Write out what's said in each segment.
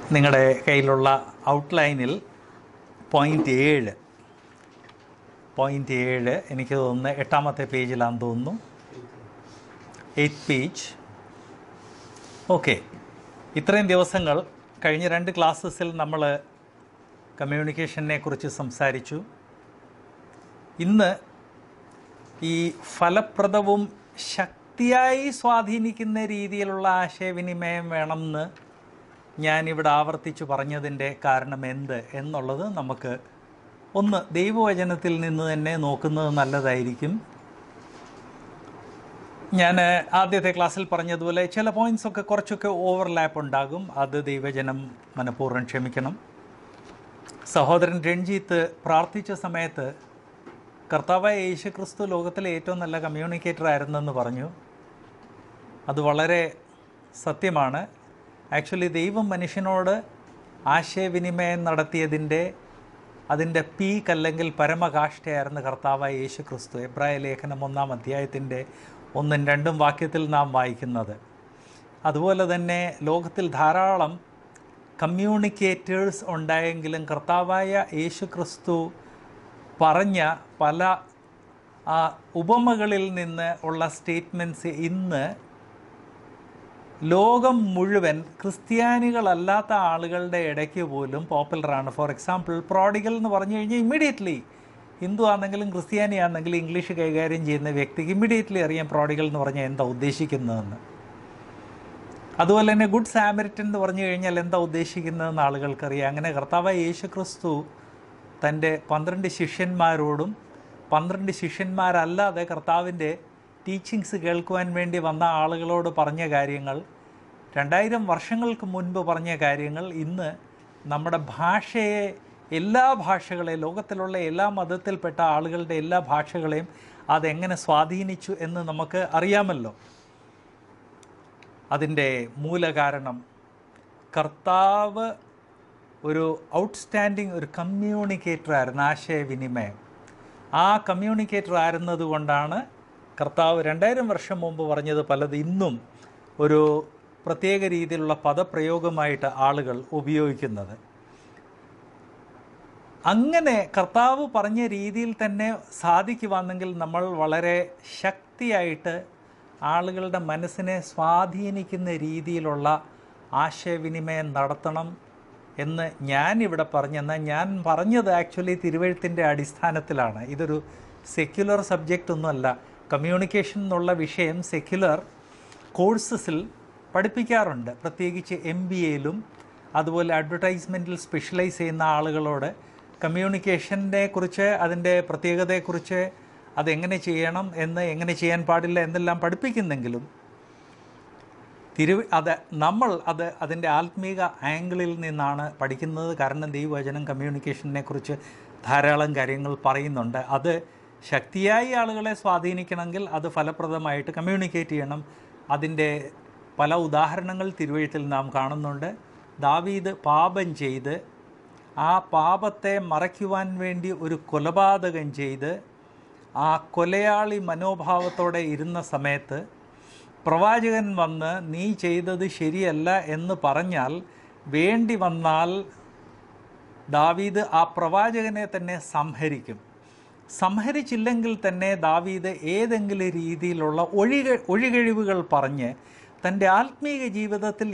നിങ്ങളുടെ കയ്യിലുള്ള ഔട്ട്ലൈനിൽ പോയിൻ്റ് ഏഴ് പോയിൻ്റ് ഏഴ് എനിക്ക് തോന്നുന്നു എട്ടാമത്തെ പേജിലാണെന്ന് തോന്നുന്നു എയ്ത്ത് പേജ് ഓക്കെ ഇത്രയും ദിവസങ്ങൾ കഴിഞ്ഞ രണ്ട് ക്ലാസ്സസിൽ നമ്മൾ കമ്മ്യൂണിക്കേഷനെ കുറിച്ച് സംസാരിച്ചു ഇന്ന് ഈ ഫലപ്രദവും ശക്തിയായി സ്വാധീനിക്കുന്ന രീതിയിലുള്ള ആശയവിനിമയം വേണമെന്ന് ഞാനിവിടെ ആവർത്തിച്ചു പറഞ്ഞതിൻ്റെ കാരണം എന്ത് എന്നുള്ളത് നമുക്ക് ഒന്ന് ദൈവവചനത്തിൽ നിന്ന് തന്നെ നോക്കുന്നത് നല്ലതായിരിക്കും ഞാൻ ആദ്യത്തെ ക്ലാസ്സിൽ പറഞ്ഞതുപോലെ ചില പോയിന്റ്സ് ഒക്കെ കുറച്ചൊക്കെ ഓവർലാപ്പ് ഉണ്ടാകും അത് ദൈവജനം മനഃപൂർവ്വം ക്ഷമിക്കണം സഹോദരൻ രഞ്ജിത്ത് പ്രാർത്ഥിച്ച സമയത്ത് കർത്താവായ യേശു ക്രിസ്തു ലോകത്തിലെ ഏറ്റവും നല്ല കമ്മ്യൂണിക്കേറ്റർ ആയിരുന്നെന്ന് പറഞ്ഞു അത് വളരെ സത്യമാണ് ആക്ച്വലി ദൈവം മനുഷ്യനോട് ആശയവിനിമയം നടത്തിയതിൻ്റെ അതിൻ്റെ പീക്ക് അല്ലെങ്കിൽ പരമകാഷ്ഠയായിരുന്നു കർത്താവായ യേശു ക്രിസ്തു എബ്രായ ലേഖനം ഒന്നാം അധ്യായത്തിൻ്റെ ഒന്നും രണ്ടും വാക്യത്തിൽ നാം വായിക്കുന്നത് അതുപോലെ തന്നെ ലോകത്തിൽ ധാരാളം കമ്മ്യൂണിക്കേറ്റേഴ്സ് ഉണ്ടായെങ്കിലും കർത്താവായ യേശു ക്രിസ്തു പറഞ്ഞ പല ആ, ഉപമകളിൽ നിന്ന് ഉള്ള സ്റ്റേറ്റ്മെൻറ്റ്സ് ഇന്ന് ലോകം മുഴുവൻ ക്രിസ്ത്യാനികളല്ലാത്ത ആളുകളുടെ ഇടയ്ക്ക് പോലും പോപ്പുലറാണ് ഫോർ എക്സാമ്പിൾ പ്രോഡിഗൽ എന്ന് പറഞ്ഞു കഴിഞ്ഞാൽ ഇമ്മീഡിയറ്റ്ലി ഹിന്ദു ആണെങ്കിലും ക്രിസ്ത്യാനി ആണെങ്കിലും ഇംഗ്ലീഷ് കൈകാര്യം ചെയ്യുന്ന വ്യക്തിക്ക് ഇമ്മീഡിയറ്റ്ലി അറിയാം പ്രോഡിഗൽ എന്ന് പറഞ്ഞാൽ എന്താ ഉദ്ദേശിക്കുന്നതെന്ന് അതുപോലെ തന്നെ ഗുഡ് സാമരിറ്റൻ എന്ന് പറഞ്ഞു കഴിഞ്ഞാൽ എന്താ ഉദ്ദേശിക്കുന്നതെന്ന് ആളുകൾക്കറിയാം അങ്ങനെ കർത്താവായ യേശു ക്രിസ്തു തൻ്റെ പന്ത്രണ്ട് ശിഷ്യന്മാരോടും പന്ത്രണ്ട് ശിഷ്യന്മാരല്ലാതെ കർത്താവിൻ്റെ ടീച്ചിങ്സ് കേൾക്കുവാൻ വേണ്ടി വന്ന ആളുകളോട് പറഞ്ഞ കാര്യങ്ങൾ രണ്ടായിരം വർഷങ്ങൾക്ക് മുൻപ് പറഞ്ഞ കാര്യങ്ങൾ ഇന്ന് നമ്മുടെ ഭാഷയെ എല്ലാ ഭാഷകളെയും ലോകത്തിലുള്ള എല്ലാ മതത്തിൽപ്പെട്ട ആളുകളുടെ എല്ലാ ഭാഷകളെയും അതെങ്ങനെ സ്വാധീനിച്ചു എന്ന് നമുക്ക് അറിയാമല്ലോ അതിൻ്റെ മൂലകാരണം കർത്താവ് ഒരു ഔട്ട്സ്റ്റാൻഡിങ് ഒരു കമ്മ്യൂണിക്കേറ്റർ ആയിരുന്നു ആശയവിനിമയം ആ കമ്മ്യൂണിക്കേറ്റർ ആയിരുന്നത് കൊണ്ടാണ് കർത്താവ് രണ്ടായിരം വർഷം മുമ്പ് പറഞ്ഞത് പലത് ഇന്നും ഒരു പ്രത്യേക രീതിയിലുള്ള പദപ്രയോഗമായിട്ട് ആളുകൾ ഉപയോഗിക്കുന്നത് അങ്ങനെ കർത്താവ് പറഞ്ഞ രീതിയിൽ തന്നെ സാധിക്കുവാണെങ്കിൽ നമ്മൾ വളരെ ശക്തിയായിട്ട് ആളുകളുടെ മനസ്സിനെ സ്വാധീനിക്കുന്ന രീതിയിലുള്ള ആശയവിനിമയം നടത്തണം എന്ന് ഞാനിവിടെ പറഞ്ഞെന്നാൽ ഞാൻ പറഞ്ഞത് ആക്ച്വലി തിരുവഴുത്തിൻ്റെ അടിസ്ഥാനത്തിലാണ് ഇതൊരു സെക്യുലർ സബ്ജക്റ്റ് ഒന്നുമല്ല കമ്മ്യൂണിക്കേഷൻ എന്നുള്ള വിഷയം സെക്യുലർ കോഴ്സസിൽ പഠിപ്പിക്കാറുണ്ട് പ്രത്യേകിച്ച് എം ബി എയിലും അതുപോലെ അഡ്വർടൈസ്മെൻറ്റിൽ സ്പെഷ്യലൈസ് ചെയ്യുന്ന ആളുകളോട് കമ്മ്യൂണിക്കേഷനെ കുറിച്ച് അതിൻ്റെ പ്രത്യേകതയെക്കുറിച്ച് അതെങ്ങനെ ചെയ്യണം എന്ന് എങ്ങനെ ചെയ്യാൻ പാടില്ല എന്നെല്ലാം പഠിപ്പിക്കുന്നെങ്കിലും തിരു അത് നമ്മൾ അത് അതിൻ്റെ ആത്മീക ആംഗിളിൽ നിന്നാണ് പഠിക്കുന്നത് കാരണം ദൈവവചനം കമ്മ്യൂണിക്കേഷനെ കുറിച്ച് ധാരാളം കാര്യങ്ങൾ പറയുന്നുണ്ട് അത് ശക്തിയായി ആളുകളെ സ്വാധീനിക്കണമെങ്കിൽ അത് ഫലപ്രദമായിട്ട് കമ്മ്യൂണിക്കേറ്റ് ചെയ്യണം അതിൻ്റെ പല ഉദാഹരണങ്ങൾ തിരുവഴുത്തിൽ നാം കാണുന്നുണ്ട് ദാവീദ് പാപം ചെയ്ത് ആ പാപത്തെ മറയ്ക്കുവാൻ വേണ്ടി ഒരു കൊലപാതകം ചെയ്ത് ആ കൊലയാളി മനോഭാവത്തോടെ ഇരുന്ന സമയത്ത് പ്രവാചകൻ വന്ന് നീ ചെയ്തത് ശരിയല്ല എന്ന് പറഞ്ഞാൽ വേണ്ടി വന്നാൽ ദാവീദ് ആ പ്രവാചകനെ തന്നെ സംഹരിക്കും സംഹരിച്ചില്ലെങ്കിൽ തന്നെ ദാവീദ് ഏതെങ്കിലും രീതിയിലുള്ള ഒഴിക ഒഴികഴിവുകൾ പറഞ്ഞ് തൻ്റെ ആത്മീക ജീവിതത്തിൽ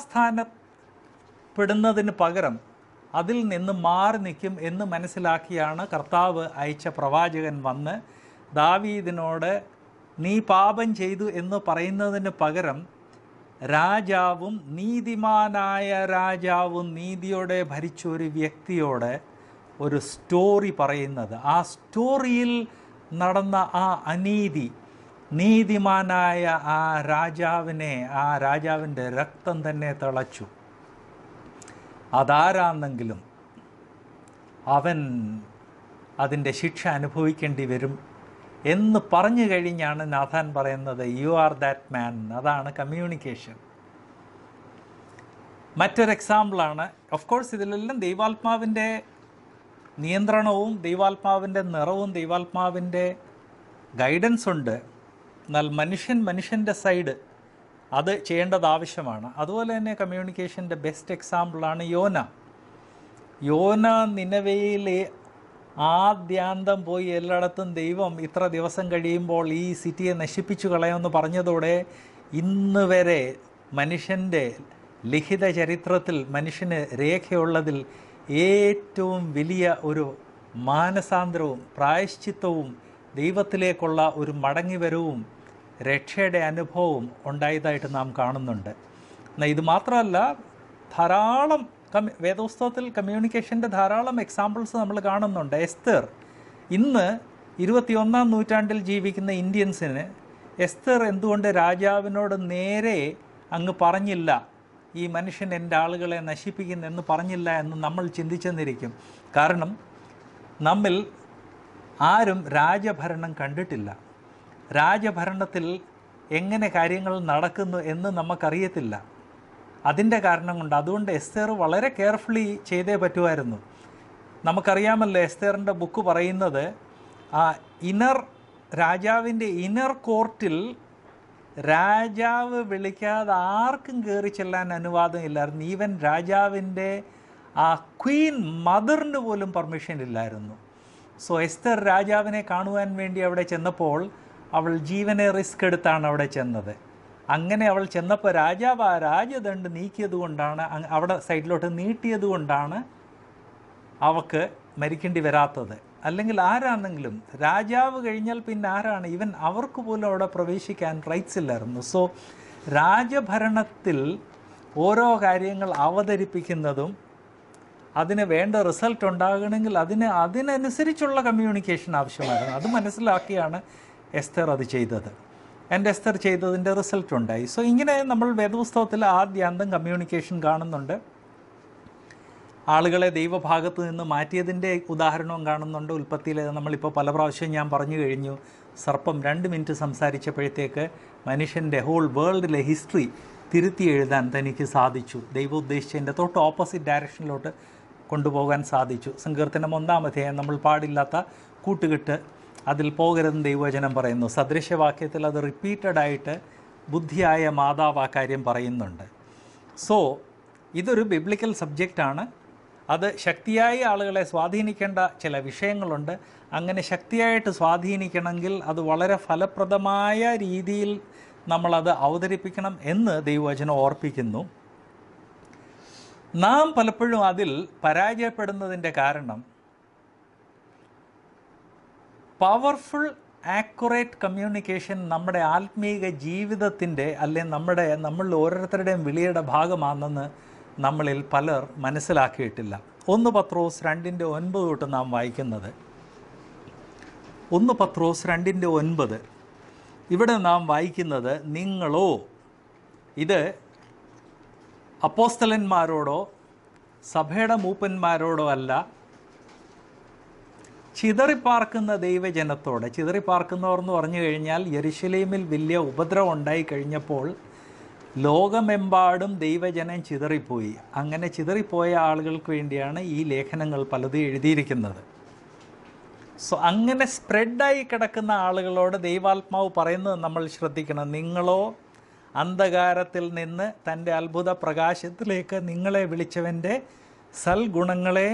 യഥാസ്ഥാനപ്പെടുന്നതിന് പകരം അതിൽ നിന്ന് മാറി നിൽക്കും എന്ന് മനസ്സിലാക്കിയാണ് കർത്താവ് അയച്ച പ്രവാചകൻ വന്ന് ദാവീദിനോട് നീ പാപം ചെയ്തു എന്ന് പറയുന്നതിന് പകരം രാജാവും നീതിമാനായ രാജാവും നീതിയോടെ ഭരിച്ച ഒരു വ്യക്തിയോട് ഒരു സ്റ്റോറി പറയുന്നത് ആ സ്റ്റോറിയിൽ നടന്ന ആ അനീതി നീതിമാനായ ആ രാജാവിനെ ആ രാജാവിൻ്റെ രക്തം തന്നെ തിളച്ചു അതാരാണെങ്കിലും അവൻ അതിൻ്റെ ശിക്ഷ അനുഭവിക്കേണ്ടി വരും എന്ന് പറഞ്ഞു കഴിഞ്ഞാണ് നാഥാൻ പറയുന്നത് യു ആർ ദാറ്റ് മാൻ അതാണ് കമ്മ്യൂണിക്കേഷൻ മറ്റൊരു എക്സാമ്പിളാണ് ഓഫ് കോഴ്സ് ഇതിലെല്ലാം ദൈവാത്മാവിൻ്റെ നിയന്ത്രണവും ദൈവാത്മാവിൻ്റെ നിറവും ദൈവാത്മാവിൻ്റെ ഗൈഡൻസ് ഉണ്ട് എന്നാൽ മനുഷ്യൻ മനുഷ്യൻ്റെ സൈഡ് അത് ചെയ്യേണ്ടത് ആവശ്യമാണ് അതുപോലെ തന്നെ കമ്മ്യൂണിക്കേഷൻ്റെ ബെസ്റ്റ് എക്സാമ്പിളാണ് യോന യോന നിലവയിലെ ആദ്യാന്തം പോയി എല്ലായിടത്തും ദൈവം ഇത്ര ദിവസം കഴിയുമ്പോൾ ഈ സിറ്റിയെ നശിപ്പിച്ചു കളയുമെന്ന് പറഞ്ഞതോടെ ഇന്ന് വരെ മനുഷ്യൻ്റെ ലിഖിത ചരിത്രത്തിൽ മനുഷ്യന് രേഖയുള്ളതിൽ ഏറ്റവും വലിയ ഒരു മാനസാന്തരവും പ്രായശ്ചിത്തവും ദൈവത്തിലേക്കുള്ള ഒരു മടങ്ങിവരവും രക്ഷയുടെ അനുഭവവും ഉണ്ടായതായിട്ട് നാം കാണുന്നുണ്ട് എന്നാൽ ഇത് മാത്രമല്ല ധാരാളം കമ്മ്യൂ വേദോസ്തവത്തിൽ കമ്മ്യൂണിക്കേഷൻ്റെ ധാരാളം എക്സാമ്പിൾസ് നമ്മൾ കാണുന്നുണ്ട് എസ്തർ ഇന്ന് ഇരുപത്തിയൊന്നാം നൂറ്റാണ്ടിൽ ജീവിക്കുന്ന ഇന്ത്യൻസിന് എസ്തർ എന്തുകൊണ്ട് രാജാവിനോട് നേരെ അങ്ങ് പറഞ്ഞില്ല ഈ മനുഷ്യൻ എൻ്റെ ആളുകളെ നശിപ്പിക്കുന്നെന്ന് പറഞ്ഞില്ല എന്ന് നമ്മൾ ചിന്തിച്ചെന്നിരിക്കും കാരണം നമ്മിൽ ആരും രാജഭരണം കണ്ടിട്ടില്ല രാജഭരണത്തിൽ എങ്ങനെ കാര്യങ്ങൾ നടക്കുന്നു എന്ന് നമുക്കറിയത്തില്ല അതിൻ്റെ കാരണം കൊണ്ട് അതുകൊണ്ട് എസ്തേർ വളരെ കെയർഫുള്ളി ചെയ്തേ പറ്റുമായിരുന്നു നമുക്കറിയാമല്ലോ എസ്തേറിൻ്റെ ബുക്ക് പറയുന്നത് ആ ഇനർ രാജാവിൻ്റെ ഇനർ കോർട്ടിൽ രാജാവ് വിളിക്കാതെ ആർക്കും കയറി ചെല്ലാൻ അനുവാദം ഇല്ലായിരുന്നു ഈവൻ രാജാവിൻ്റെ ആ ക്വീൻ മദറിന് പോലും പെർമിഷൻ ഇല്ലായിരുന്നു സോ എസ്തർ രാജാവിനെ കാണുവാൻ വേണ്ടി അവിടെ ചെന്നപ്പോൾ അവൾ ജീവനെ റിസ്ക് എടുത്താണ് അവിടെ ചെന്നത് അങ്ങനെ അവൾ ചെന്നപ്പോൾ രാജാവ് ആ രാജദണ്ഡ് നീക്കിയത് കൊണ്ടാണ് അങ് അവിടെ സൈഡിലോട്ട് നീട്ടിയത് കൊണ്ടാണ് അവക്ക് മരിക്കേണ്ടി വരാത്തത് അല്ലെങ്കിൽ ആരാണെങ്കിലും രാജാവ് കഴിഞ്ഞാൽ പിന്നെ ആരാണ് ഇവൻ അവർക്ക് പോലും അവിടെ പ്രവേശിക്കാൻ റൈറ്റ്സ് ഇല്ലായിരുന്നു സോ രാജഭരണത്തിൽ ഓരോ കാര്യങ്ങൾ അവതരിപ്പിക്കുന്നതും അതിന് വേണ്ട റിസൾട്ട് ഉണ്ടാകണമെങ്കിൽ അതിന് അതിനനുസരിച്ചുള്ള കമ്മ്യൂണിക്കേഷൻ ആവശ്യമായിരുന്നു അത് മനസ്സിലാക്കിയാണ് എസ്തർ അത് ചെയ്തത് എൻ്റെ എസ്തർ ചെയ്തതിൻ്റെ റിസൾട്ട് ഉണ്ടായി സോ ഇങ്ങനെ നമ്മൾ വേദപുസ്തകത്തിൽ ആദ്യാന്തം കമ്മ്യൂണിക്കേഷൻ കാണുന്നുണ്ട് ആളുകളെ ദൈവഭാഗത്ത് നിന്ന് മാറ്റിയതിൻ്റെ ഉദാഹരണവും കാണുന്നുണ്ട് ഉൽപ്പത്തിയിൽ നമ്മളിപ്പോൾ പല പ്രാവശ്യം ഞാൻ പറഞ്ഞു കഴിഞ്ഞു സർപ്പം രണ്ട് മിനിറ്റ് സംസാരിച്ചപ്പോഴത്തേക്ക് മനുഷ്യൻ്റെ ഹോൾ വേൾഡിലെ ഹിസ്റ്ററി തിരുത്തി എഴുതാൻ തനിക്ക് സാധിച്ചു ദൈവം ഉദ്ദേശിച്ചതിൻ്റെ തൊട്ട് ഓപ്പോസിറ്റ് ഡയറക്ഷനിലോട്ട് കൊണ്ടുപോകാൻ സാധിച്ചു സങ്കീർത്തനം ഒന്നാം അധ്യായം നമ്മൾ പാടില്ലാത്ത കൂട്ടുകെട്ട് അതിൽ പോകരുതെന്ന് ദൈവവചനം പറയുന്നു സദൃശ്യവാക്യത്തിൽ അത് റിപ്പീറ്റഡ് ആയിട്ട് ബുദ്ധിയായ മാതാവ് ആ കാര്യം പറയുന്നുണ്ട് സോ ഇതൊരു ബിബ്ലിക്കൽ സബ്ജക്റ്റാണ് അത് ശക്തിയായ ആളുകളെ സ്വാധീനിക്കേണ്ട ചില വിഷയങ്ങളുണ്ട് അങ്ങനെ ശക്തിയായിട്ട് സ്വാധീനിക്കണമെങ്കിൽ അത് വളരെ ഫലപ്രദമായ രീതിയിൽ നമ്മളത് അവതരിപ്പിക്കണം എന്ന് ദൈവവചനം ഓർപ്പിക്കുന്നു നാം പലപ്പോഴും അതിൽ പരാജയപ്പെടുന്നതിൻ്റെ കാരണം പവർഫുൾ ആക്യുറേറ്റ് കമ്മ്യൂണിക്കേഷൻ നമ്മുടെ ആത്മീക ജീവിതത്തിൻ്റെ അല്ലെങ്കിൽ നമ്മുടെ നമ്മളിൽ ഓരോരുത്തരുടെയും വിളിയുടെ ഭാഗമാണെന്ന് നമ്മളിൽ പലർ മനസ്സിലാക്കിയിട്ടില്ല ഒന്ന് പത്രോസ് രണ്ടിൻ്റെ ഒൻപത് തൊട്ട് നാം വായിക്കുന്നത് ഒന്ന് പത്രോസ് രണ്ടിൻ്റെ ഒൻപത് ഇവിടെ നാം വായിക്കുന്നത് നിങ്ങളോ ഇത് അപ്പോസ്തലന്മാരോടോ സഭയുടെ മൂപ്പന്മാരോടോ അല്ല ചിതറിപ്പാർക്കുന്ന ദൈവജനത്തോടെ ചിതറിപ്പാർക്കുന്നവർ എന്ന് പറഞ്ഞു കഴിഞ്ഞാൽ യെരുശലേമിൽ വലിയ ഉപദ്രവം ഉണ്ടായി കഴിഞ്ഞപ്പോൾ ലോകമെമ്പാടും ദൈവജനം ചിതറിപ്പോയി അങ്ങനെ ചിതറിപ്പോയ ആളുകൾക്ക് വേണ്ടിയാണ് ഈ ലേഖനങ്ങൾ പലതും എഴുതിയിരിക്കുന്നത് സോ അങ്ങനെ സ്പ്രെഡായി കിടക്കുന്ന ആളുകളോട് ദൈവാത്മാവ് പറയുന്നത് നമ്മൾ ശ്രദ്ധിക്കണം നിങ്ങളോ അന്ധകാരത്തിൽ നിന്ന് തൻ്റെ അത്ഭുത പ്രകാശത്തിലേക്ക് നിങ്ങളെ വിളിച്ചവൻ്റെ സൽഗുണങ്ങളെ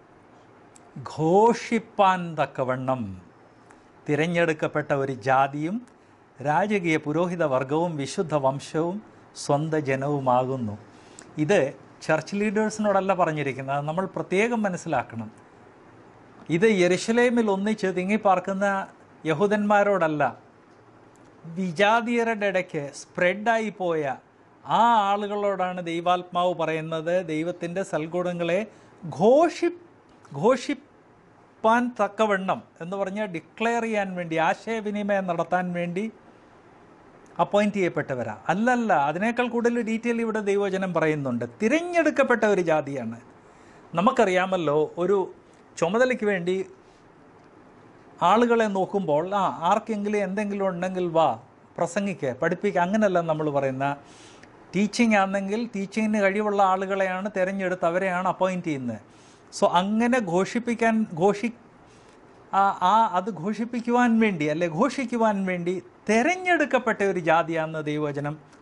ഘോഷിപ്പാൻ തക്കവണ്ണം തിരഞ്ഞെടുക്കപ്പെട്ട ഒരു ജാതിയും രാജകീയ പുരോഹിത വർഗവും വിശുദ്ധ വംശവും സ്വന്ത ജനവുമാകുന്നു ഇത് ചർച്ച് ലീഡേഴ്സിനോടല്ല പറഞ്ഞിരിക്കുന്നത് അത് നമ്മൾ പ്രത്യേകം മനസ്സിലാക്കണം ഇത് യെരുശലേമിൽ ഒന്നിച്ച് തിങ്ങിപ്പാർക്കുന്ന യഹൂദന്മാരോടല്ല വിജാതീയരുടെ ഇടയ്ക്ക് സ്പ്രെഡായി പോയ ആ ആളുകളോടാണ് ദൈവാത്മാവ് പറയുന്നത് ദൈവത്തിൻ്റെ സൽഗുണങ്ങളെ ഘോഷി ഘോഷിപ്പാൻ തക്കവണ്ണം എന്ന് പറഞ്ഞാൽ ഡിക്ലെയർ ചെയ്യാൻ വേണ്ടി ആശയവിനിമയം നടത്താൻ വേണ്ടി അപ്പോയിൻ്റ് ചെയ്യപ്പെട്ടവരാ അല്ലല്ല അതിനേക്കാൾ കൂടുതൽ ഡീറ്റെയിൽ ഇവിടെ ദൈവവചനം പറയുന്നുണ്ട് തിരഞ്ഞെടുക്കപ്പെട്ട ഒരു ജാതിയാണ് നമുക്കറിയാമല്ലോ ഒരു ചുമതലയ്ക്ക് വേണ്ടി ആളുകളെ നോക്കുമ്പോൾ ആ ആർക്കെങ്കിലും എന്തെങ്കിലും ഉണ്ടെങ്കിൽ വാ പ്രസംഗിക്കുക പഠിപ്പിക്കുക അങ്ങനെയല്ല നമ്മൾ പറയുന്ന ടീച്ചിങ് ആണെങ്കിൽ ടീച്ചിങ്ങിന് കഴിവുള്ള ആളുകളെയാണ് തിരഞ്ഞെടുത്ത് അവരെയാണ് അപ്പോയിൻറ്റ് ചെയ്യുന്നത് സോ അങ്ങനെ ഘോഷിപ്പിക്കാൻ ഘോഷി ആ ആ അത് ഘോഷിപ്പിക്കുവാൻ വേണ്ടി അല്ലെ ഘോഷിക്കുവാൻ വേണ്ടി തിരഞ്ഞെടുക്കപ്പെട്ട ഒരു ജാതിയാണെന്ന് ദൈവവചനം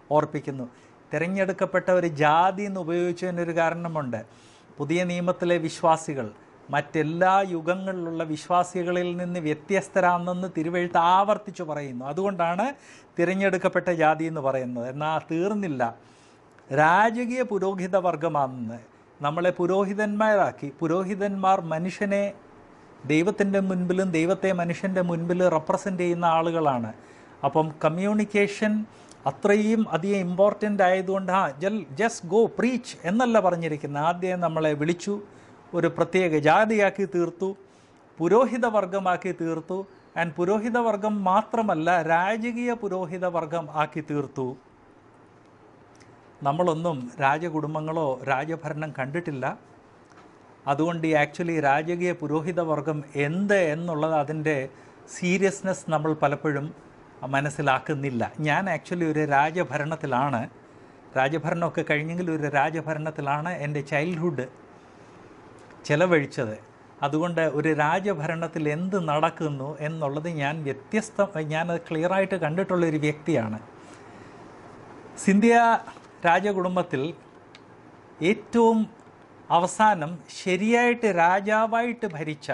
ഓർപ്പിക്കുന്നു തിരഞ്ഞെടുക്കപ്പെട്ട ഒരു ജാതി എന്ന് ഉപയോഗിച്ചതിനൊരു കാരണമുണ്ട് പുതിയ നിയമത്തിലെ വിശ്വാസികൾ മറ്റെല്ലാ യുഗങ്ങളിലുള്ള വിശ്വാസികളിൽ നിന്ന് വ്യത്യസ്തരാണെന്ന് തിരുവെഴുത്ത് ആവർത്തിച്ചു പറയുന്നു അതുകൊണ്ടാണ് തിരഞ്ഞെടുക്കപ്പെട്ട ജാതി എന്ന് പറയുന്നത് എന്നാൽ തീർന്നില്ല രാജകീയ പുരോഹിത വർഗമാണെന്ന് നമ്മളെ പുരോഹിതന്മാരാക്കി പുരോഹിതന്മാർ മനുഷ്യനെ ദൈവത്തിൻ്റെ മുൻപിലും ദൈവത്തെ മനുഷ്യൻ്റെ മുൻപിൽ റെപ്രസെൻ്റ് ചെയ്യുന്ന ആളുകളാണ് അപ്പം കമ്മ്യൂണിക്കേഷൻ അത്രയും അധികം ഇമ്പോർട്ടൻ്റ് ആയതുകൊണ്ട് ആ ജൽ ജസ്റ്റ് ഗോ പ്രീച്ച് എന്നല്ല പറഞ്ഞിരിക്കുന്നത് ആദ്യം നമ്മളെ വിളിച്ചു ഒരു പ്രത്യേക ജാതിയാക്കി തീർത്തു പുരോഹിത വർഗമാക്കി തീർത്തു ആൻഡ് പുരോഹിത വർഗം മാത്രമല്ല രാജകീയ പുരോഹിത വർഗം ആക്കി തീർത്തു നമ്മളൊന്നും രാജകുടുംബങ്ങളോ രാജഭരണം കണ്ടിട്ടില്ല അതുകൊണ്ട് ഈ ആക്ച്വലി രാജകീയ പുരോഹിത വർഗം എന്ത് എന്നുള്ളത് അതിൻ്റെ സീരിയസ്നെസ് നമ്മൾ പലപ്പോഴും മനസ്സിലാക്കുന്നില്ല ഞാൻ ആക്ച്വലി ഒരു രാജഭരണത്തിലാണ് രാജഭരണമൊക്കെ കഴിഞ്ഞെങ്കിൽ ഒരു രാജഭരണത്തിലാണ് എൻ്റെ ചൈൽഡ്ഹുഡ് ചെലവഴിച്ചത് അതുകൊണ്ട് ഒരു രാജഭരണത്തിൽ എന്ത് നടക്കുന്നു എന്നുള്ളത് ഞാൻ വ്യത്യസ്ത ഞാനത് ക്ലിയറായിട്ട് കണ്ടിട്ടുള്ള ഒരു വ്യക്തിയാണ് സിന്ധ്യ രാജകുടുംബത്തിൽ ഏറ്റവും അവസാനം ശരിയായിട്ട് രാജാവായിട്ട് ഭരിച്ച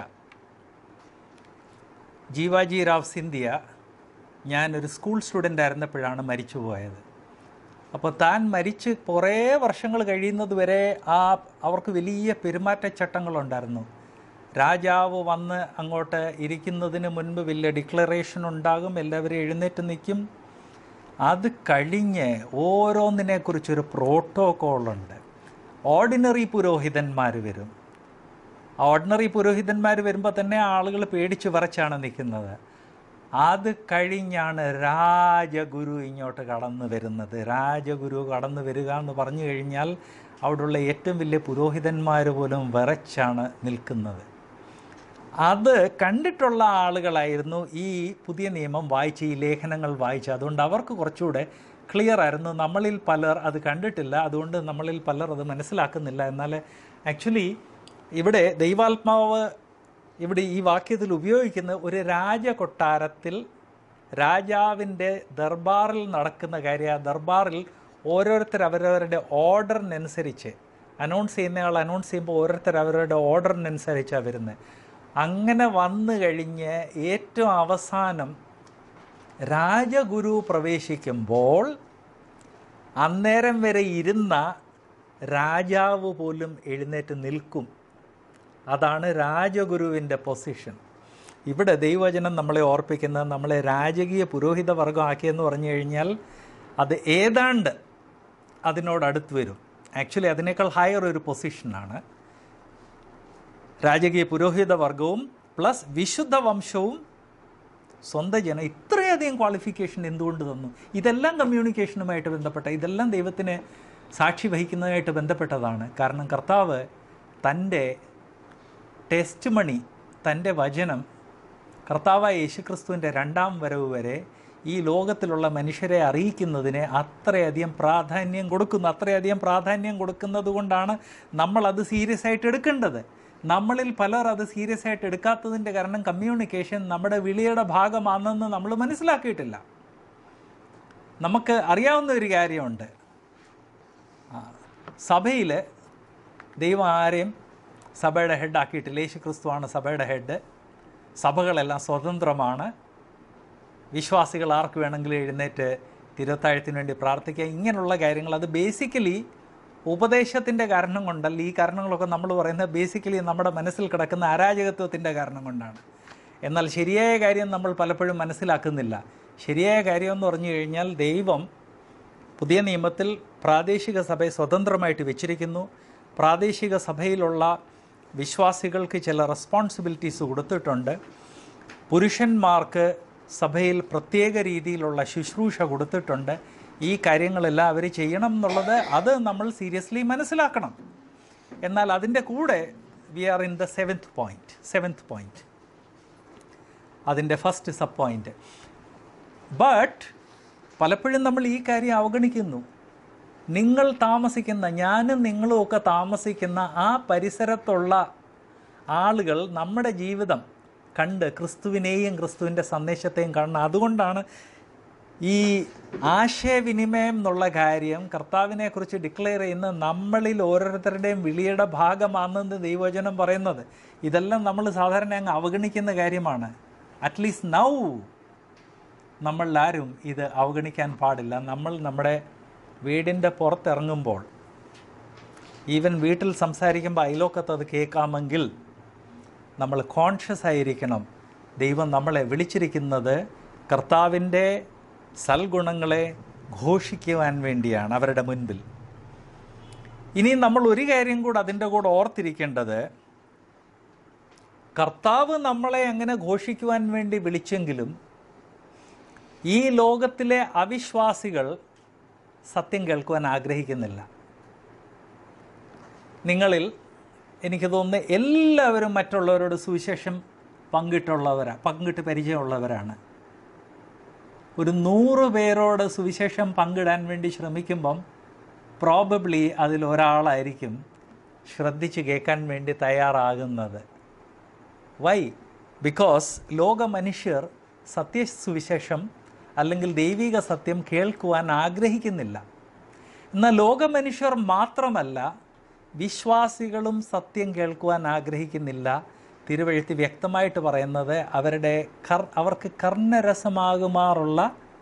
ജീവാജി റാവ് സിന്ധ്യ ഞാനൊരു സ്കൂൾ സ്റ്റുഡൻ്റ് ആയിരുന്നപ്പോഴാണ് മരിച്ചു പോയത് അപ്പോൾ താൻ മരിച്ച് കുറേ വർഷങ്ങൾ കഴിയുന്നത് വരെ ആ അവർക്ക് വലിയ പെരുമാറ്റച്ചട്ടങ്ങളുണ്ടായിരുന്നു രാജാവ് വന്ന് അങ്ങോട്ട് ഇരിക്കുന്നതിന് മുൻപ് വലിയ ഡിക്ലറേഷൻ ഉണ്ടാകും എല്ലാവരും എഴുന്നേറ്റ് നിൽക്കും അത് കഴിഞ്ഞ് ഓരോന്നിനെക്കുറിച്ചൊരു പ്രോട്ടോക്കോളുണ്ട് ഓർഡിനറി പുരോഹിതന്മാർ വരും ഓർഡിനറി പുരോഹിതന്മാർ വരുമ്പോൾ തന്നെ ആളുകൾ പേടിച്ച് വിറച്ചാണ് നിൽക്കുന്നത് അത് കഴിഞ്ഞാണ് രാജഗുരു ഇങ്ങോട്ട് കടന്നു വരുന്നത് രാജഗുരു കടന്നു വരിക എന്ന് പറഞ്ഞു കഴിഞ്ഞാൽ അവിടെയുള്ള ഏറ്റവും വലിയ പുരോഹിതന്മാർ പോലും വിറച്ചാണ് നിൽക്കുന്നത് അത് കണ്ടിട്ടുള്ള ആളുകളായിരുന്നു ഈ പുതിയ നിയമം വായിച്ച് ഈ ലേഖനങ്ങൾ വായിച്ച് അതുകൊണ്ട് അവർക്ക് കുറച്ചുകൂടെ ക്ലിയർ ആയിരുന്നു നമ്മളിൽ പലർ അത് കണ്ടിട്ടില്ല അതുകൊണ്ട് നമ്മളിൽ പലർ അത് മനസ്സിലാക്കുന്നില്ല എന്നാൽ ആക്ച്വലി ഇവിടെ ദൈവാത്മാവ് ഇവിടെ ഈ വാക്യത്തിൽ ഉപയോഗിക്കുന്ന ഒരു രാജകൊട്ടാരത്തിൽ രാജാവിൻ്റെ ദർബാറിൽ നടക്കുന്ന കാര്യം ആ ദർബാറിൽ ഓരോരുത്തർ അവരവരുടെ ഓർഡറിനനുസരിച്ച് അനൗൺസ് ചെയ്യുന്നയാൾ അനൗൺസ് ചെയ്യുമ്പോൾ ഓരോരുത്തർ അവരുടെ ഓർഡറിനനുസരിച്ചാണ് വരുന്നത് അങ്ങനെ വന്നു കഴിഞ്ഞ് ഏറ്റവും അവസാനം രാജഗുരു പ്രവേശിക്കുമ്പോൾ അന്നേരം വരെ ഇരുന്ന രാജാവ് പോലും എഴുന്നേറ്റ് നിൽക്കും അതാണ് രാജഗുരുവിൻ്റെ പൊസിഷൻ ഇവിടെ ദൈവവചനം നമ്മളെ ഓർപ്പിക്കുന്നത് നമ്മളെ രാജകീയ പുരോഹിത വർഗമാക്കിയെന്ന് പറഞ്ഞു കഴിഞ്ഞാൽ അത് ഏതാണ്ട് അതിനോടടുത്ത് വരും ആക്ച്വലി അതിനേക്കാൾ ഹയർ ഒരു പൊസിഷനാണ് രാജകീയ പുരോഹിത വർഗവും പ്ലസ് വിശുദ്ധ വംശവും സ്വന്തം ജനം ഇത്രയധികം ക്വാളിഫിക്കേഷൻ എന്തുകൊണ്ട് തന്നു ഇതെല്ലാം കമ്മ്യൂണിക്കേഷനുമായിട്ട് ബന്ധപ്പെട്ട ഇതെല്ലാം ദൈവത്തിന് സാക്ഷി വഹിക്കുന്നതുമായിട്ട് ബന്ധപ്പെട്ടതാണ് കാരണം കർത്താവ് തൻ്റെ ടെസ്റ്റ് മണി തൻ്റെ വചനം കർത്താവായ യേശുക്രിസ്തുവിൻ്റെ രണ്ടാം വരവ് വരെ ഈ ലോകത്തിലുള്ള മനുഷ്യരെ അറിയിക്കുന്നതിന് അത്രയധികം പ്രാധാന്യം കൊടുക്കുന്നു അത്രയധികം പ്രാധാന്യം കൊടുക്കുന്നത് കൊണ്ടാണ് നമ്മളത് സീരിയസ് ആയിട്ട് എടുക്കേണ്ടത് നമ്മളിൽ പലർ അത് സീരിയസ് ആയിട്ട് എടുക്കാത്തതിൻ്റെ കാരണം കമ്മ്യൂണിക്കേഷൻ നമ്മുടെ വിളിയുടെ ഭാഗമാണെന്ന് നമ്മൾ മനസ്സിലാക്കിയിട്ടില്ല നമുക്ക് അറിയാവുന്ന ഒരു കാര്യമുണ്ട് സഭയിൽ ദൈവം ആരെയും സഭയുടെ ഹെഡ് ആക്കിയിട്ടില്ല യേശു ക്രിസ്തുവാണ് സഭയുടെ ഹെഡ് സഭകളെല്ലാം സ്വതന്ത്രമാണ് വിശ്വാസികൾ ആർക്ക് വേണമെങ്കിലും എഴുന്നേറ്റ് തിരുവത്താഴത്തിന് വേണ്ടി പ്രാർത്ഥിക്കുക ഇങ്ങനെയുള്ള കാര്യങ്ങൾ അത് ബേസിക്കലി ഉപദേശത്തിൻ്റെ കാരണം കൊണ്ടല്ല ഈ കാരണങ്ങളൊക്കെ നമ്മൾ പറയുന്നത് ബേസിക്കലി നമ്മുടെ മനസ്സിൽ കിടക്കുന്ന അരാജകത്വത്തിൻ്റെ കാരണം കൊണ്ടാണ് എന്നാൽ ശരിയായ കാര്യം നമ്മൾ പലപ്പോഴും മനസ്സിലാക്കുന്നില്ല ശരിയായ കാര്യം എന്ന് പറഞ്ഞു കഴിഞ്ഞാൽ ദൈവം പുതിയ നിയമത്തിൽ പ്രാദേശിക സഭയെ സ്വതന്ത്രമായിട്ട് വെച്ചിരിക്കുന്നു പ്രാദേശിക സഭയിലുള്ള വിശ്വാസികൾക്ക് ചില റെസ്പോൺസിബിലിറ്റീസ് കൊടുത്തിട്ടുണ്ട് പുരുഷന്മാർക്ക് സഭയിൽ പ്രത്യേക രീതിയിലുള്ള ശുശ്രൂഷ കൊടുത്തിട്ടുണ്ട് ഈ കാര്യങ്ങളെല്ലാം അവർ ചെയ്യണം എന്നുള്ളത് അത് നമ്മൾ സീരിയസ്ലി മനസ്സിലാക്കണം എന്നാൽ അതിൻ്റെ കൂടെ we are in the seventh point seventh point അതിൻ്റെ ഫസ്റ്റ് സബ് പോയിൻറ്റ് ബട്ട് പലപ്പോഴും നമ്മൾ ഈ കാര്യം അവഗണിക്കുന്നു നിങ്ങൾ താമസിക്കുന്ന ഞാനും നിങ്ങളും ഒക്കെ താമസിക്കുന്ന ആ പരിസരത്തുള്ള ആളുകൾ നമ്മുടെ ജീവിതം കണ്ട് ക്രിസ്തുവിനെയും ക്രിസ്തുവിൻ്റെ സന്ദേശത്തെയും കാണണം അതുകൊണ്ടാണ് ഈ ആശയവിനിമയം എന്നുള്ള കാര്യം കർത്താവിനെ കുറിച്ച് ഡിക്ലെയർ ചെയ്യുന്ന നമ്മളിൽ ഓരോരുത്തരുടെയും വിളിയുടെ ഭാഗമാണെന്ന് ദൈവവചനം പറയുന്നത് ഇതെല്ലാം നമ്മൾ സാധാരണ അങ്ങ് അവഗണിക്കുന്ന കാര്യമാണ് അറ്റ്ലീസ്റ്റ് നൗ നമ്മളിലാരും ഇത് അവഗണിക്കാൻ പാടില്ല നമ്മൾ നമ്മുടെ വീടിൻ്റെ പുറത്തിറങ്ങുമ്പോൾ ഈവൻ വീട്ടിൽ സംസാരിക്കുമ്പോൾ അയലോക്കത്ത് അത് കേൾക്കാമെങ്കിൽ നമ്മൾ കോൺഷ്യസ് ആയിരിക്കണം ദൈവം നമ്മളെ വിളിച്ചിരിക്കുന്നത് കർത്താവിൻ്റെ സൽഗുണങ്ങളെ ഘോഷിക്കുവാൻ വേണ്ടിയാണ് അവരുടെ മുൻപിൽ ഇനി നമ്മൾ ഒരു കാര്യം കൂടെ അതിൻ്റെ കൂടെ ഓർത്തിരിക്കേണ്ടത് കർത്താവ് നമ്മളെ അങ്ങനെ ഘോഷിക്കുവാൻ വേണ്ടി വിളിച്ചെങ്കിലും ഈ ലോകത്തിലെ അവിശ്വാസികൾ സത്യം കേൾക്കുവാൻ ആഗ്രഹിക്കുന്നില്ല നിങ്ങളിൽ എനിക്ക് തോന്നുന്നു എല്ലാവരും മറ്റുള്ളവരോട് സുവിശേഷം പങ്കിട്ടുള്ളവരാണ് പങ്കിട്ട് പരിചയമുള്ളവരാണ് ഒരു നൂറ് പേരോട് സുവിശേഷം പങ്കിടാൻ വേണ്ടി ശ്രമിക്കുമ്പം പ്രോബബ്ലി അതിലൊരാളായിരിക്കും ശ്രദ്ധിച്ച് കേൾക്കാൻ വേണ്ടി തയ്യാറാകുന്നത് വൈ ബിക്കോസ് ലോക മനുഷ്യർ സത്യസുവിശേഷം അല്ലെങ്കിൽ ദൈവിക സത്യം കേൾക്കുവാൻ ആഗ്രഹിക്കുന്നില്ല എന്നാൽ ലോക മനുഷ്യർ മാത്രമല്ല വിശ്വാസികളും സത്യം കേൾക്കുവാൻ ആഗ്രഹിക്കുന്നില്ല തിരുവഴുത്തി വ്യക്തമായിട്ട് പറയുന്നത് അവരുടെ കർ അവർക്ക് കർണരസമാകുമാറുള്ള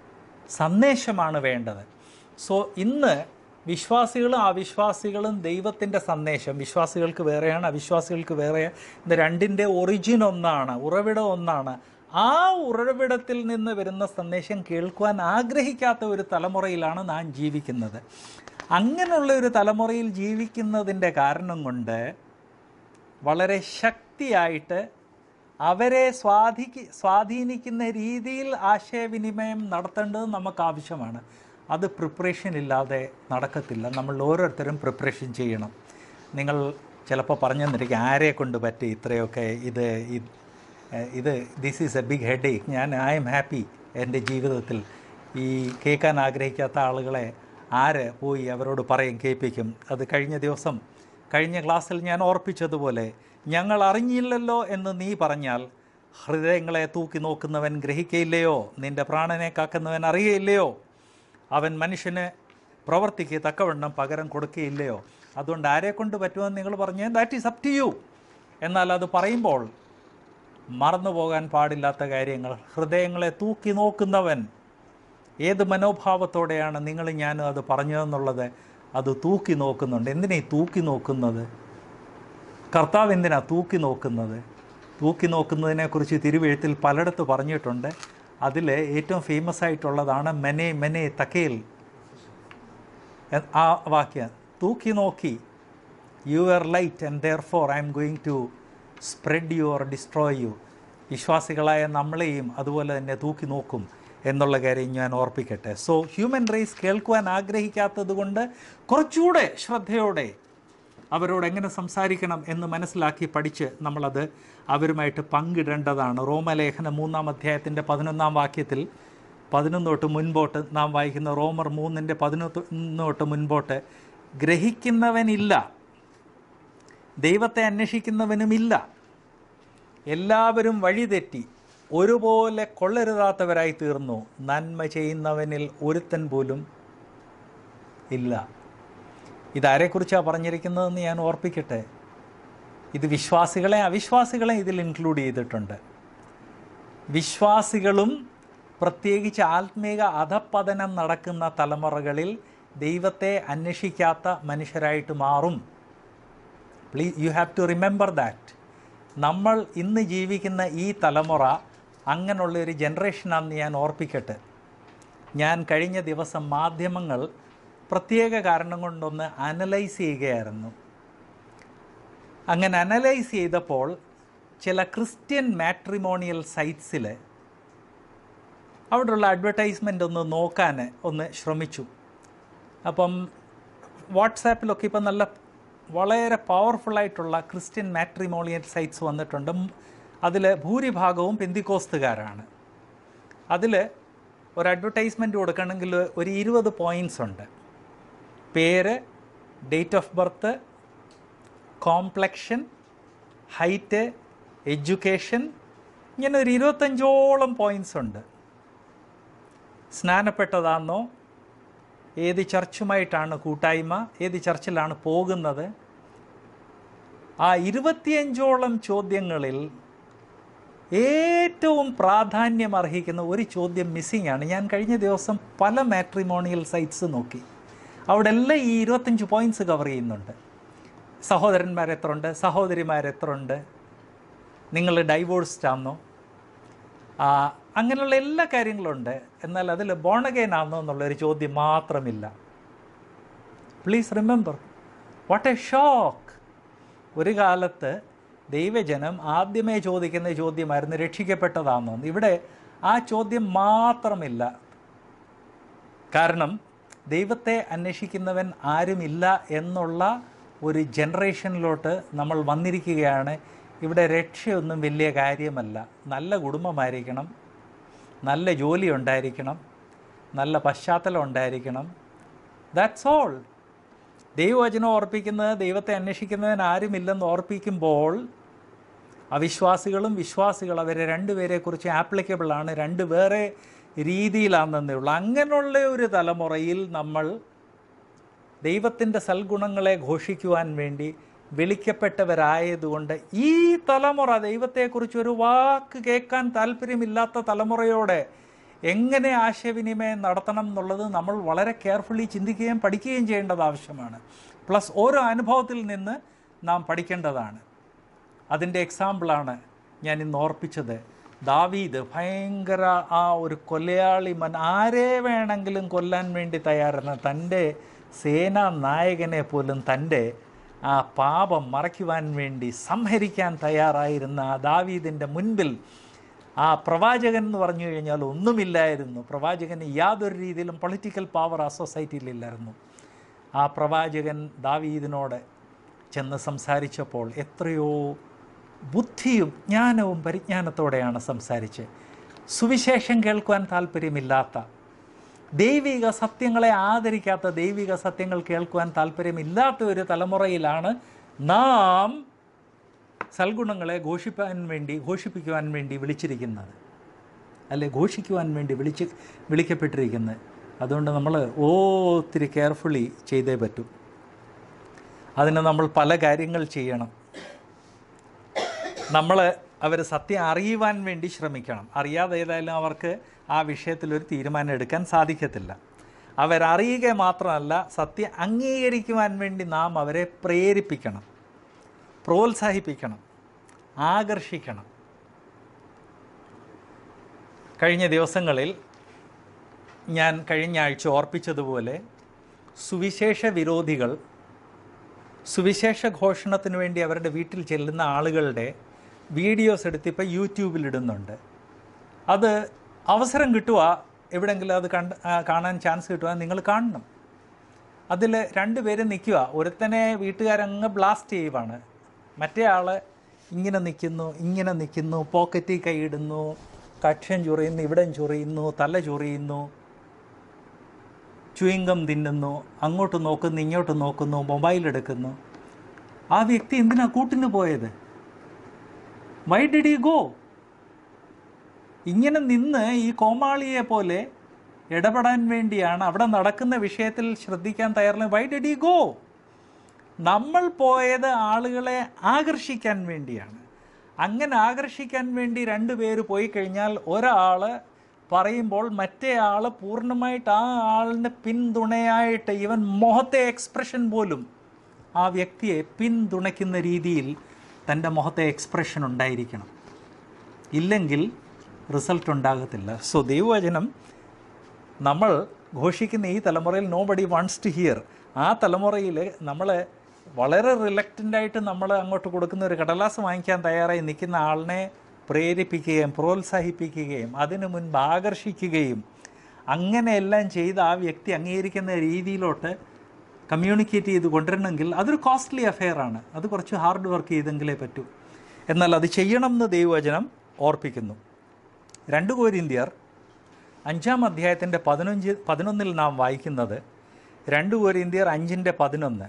സന്ദേശമാണ് വേണ്ടത് സോ ഇന്ന് വിശ്വാസികളും അവിശ്വാസികളും ദൈവത്തിൻ്റെ സന്ദേശം വിശ്വാസികൾക്ക് വേറെയാണ് അവിശ്വാസികൾക്ക് വേറെയാണ് ഇത് രണ്ടിൻ്റെ ഒറിജിൻ ഒന്നാണ് ഉറവിടം ഒന്നാണ് ആ ഉറവിടത്തിൽ നിന്ന് വരുന്ന സന്ദേശം കേൾക്കുവാൻ ആഗ്രഹിക്കാത്ത ഒരു തലമുറയിലാണ് നാം ജീവിക്കുന്നത് അങ്ങനെയുള്ള ഒരു തലമുറയിൽ ജീവിക്കുന്നതിൻ്റെ കാരണം കൊണ്ട് വളരെ ശക്തിയായിട്ട് അവരെ സ്വാധീ സ്വാധീനിക്കുന്ന രീതിയിൽ ആശയവിനിമയം നടത്തേണ്ടത് നമുക്ക് ആവശ്യമാണ് അത് പ്രിപ്പറേഷൻ ഇല്ലാതെ നടക്കത്തില്ല നമ്മൾ ഓരോരുത്തരും പ്രിപ്പറേഷൻ ചെയ്യണം നിങ്ങൾ ചിലപ്പോൾ പറഞ്ഞു തന്നിരിക്കും ആരെ കൊണ്ട് പറ്റി ഇത്രയൊക്കെ ഇത് ഇത് ഇത് this is a big headache ഞാൻ ഐ എം ഹാപ്പി എൻ്റെ ജീവിതത്തിൽ ഈ കേൾക്കാൻ ആഗ്രഹിക്കാത്ത ആളുകളെ ആര് പോയി അവരോട് പറയും കേൾപ്പിക്കും അത് കഴിഞ്ഞ ദിവസം കഴിഞ്ഞ ക്ലാസ്സിൽ ഞാൻ ഓർപ്പിച്ചതുപോലെ ഞങ്ങൾ അറിഞ്ഞില്ലല്ലോ എന്ന് നീ പറഞ്ഞാൽ ഹൃദയങ്ങളെ തൂക്കി നോക്കുന്നവൻ ഗ്രഹിക്കയില്ലയോ നിന്റെ പ്രാണനെ കാക്കുന്നവൻ അറിയയില്ലയോ അവൻ മനുഷ്യന് പ്രവർത്തിക്ക് തക്കവണ്ണം പകരം കൊടുക്കുകയില്ലയോ അതുകൊണ്ട് ആരെ കൊണ്ട് പറ്റുമെന്ന് നിങ്ങൾ പറഞ്ഞു that is up to you എന്നാൽ അത് പറയുമ്പോൾ മറന്നു പോകാൻ പാടില്ലാത്ത കാര്യങ്ങൾ ഹൃദയങ്ങളെ തൂക്കി നോക്കുന്നവൻ ഏത് മനോഭാവത്തോടെയാണ് നിങ്ങൾ ഞാനും അത് പറഞ്ഞതെന്നുള്ളത് അത് തൂക്കി നോക്കുന്നുണ്ട് എന്തിനാ ഈ തൂക്കി നോക്കുന്നത് കർത്താവ് എന്തിനാ തൂക്കി നോക്കുന്നത് തൂക്കി നോക്കുന്നതിനെക്കുറിച്ച് തിരുവെഴുത്തിൽ പലയിടത്ത് പറഞ്ഞിട്ടുണ്ട് അതിൽ ഏറ്റവും ഫേമസ് ആയിട്ടുള്ളതാണ് മെനെ മെനെ തക്കേൽ എ- ആ വാക്യം തൂക്കി നോക്കി you are light and therefore I'm going to spread you or destroy you വിശ്വാസികളായ നമ്മളെയും അതുപോലെ തന്നെ തൂക്കി നോക്കും എന്നുള്ള കാര്യം ഞാൻ ഓർപ്പിക്കട്ടെ സോ ഹ്യൂമൻ റേസ് കേൾക്കുവാൻ ആഗ്രഹിക്കാത്തത് കൊണ്ട് കുറച്ചുകൂടെ ശ്രദ്ധയോടെ അവരോട് എങ്ങനെ സംസാരിക്കണം എന്ന് മനസ്സിലാക്കി പഠിച്ച് നമ്മളത് അവരുമായിട്ട് പങ്കിടേണ്ടതാണ് റോമലേഖനം മൂന്നാം അധ്യായത്തിൻ്റെ പതിനൊന്നാം വാക്യത്തിൽ പതിനൊന്ന് തൊട്ട് മുൻപോട്ട് നാം വായിക്കുന്ന റോമർ മൂന്നിൻ്റെ പതിനൊന്ന് തൊട്ട് മുൻപോട്ട് ഗ്രഹിക്കുന്നവനില്ല ദൈവത്തെ അന്വേഷിക്കുന്നവനുമില്ല എല്ലാവരും വഴിതെറ്റി ഒരുപോലെ കൊള്ളരുതാത്തവരായി തീർന്നു നന്മ ചെയ്യുന്നവനിൽ ഒരുത്തൻ പോലും ഇല്ല ഇതാരെക്കുറിച്ചാണ് പറഞ്ഞിരിക്കുന്നതെന്ന് ഞാൻ ഓർപ്പിക്കട്ടെ ഇത് വിശ്വാസികളെ അവിശ്വാസികളെ ഇതിൽ ഇൻക്ലൂഡ് ചെയ്തിട്ടുണ്ട് വിശ്വാസികളും പ്രത്യേകിച്ച് ആത്മീക അധപ്പതനം നടക്കുന്ന തലമുറകളിൽ ദൈവത്തെ അന്വേഷിക്കാത്ത മനുഷ്യരായിട്ട് മാറും please you have to remember that നമ്മൾ ഇന്ന് ജീവിക്കുന്ന ഈ തലമുറ അങ്ങനെയുള്ള ഒരു ജനറേഷനാണെന്ന് ഞാൻ ഓർപ്പിക്കട്ടെ ഞാൻ കഴിഞ്ഞ ദിവസം മാധ്യമങ്ങൾ പ്രത്യേക കാരണം കൊണ്ടൊന്ന് അനലൈസ് ചെയ്യുകയായിരുന്നു അങ്ങനെ അനലൈസ് ചെയ്തപ്പോൾ ചില ക്രിസ്ത്യൻ മാട്രിമോണിയൽ സൈറ്റ്സിൽ അവിടെയുള്ള അഡ്വർടൈസ്മെൻ്റ് ഒന്ന് നോക്കാൻ ഒന്ന് ശ്രമിച്ചു അപ്പം വാട്സാപ്പിലൊക്കെ ഇപ്പം നല്ല വളരെ പവർഫുള്ളായിട്ടുള്ള ക്രിസ്ത്യൻ മാട്രിമോണിയൽ സൈറ്റ്സ് വന്നിട്ടുണ്ട് അതിൽ ഭൂരിഭാഗവും പെന്തിക്കോസ്തുകാരാണ് അതിൽ ഒരു അഡ്വർടൈസ്മെൻറ്റ് കൊടുക്കണമെങ്കിൽ ഒരു ഇരുപത് പോയിൻറ്റ്സ് ഉണ്ട് പേര് date of birth complexion height education ഇങ്ങനെ ഒരു ഇരുപത്തഞ്ചോളം പോയിൻറ്റ്സ് ഉണ്ട് സ്നാനപ്പെട്ടതാണെന്നോ ഏത് ചർച്ചുമായിട്ടാണ് കൂട്ടായ്മ ഏത് ചർച്ചിലാണ് പോകുന്നത് ആ ഇരുപത്തിയഞ്ചോളം ചോദ്യങ്ങളിൽ ഏറ്റവും പ്രാധാന്യം അർഹിക്കുന്ന ഒരു ചോദ്യം മിസ്സിംഗ് ആണ് ഞാൻ കഴിഞ്ഞ ദിവസം പല മാട്രിമോണിയൽ സൈറ്റ്സ് നോക്കി അവിടെ എല്ലാം ഈ ഇരുപത്തഞ്ച് പോയിന്റ്സ് കവർ ചെയ്യുന്നുണ്ട് സഹോദരന്മാർ എത്ര ഉണ്ട് സഹോദരിമാർ എത്ര ഉണ്ട് നിങ്ങൾ ഡൈവോഴ്സ്ഡ് ആണോ ആ, അങ്ങനെയുള്ള എല്ലാ കാര്യങ്ങളും ഉണ്ട് എന്നാൽ അതിൽ ബോണഗൈൻ ആണോ എന്നുള്ളൊരു ചോദ്യം മാത്രമില്ല please remember what a shock ഒരു കാലത്ത് ദൈവജനം ആദ്യമേ ചോദിക്കുന്ന ചോദ്യമായിരുന്നു രക്ഷിക്കപ്പെട്ടതാണോ എന്ന്. ഇവിടെ ആ ചോദ്യം മാത്രമില്ല കാരണം ദൈവത്തെ അന്വേഷിക്കുന്നവൻ ആരുമില്ല എന്നുള്ള ഒരു ജനറേഷനിലോട്ട് നമ്മൾ വന്നിരിക്കുകയാണ് ഇവിടെ രക്ഷയൊന്നും വലിയ കാര്യമല്ല നല്ല കുടുംബമായിരിക്കണം നല്ല ജോലി ഉണ്ടായിരിക്കണം നല്ല പശ്ചാത്തലം ഉണ്ടായിരിക്കണം ദാറ്റ്സ് ഓൾ ദൈവവചനം ഓർപ്പിക്കുന്നത് ദൈവത്തെ അന്വേഷിക്കുന്നവൻ ആരുമില്ലെന്ന് ഓർപ്പിക്കുമ്പോൾ അവിശ്വാസികളും വിശ്വാസികളും അവരെ രണ്ടുപേരെക്കുറിച്ച് ആപ്ലിക്കബിൾ ആണ് രണ്ട് വേറെ രീതിയിലാണെന്നേ ഉള്ളൂ അങ്ങനെയുള്ള ഒരു തലമുറയിൽ നമ്മൾ ദൈവത്തിൻ്റെ സൽഗുണങ്ങളെ ഘോഷിക്കുവാൻ വേണ്ടി വിളിക്കപ്പെട്ടവരായതുകൊണ്ട് ഈ തലമുറ ദൈവത്തെക്കുറിച്ച് ഒരു വാക്ക് കേൾക്കാൻ താല്പര്യമില്ലാത്ത തലമുറയോടെ എങ്ങനെ ആശയവിനിമയം നടത്തണം എന്നുള്ളത് നമ്മൾ വളരെ കെയർഫുള്ളി ചിന്തിക്കുകയും പഠിക്കുകയും ചെയ്യേണ്ടത് ആവശ്യമാണ് പ്ലസ് ഓരോ അനുഭവത്തിൽ നിന്ന് നാം പഠിക്കേണ്ടതാണ് അതിൻ്റെ എക്സാമ്പിളാണ് ഞാൻ ഇന്ന് ഓർപ്പിച്ചത് ദാവീദ് ഭയങ്കര ആ ഒരു കൊലയാളി മൻ ആരെ വേണമെങ്കിലും കൊല്ലാൻ വേണ്ടി തയ്യാറാണ് തൻ്റെ സേനാ നായകനെ പോലും തൻ്റെ ആ പാപം മറയ്ക്കുവാൻ വേണ്ടി സംഹരിക്കാൻ തയ്യാറായിരുന്ന ആ ദാവീദിൻ്റെ മുൻപിൽ ആ പ്രവാചകൻ എന്ന് പറഞ്ഞു കഴിഞ്ഞാൽ ഒന്നുമില്ലായിരുന്നു പ്രവാചകന് യാതൊരു രീതിയിലും പൊളിറ്റിക്കൽ പവർ ആ സൊസൈറ്റിയിലില്ലായിരുന്നു ആ പ്രവാചകൻ ദാവീദിനോട് ചെന്ന് സംസാരിച്ചപ്പോൾ എത്രയോ ബുദ്ധിയും ജ്ഞാനവും പരിജ്ഞാനത്തോടെയാണ് സംസാരിച്ച് സുവിശേഷം കേൾക്കുവാൻ താല്പര്യമില്ലാത്ത ദൈവിക സത്യങ്ങളെ ആദരിക്കാത്ത ദൈവിക സത്യങ്ങൾ കേൾക്കുവാൻ താല്പര്യമില്ലാത്ത ഒരു തലമുറയിലാണ് നാം സൽഗുണങ്ങളെ ഘോഷിപ്പാൻ വേണ്ടി ഘോഷിപ്പിക്കുവാൻ വേണ്ടി വിളിച്ചിരിക്കുന്നത് അല്ലെ ഘോഷിക്കുവാൻ വേണ്ടി വിളിച്ച് വിളിക്കപ്പെട്ടിരിക്കുന്നത് അതുകൊണ്ട് നമ്മൾ ഒത്തിരി കെയർഫുള്ളി ചെയ്തേ പറ്റൂ അതിന് നമ്മൾ പല കാര്യങ്ങൾ ചെയ്യണം നമ്മൾ അവർ സത്യം അറിയുവാൻ വേണ്ടി ശ്രമിക്കണം അറിയാതെ ഏതായാലും അവർക്ക് ആ വിഷയത്തിലൊരു തീരുമാനം എടുക്കാൻ സാധിക്കത്തില്ല അവരറിയുക മാത്രമല്ല സത്യം അംഗീകരിക്കുവാൻ വേണ്ടി നാം അവരെ പ്രേരിപ്പിക്കണം പ്രോത്സാഹിപ്പിക്കണം ആകർഷിക്കണം കഴിഞ്ഞ ദിവസങ്ങളിൽ ഞാൻ കഴിഞ്ഞ ആഴ്ച ഓർപ്പിച്ചതുപോലെ സുവിശേഷ വിരോധികൾ സുവിശേഷ ഘോഷണത്തിന് വേണ്ടി അവരുടെ വീട്ടിൽ ചെല്ലുന്ന ആളുകളുടെ വീഡിയോസ് എടുത്ത് ഇപ്പോൾ യൂട്യൂബിലിടുന്നുണ്ട് അത് അവസരം കിട്ടുക എവിടെയെങ്കിലും അത് കണ്ട് ആ, കാണാൻ ചാൻസ് കിട്ടുക നിങ്ങൾ കാണണം അതിൽ രണ്ടുപേരും നിൽക്കുക ഒരുത്തനെ വീട്ടുകാരങ്ങ് ബ്ലാസ്റ്റ് ചെയ്യുവാണ് മറ്റേ ആൾ ഇങ്ങനെ നിൽക്കുന്നു ഇങ്ങനെ നിൽക്കുന്നു പോക്കറ്റിൽ കൈയിടുന്നു കക്ഷം ചൊറിയുന്നു ഇവിടം ചൊറിയുന്നു തല ചൊറിയുന്നു ചുയിങ്കം തിന്നുന്നു അങ്ങോട്ട് നോക്കുന്നു ഇങ്ങോട്ട് നോക്കുന്നു മൊബൈൽ എടുക്കുന്നു ആ വ്യക്തി എന്തിനാ കൂട്ടിന് പോയത് വൈ ഡിഡ് ഈ ഗോ ഇങ്ങനെ നിന്ന് ഈ കോമാളിയെ പോലെ ഇടപെടാൻ വേണ്ടിയാണ് അവിടെ നടക്കുന്ന വിഷയത്തിൽ ശ്രദ്ധിക്കാൻ തയ്യാറില്ല വൈ ഡിഡ് ഈ ഗോ നമ്മൾ പോയത് ആളുകളെ ആകർഷിക്കാൻ വേണ്ടിയാണ് അങ്ങനെ ആകർഷിക്കാൻ വേണ്ടി രണ്ട് പേര് പോയി കഴിഞ്ഞാൽ ഒരാൾ പറയുമ്പോൾ മറ്റേ ആൾ പൂർണ്ണമായിട്ട് ആ ആളിന് പിന്തുണയായിട്ട് ഇവൻ മുഖത്തെ എക്സ്പ്രഷൻ പോലും ആ വ്യക്തിയെ പിന്തുണയ്ക്കുന്ന രീതിയിൽ തൻ്റെ മുഖത്തെ എക്സ്പ്രഷൻ ഉണ്ടായിരിക്കണം ഇല്ലെങ്കിൽ റിസൾട്ട് ഉണ്ടാകത്തില്ല സോ ദൈവവചനം നമ്മൾ ഘോഷിക്കുന്ന ഈ തലമുറയിൽ nobody wants to hear ആ തലമുറയിൽ നമ്മൾ വളരെ റിലക്റ്റൻ്റായിട്ട് നമ്മൾ അങ്ങോട്ട് കൊടുക്കുന്ന ഒരു കടലാസ് വാങ്ങിക്കാൻ തയ്യാറായി നിൽക്കുന്ന ആളിനെ പ്രേരിപ്പിക്കുകയും പ്രോത്സാഹിപ്പിക്കുകയും അതിനു മുൻപ് ആകർഷിക്കുകയും അങ്ങനെയെല്ലാം ചെയ്ത് ആ വ്യക്തി അംഗീകരിക്കുന്ന രീതിയിലോട്ട് കമ്മ്യൂണിക്കേറ്റ് ചെയ്ത് കൊണ്ടുവരണമെങ്കിൽ അതൊരു കോസ്റ്റ്ലി അഫെയറാണ് അത് കുറച്ച് ഹാർഡ് വർക്ക് ചെയ്തെങ്കിലേ പറ്റൂ എന്നാൽ അത് ചെയ്യണം എന്ന് ദൈവവചനം ഓർപ്പിക്കുന്നു രണ്ട് കോരിന്ത്യർ അഞ്ചാം അധ്യായത്തിൻ്റെ പതിനഞ്ച് പതിനൊന്നിൽ നാം വായിക്കുന്നത് രണ്ട് കോരിന്ത്യർ അഞ്ചിൻ്റെ പതിനൊന്ന്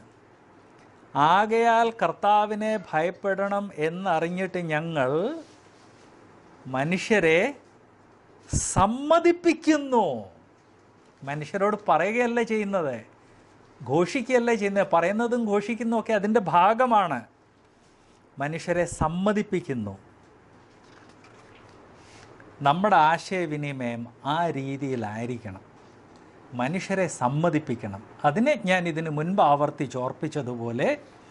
ആകയാൽ കർത്താവിനെ ഭയപ്പെടണം എന്നറിഞ്ഞിട്ട് ഞങ്ങൾ മനുഷ്യരെ സമ്മതിപ്പിക്കുന്നു മനുഷ്യരോട് പറയുകയല്ല ചെയ്യുന്നത് ഘോഷിക്കുകയല്ല ചെയ്യുന്നത് പറയുന്നതും ഘോഷിക്കുന്നതും ഒക്കെ അതിൻ്റെ ഭാഗമാണ് മനുഷ്യരെ സമ്മതിപ്പിക്കുന്നു നമ്മുടെ ആശയവിനിമയം ആ രീതിയിലായിരിക്കണം മനുഷ്യരെ സമ്മതിപ്പിക്കണം അതിനെ ഞാൻ ഇതിന് മുൻപ് ആവർത്തിച്ച് ഓർപ്പിച്ചതുപോലെ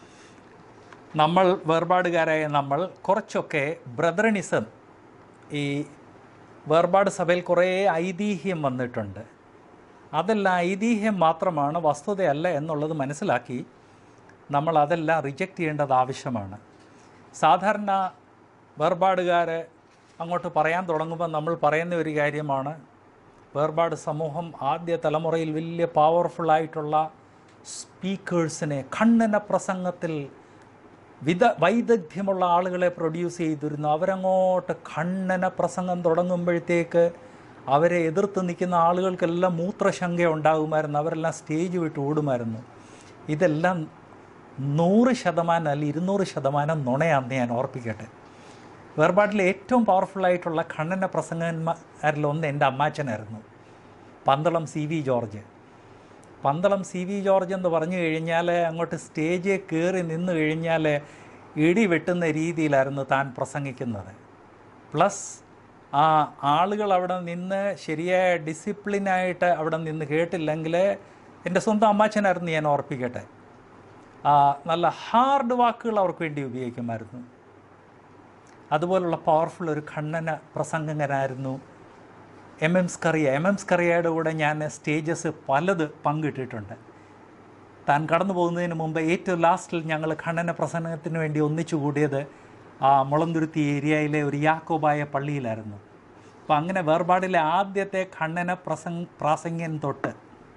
നമ്മൾ വേർപാടുകാരായ നമ്മൾ കുറച്ചൊക്കെ ബ്രദറിനിസം ഈ വേർപാട് സഭയിൽ കുറേ ഐതിഹ്യം വന്നിട്ടുണ്ട് അതെല്ലാം ഐതിഹ്യം മാത്രമാണ് വസ്തുതയല്ല എന്നുള്ളത് മനസ്സിലാക്കി നമ്മൾ അതെല്ലാം റിജക്റ്റ് ചെയ്യേണ്ടത് ആവശ്യമാണ് സാധാരണ വേർപാടുകാർ അങ്ങോട്ട് പറയാൻ തുടങ്ങുമ്പോൾ നമ്മൾ പറയുന്ന ഒരു കാര്യമാണ് വേർപാട് സമൂഹം ആദ്യ തലമുറയിൽ വലിയ പവർഫുള്ളായിട്ടുള്ള സ്പീക്കേഴ്സിനെ ഖണ്ഡന പ്രസംഗത്തിൽ വിദ വൈദഗ്ധ്യമുള്ള ആളുകളെ പ്രൊഡ്യൂസ് ചെയ്തിരുന്നു അവരങ്ങോട്ട് ഖണ്ഡന പ്രസംഗം തുടങ്ങുമ്പോഴത്തേക്ക് അവരെ എതിർത്ത് നിൽക്കുന്ന ആളുകൾക്കെല്ലാം മൂത്രശങ്ക ഉണ്ടാകുമായിരുന്നു അവരെല്ലാം സ്റ്റേജ് വിട്ട് ഓടുമായിരുന്നു ഇതെല്ലാം നൂറ് ശതമാനം അല്ല ഇരുന്നൂറ് ശതമാനം നുണയാണെന്ന് ഞാൻ ഓർപ്പിക്കട്ടെ വേർപാട്ടിലെ ഏറ്റവും പവർഫുള്ളായിട്ടുള്ള ഖണ്ഡന പ്രസംഗന്മാരിൽ ഒന്ന് എൻ്റെ അമ്മാച്ചനായിരുന്നു Pandalam C V George Pandalam C V George എന്ന് പറഞ്ഞു കഴിഞ്ഞാൽ അങ്ങോട്ട് സ്റ്റേജിൽ കയറി നിന്ന് കഴിഞ്ഞാൽ ഇടി വെട്ടുന്ന രീതിയിലായിരുന്നു താൻ പ്രസംഗിക്കുന്നത് പ്ലസ് ആ ആളുകൾ അവിടെ നിന്ന് ശരിയായ ഡിസിപ്ലിനായിട്ട് അവിടെ നിന്ന് കേട്ടില്ലെങ്കിൽ എൻ്റെ സ്വന്തം അമ്മാച്ചനായിരുന്നു ഞാൻ ഓർപ്പിക്കട്ടെ ആ, നല്ല ഹാർഡ് വാക്കുകൾ അവർക്ക് വേണ്ടി ഉപയോഗിക്കുമായിരുന്നു അതുപോലുള്ള പവർഫുൾ ഒരു ഖണ്ഡന പ്രസംഗകനായിരുന്നു M M Scaria M M സ്കറിയയുടെ കൂടെ ഞാൻ സ്റ്റേജസ് പലത് പങ്കിട്ടിട്ടുണ്ട് താൻ കടന്നു പോകുന്നതിന് മുമ്പ് ഏറ്റവും ലാസ്റ്റിൽ ഞങ്ങൾ ഖണ്ഡന പ്രസംഗത്തിന് വേണ്ടി ഒന്നിച്ചു കൂടിയത് ആ മുളന്തുരുത്തി ഏരിയയിലെ ഒരു യാക്കോബായ പള്ളിയിലായിരുന്നു അപ്പോൾ അങ്ങനെ വേർപാടിലെ ആദ്യത്തെ ഖണ്ഡന പ്രസംഗ പ്രാസംഗ്യൻ തൊട്ട്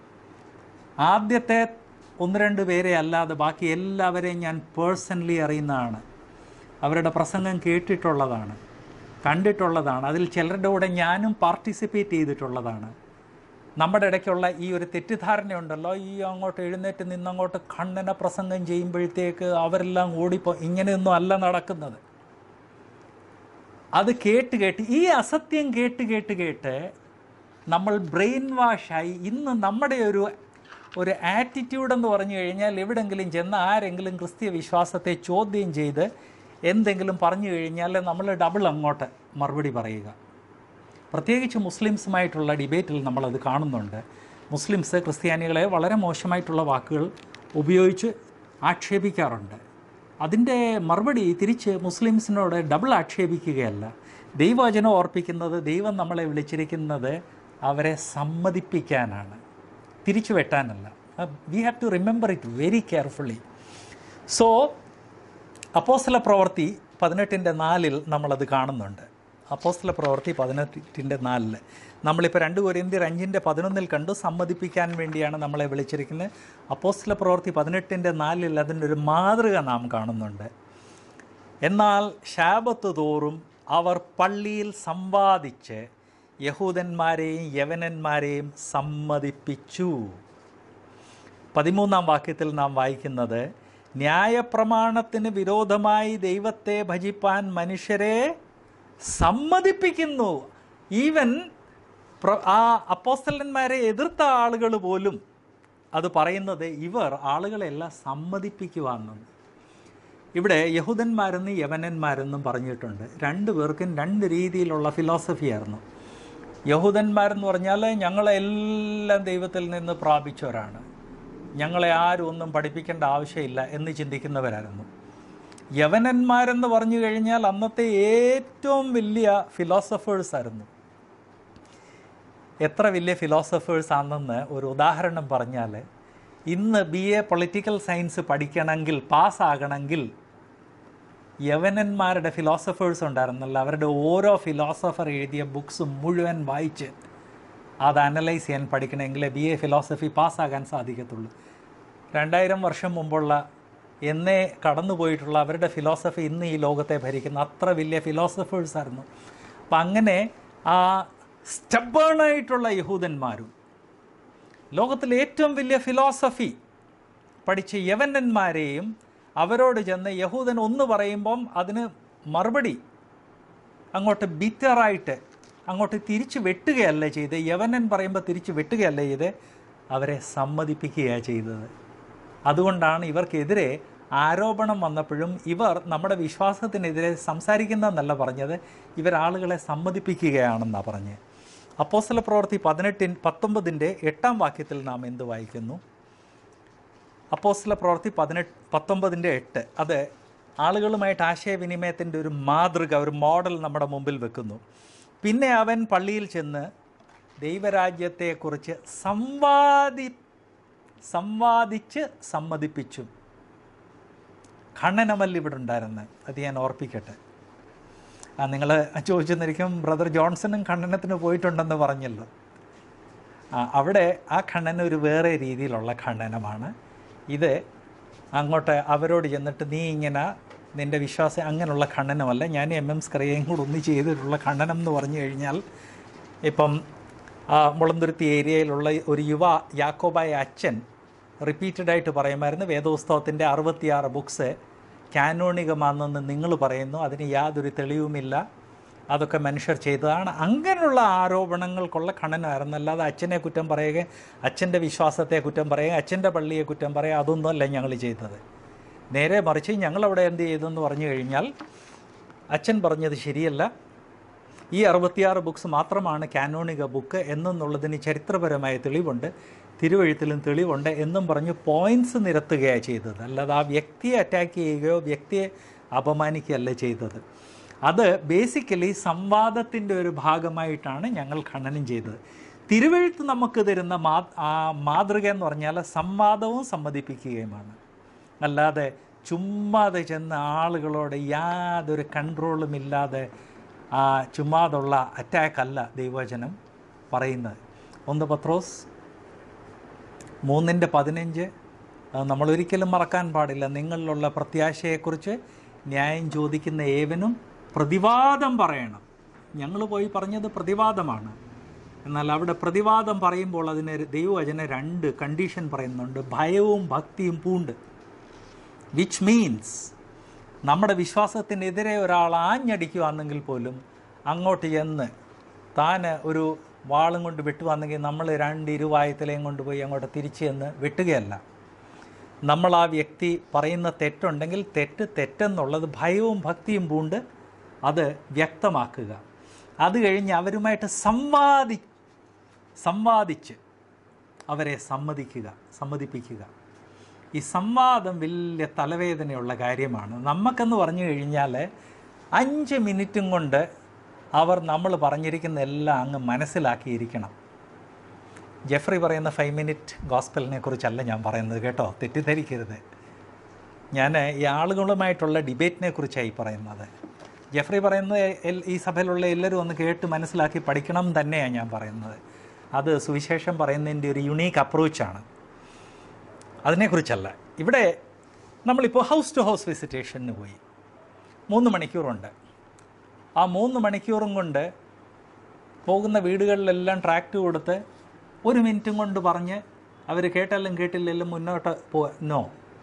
ആദ്യത്തെ ഒന്ന് രണ്ട് പേരെ അല്ലാതെ ബാക്കി എല്ലാവരെയും ഞാൻ പേഴ്സണലി അറിയുന്നതാണ് അവരുടെ പ്രസംഗം കേട്ടിട്ടുള്ളതാണ് കണ്ടിട്ടുള്ളതാണ് അതിൽ ചിലരുടെ കൂടെ ഞാനും പാർട്ടിസിപ്പേറ്റ് ചെയ്തിട്ടുള്ളതാണ് നമ്മുടെ ഇടയ്ക്കുള്ള ഈ ഒരു തെറ്റിദ്ധാരണയുണ്ടല്ലോ ഈ അങ്ങോട്ട് എഴുന്നേറ്റ് നിന്നങ്ങോട്ട് ഖണ്ഡന പ്രസംഗം ചെയ്യുമ്പോഴത്തേക്ക് അവരെല്ലാം ഓടിപ്പോ ഇങ്ങനെയൊന്നും അല്ല നടക്കുന്നത് അത് കേട്ട് കേട്ട് ഈ അസത്യം കേട്ട് കേട്ട് കേട്ട് നമ്മൾ ബ്രെയിൻ വാഷായി ഇന്ന് നമ്മുടെ ഒരു ഒരു ആറ്റിറ്റ്യൂഡ് എന്ന് പറഞ്ഞു കഴിഞ്ഞാൽ എവിടെങ്കിലും ചെന്ന് ആരെങ്കിലും ക്രിസ്തീയ വിശ്വാസത്തെ ചോദ്യം ചെയ്ത് എന്തെങ്കിലും പറഞ്ഞു കഴിഞ്ഞാൽ നമ്മൾ ഡബിൾ അങ്ങോട്ട് മറുപടി പറയുക പ്രത്യേകിച്ച് മുസ്ലിംസുമായിട്ടുള്ള ഡിബേറ്റിൽ നമ്മളത് കാണുന്നുണ്ട് മുസ്ലിംസ് ക്രിസ്ത്യാനികളെ വളരെ മോശമായിട്ടുള്ള വാക്കുകൾ ഉപയോഗിച്ച് ആക്ഷേപിക്കാറുണ്ട് അതിൻ്റെ മറുപടി തിരിച്ച് മുസ്ലിംസിനോട് ഡബിൾ ആക്ഷേപിക്കുകയല്ല ദൈവവചനം ഓർപ്പിക്കുന്നത് ദൈവം നമ്മളെ വിളിച്ചിരിക്കുന്നത് അവരെ സമ്മതിപ്പിക്കാനാണ് തിരിച്ചു വെട്ടാനല്ല we have to remember it very carefully so അപ്പോസ്തല പ്രവൃത്തി പതിനെട്ടിൻ്റെ നാലിൽ നമ്മളത് കാണുന്നുണ്ട് അപ്പോസ്തല പ്രവൃത്തി പതിനെട്ടിൻ്റെ നാലിൽ നമ്മളിപ്പോൾ രണ്ട് കൊരിന്തിയർ അഞ്ചിൻ്റെ പതിനൊന്നിൽ കണ്ടു സമ്മതിപ്പിക്കാൻ വേണ്ടിയാണ് നമ്മളെ വിളിച്ചിരിക്കുന്നത് അപ്പോസ്തല പ്രവൃത്തി പതിനെട്ടിൻ്റെ നാലിൽ അതിൻ്റെ ഒരു മാതൃക നാം കാണുന്നുണ്ട് എന്നാൽ ശാപത്ത് തോറും അവർ പള്ളിയിൽ സമ്പാദിച്ച് യഹൂദന്മാരെയും യവനന്മാരെയും സമ്മതിപ്പിച്ചു പതിമൂന്നാം വാക്യത്തിൽ നാം വായിക്കുന്നത് ന്യായപ്രമാണത്തിന് വിരോധമായി ദൈവത്തെ ഭജിപ്പാൻ മനുഷ്യരെ സമ്മതിപ്പിക്കുന്നു ഈവൻ പ്ര- ആ അപ്പോസ്തലന്മാരെ എതിർത്ത ആളുകൾ പോലും അത് പറയുന്നത് ഇവർ ആളുകളെല്ലാം സമ്മതിപ്പിക്കുവാണെന്ന് ഇവിടെ യഹൂദന്മാരെന്നും യവനന്മാരെന്നും പറഞ്ഞിട്ടുണ്ട് രണ്ടു പേർക്കും രണ്ട് രീതിയിലുള്ള ഫിലോസഫിയായിരുന്നു യഹൂദന്മാരെന്ന് പറഞ്ഞാൽ ഞങ്ങളെല്ലാം ദൈവത്തിൽ നിന്ന് പ്രാപിച്ചവരാണ് ഞങ്ങളെ ആരും ഒന്നും പഠിപ്പിക്കേണ്ട ആവശ്യമില്ല എന്ന് ചിന്തിക്കുന്നവരായിരുന്നു യവനന്മാരെന്ന് പറഞ്ഞു കഴിഞ്ഞാൽ അന്നത്തെ ഏറ്റവും വലിയ ഫിലോസഫേഴ്സ് ആയിരുന്നു എത്ര വലിയ ഫിലോസഫേഴ്സ് ആണെന്ന് ഒരു ഉദാഹരണം പറഞ്ഞാൽ ഇന്ന് ബി എ പൊളിറ്റിക്കൽ സയൻസ് പഠിക്കണമെങ്കിൽ പാസ്സാകണമെങ്കിൽ യവനന്മാരുടെ ഫിലോസഫേഴ്സ് ഉണ്ടായിരുന്നല്ലോ അവരുടെ ഓരോ ഫിലോസഫർ എഴുതിയ ബുക്സ് മുഴുവൻ വായിച്ച് അത് അനലൈസ് ചെയ്യാൻ പഠിക്കണമെങ്കിൽ ബി എ ഫിലോസഫി പാസ്സാകാൻ സാധിക്കത്തുള്ളൂ രണ്ടായിരം വർഷം മുമ്പുള്ള എന്നേ കടന്നുപോയിട്ടുള്ള അവരുടെ ഫിലോസഫി ഇന്ന് ഈ ലോകത്തെ ഭരിക്കുന്ന അത്ര വലിയ ഫിലോസഫേഴ്സ് ആയിരുന്നു അപ്പം അങ്ങനെ ആ സ്റ്റബേണായിട്ടുള്ള യഹൂദന്മാരും ലോകത്തിലെ ഏറ്റവും വലിയ ഫിലോസഫി പഠിച്ച യവനന്മാരെയും അവരോട് ചെന്ന് യഹൂദൻ ഒന്ന് പറയുമ്പം അതിന് മറുപടി അങ്ങോട്ട് ബിറ്ററായിട്ട് അങ്ങോട്ട് തിരിച്ചു വെട്ടുകയല്ല ചെയ്ത് യവനൻ പറയുമ്പോൾ തിരിച്ചു വെട്ടുകയല്ല ചെയ്ത് അവരെ സമ്മതിപ്പിക്കുകയാണ് ചെയ്തത് അതുകൊണ്ടാണ് ഇവർക്കെതിരെ ആരോപണം വന്നപ്പോഴും ഇവർ നമ്മുടെ വിശ്വാസത്തിനെതിരെ സംസാരിക്കുന്നതെന്നല്ല പറഞ്ഞത് ഇവരാളുകളെ സമ്മതിപ്പിക്കുകയാണെന്നാണ് പറഞ്ഞത് അപ്പോസ്തല പ്രവൃത്തി പതിനെട്ടിൻ പത്തൊമ്പതിൻ്റെ എട്ടാം വാക്യത്തിൽ നാം എന്ത് വായിക്കുന്നു അപ്പോസ്തല പ്രവൃത്തി പതിനെട്ട് പത്തൊമ്പതിൻ്റെ എട്ട് അത് ആളുകളുമായിട്ട് ആശയവിനിമയത്തിൻ്റെ ഒരു മാതൃക ഒരു മോഡൽ നമ്മുടെ മുമ്പിൽ വെക്കുന്നു പിന്നെ അവൻ പള്ളിയിൽ ചെന്ന് ദൈവരാജ്യത്തെക്കുറിച്ച് സംവാദി സംവാദിച്ച് സമ്മതിപ്പിച്ചു ഖണ്ഡനമല്ല ഇവിടെ ഉണ്ടായിരുന്നത് അത് ഞാൻ ഓർപ്പിക്കട്ടെ ആ നിങ്ങൾ ചോദിച്ചെന്നിരിക്കും ബ്രദർ ജോൺസണും ഖണ്ഡനത്തിന് പോയിട്ടുണ്ടെന്ന് പറഞ്ഞല്ലോ ആ, അവിടെ ആ ഖണ്ഡനം ഒരു വേറെ രീതിയിലുള്ള ഖണ്ഡനമാണ് ഇത് അങ്ങോട്ട് അവരോട് ചെന്നിട്ട് നീ ഇങ്ങനെ നിൻ്റെ വിശ്വാസം അങ്ങനെയുള്ള ഖണ്ഡനമല്ല ഞാൻ എം എം സ്ക്രിയയും കൂടെ ഒന്ന് ചെയ്തിട്ടുള്ള ഖണ്ഡനം എന്ന് പറഞ്ഞു കഴിഞ്ഞാൽ ഇപ്പം ആ, മുളന്തുരുത്തി ഏരിയയിലുള്ള ഒരു യുവ യാക്കോബായ അച്ഛൻ റിപ്പീറ്റഡായിട്ട് പറയുമായിരുന്നു വേദോത്സവത്തിൻ്റെ അറുപത്തിയാറ് ബുക്സ് കാനോണികമാണെന്ന് നിങ്ങൾ പറയുന്നു അതിന് യാതൊരു തെളിവുമില്ല അതൊക്കെ മനുഷ്യർ ചെയ്തതാണ് അങ്ങനെയുള്ള ആരോപണങ്ങൾക്കുള്ള ഖണ്ഡനമായിരുന്നു അല്ലാതെ അച്ഛനെ കുറ്റം പറയുക അച്ഛൻ്റെ വിശ്വാസത്തെ കുറ്റം പറയുക അച്ഛൻ്റെ പള്ളിയെ കുറ്റം പറയുക അതൊന്നുമല്ല ഞങ്ങൾ ചെയ്തത് നേരെ മറിച്ച് ഞങ്ങളവിടെ എന്ത് ചെയ്തെന്ന് പറഞ്ഞു കഴിഞ്ഞാൽ അച്ഛൻ പറഞ്ഞത് ശരിയല്ല ഈ അറുപത്തിയാറ് ബുക്സ് മാത്രമാണ് കാനോണിക ബുക്ക് എന്നുള്ളതിന് ചരിത്രപരമായ തെളിവുണ്ട് തിരുവഴുത്തിലും തെളിവുണ്ട് എന്നും പറഞ്ഞ് പോയിന്റ്സ് നിരത്തുകയാണ് ചെയ്തത് അല്ലാതെ ആ വ്യക്തിയെ അറ്റാക്ക് ചെയ്യുകയോ വ്യക്തിയെ അപമാനിക്കുകയല്ല ചെയ്തത് അത് ബേസിക്കലി സംവാദത്തിൻ്റെ ഒരു ഭാഗമായിട്ടാണ് ഞങ്ങൾ ഖനനം ചെയ്തത് തിരുവഴുത്ത് നമുക്ക് തരുന്ന മാ ആ മാതൃക എന്ന് പറഞ്ഞാൽ സംവാദവും സമ്മതിപ്പിക്കുകയുമാണ് അല്ലാതെ ചുമ്മാതെ ചെന്ന് ആളുകളോട് യാതൊരു കൺട്രോളും ഇല്ലാതെ ആ ചുമ്മാതുള്ള അറ്റാക്ക് അല്ല ദൈവവചനം പറയുന്നത് ഒന്ന് പത്രോസ് മൂന്നിൻ്റെ പതിനഞ്ച് അത് നമ്മളൊരിക്കലും മറക്കാൻ പാടില്ല നിങ്ങളിലുള്ള പ്രത്യാശയെക്കുറിച്ച് ന്യായം ചോദിക്കുന്ന ഏവനും പ്രതിവാദം പറയണം ഞങ്ങൾ പോയി പറഞ്ഞത് പ്രതിവാദമാണ് എന്നാൽ അവിടെ പ്രതിവാദം പറയുമ്പോൾ അതിന് ദൈവവചന രണ്ട് കണ്ടീഷൻ പറയുന്നുണ്ട് ഭയവും ഭക്തിയും പൂണ്ട് വിച്ച് മീൻസ് നമ്മുടെ വിശ്വാസത്തിനെതിരെ ഒരാൾ ആഞ്ഞടിക്കുകയാണെങ്കിൽ പോലും അങ്ങോട്ട് ചെന്ന് താൻ ഒരു വാളും കൊണ്ട് വെട്ടുവാണെങ്കിൽ നമ്മൾ രണ്ട് ഇരുവായത്തിലെയും കൊണ്ടുപോയി അങ്ങോട്ട് തിരിച്ച് ചെന്ന് വെട്ടുകയല്ല നമ്മൾ ആ വ്യക്തി പറയുന്ന തെറ്റുണ്ടെങ്കിൽ തെറ്റ് തെറ്റെന്നുള്ളത് ഭയവും ഭക്തിയും പൂണ്ട് അത് വ്യക്തമാക്കുക അത് കഴിഞ്ഞ് അവരുമായിട്ട് സംവാദി സംവാദിച്ച് അവരെ സമ്മതിക്കുക സമ്മതിപ്പിക്കുക ഈ സംവാദം വലിയ തലവേദനയുള്ള കാര്യമാണ് നമുക്കെന്ന് പറഞ്ഞു കഴിഞ്ഞാൽ അഞ്ച് മിനിറ്റും കൊണ്ട് അവർ നമ്മൾ പറഞ്ഞിരിക്കുന്ന എല്ലാം അങ്ങ് മനസ്സിലാക്കിയിരിക്കണം ജെഫ്രി പറയുന്ന ഫൈവ് മിനിറ്റ് ഗോസ്പലിനെ കുറിച്ചല്ല ഞാൻ പറയുന്നത് കേട്ടോ തെറ്റിദ്ധരിക്കരുത് ഞാൻ ഈ ആളുകളുമായിട്ടുള്ള ഡിബേറ്റിനെ കുറിച്ചായി പറയുന്നത് ജെഫ്രി പറയുന്നത് എൽ- ഈ സഭയിലുള്ള എല്ലാവരും ഒന്ന് കേട്ട് മനസ്സിലാക്കി പഠിക്കണം തന്നെയാണ് ഞാൻ പറയുന്നത് അത് സുവിശേഷം പറയുന്നതിൻ്റെ ഒരു യുണീക്ക് അപ്രോച്ചാണ് അതിനെക്കുറിച്ചല്ല ഇവിടെ നമ്മളിപ്പോൾ ഹൗസ് ടു ഹൗസ് വിസിറ്റേഷന് പോയി മൂന്ന് മണിക്കൂറുണ്ട് ആ മൂന്ന് മണിക്കൂറും കൊണ്ട് പോകുന്ന വീടുകളിലെല്ലാം ട്രാക്ട് കൊടുത്ത് ഒരു മിനിറ്റും കൊണ്ട് പറഞ്ഞ് അവർ കേട്ടാലും കേട്ടില്ലെങ്കിലും മുന്നോട്ട് പോ നോ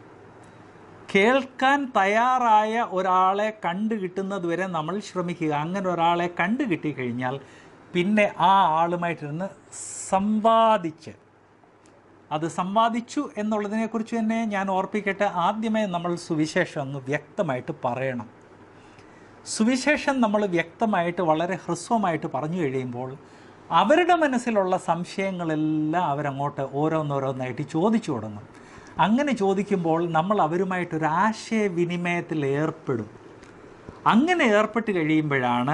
കേൾക്കാൻ തയ്യാറായ ഒരാളെ കണ്ടു കിട്ടുന്നത് വരെ നമ്മൾ ശ്രമിക്കുക അങ്ങനെ ഒരാളെ കണ്ടു കിട്ടിക്കഴിഞ്ഞാൽ പിന്നെ ആ ആളുമായിട്ടിരുന്ന് സംവാദിച്ച് അത് സമ്പാദിച്ചു എന്നുള്ളതിനെക്കുറിച്ച് തന്നെ ഞാൻ ഓർപ്പിക്കട്ടെ ആദ്യമേ നമ്മൾ സുവിശേഷം അങ്ങ് വ്യക്തമായിട്ട് പറയണം സുവിശേഷം നമ്മൾ വ്യക്തമായിട്ട് വളരെ ഹ്രസ്വമായിട്ട് പറഞ്ഞു കഴിയുമ്പോൾ അവരുടെ മനസ്സിലുള്ള സംശയങ്ങളെല്ലാം അവരങ്ങോട്ട് ഓരോന്നോരോന്നായിട്ട് ചോദിച്ചു തുടങ്ങും അങ്ങനെ ചോദിക്കുമ്പോൾ നമ്മൾ അവരുമായിട്ടൊരു ആശയവിനിമയത്തിൽ ഏർപ്പെടും അങ്ങനെ ഏർപ്പെട്ട് കഴിയുമ്പോഴാണ്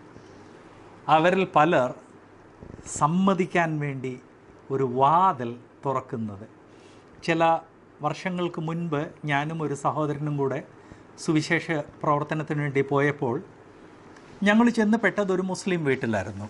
അവരിൽ പലർ സമ്മതിക്കാൻ വേണ്ടി ഒരു വാതിൽ തുറക്കുന്നത് ചില വർഷങ്ങൾക്ക് മുൻപ് ഞാനും ഒരു സഹോദരനും കൂടെ സുവിശേഷ പ്രവർത്തനത്തിന് വേണ്ടി പോയപ്പോൾ ഞങ്ങൾ ചെന്ന് പെട്ടത് ഒരു മുസ്ലിം വീട്ടിലായിരുന്നു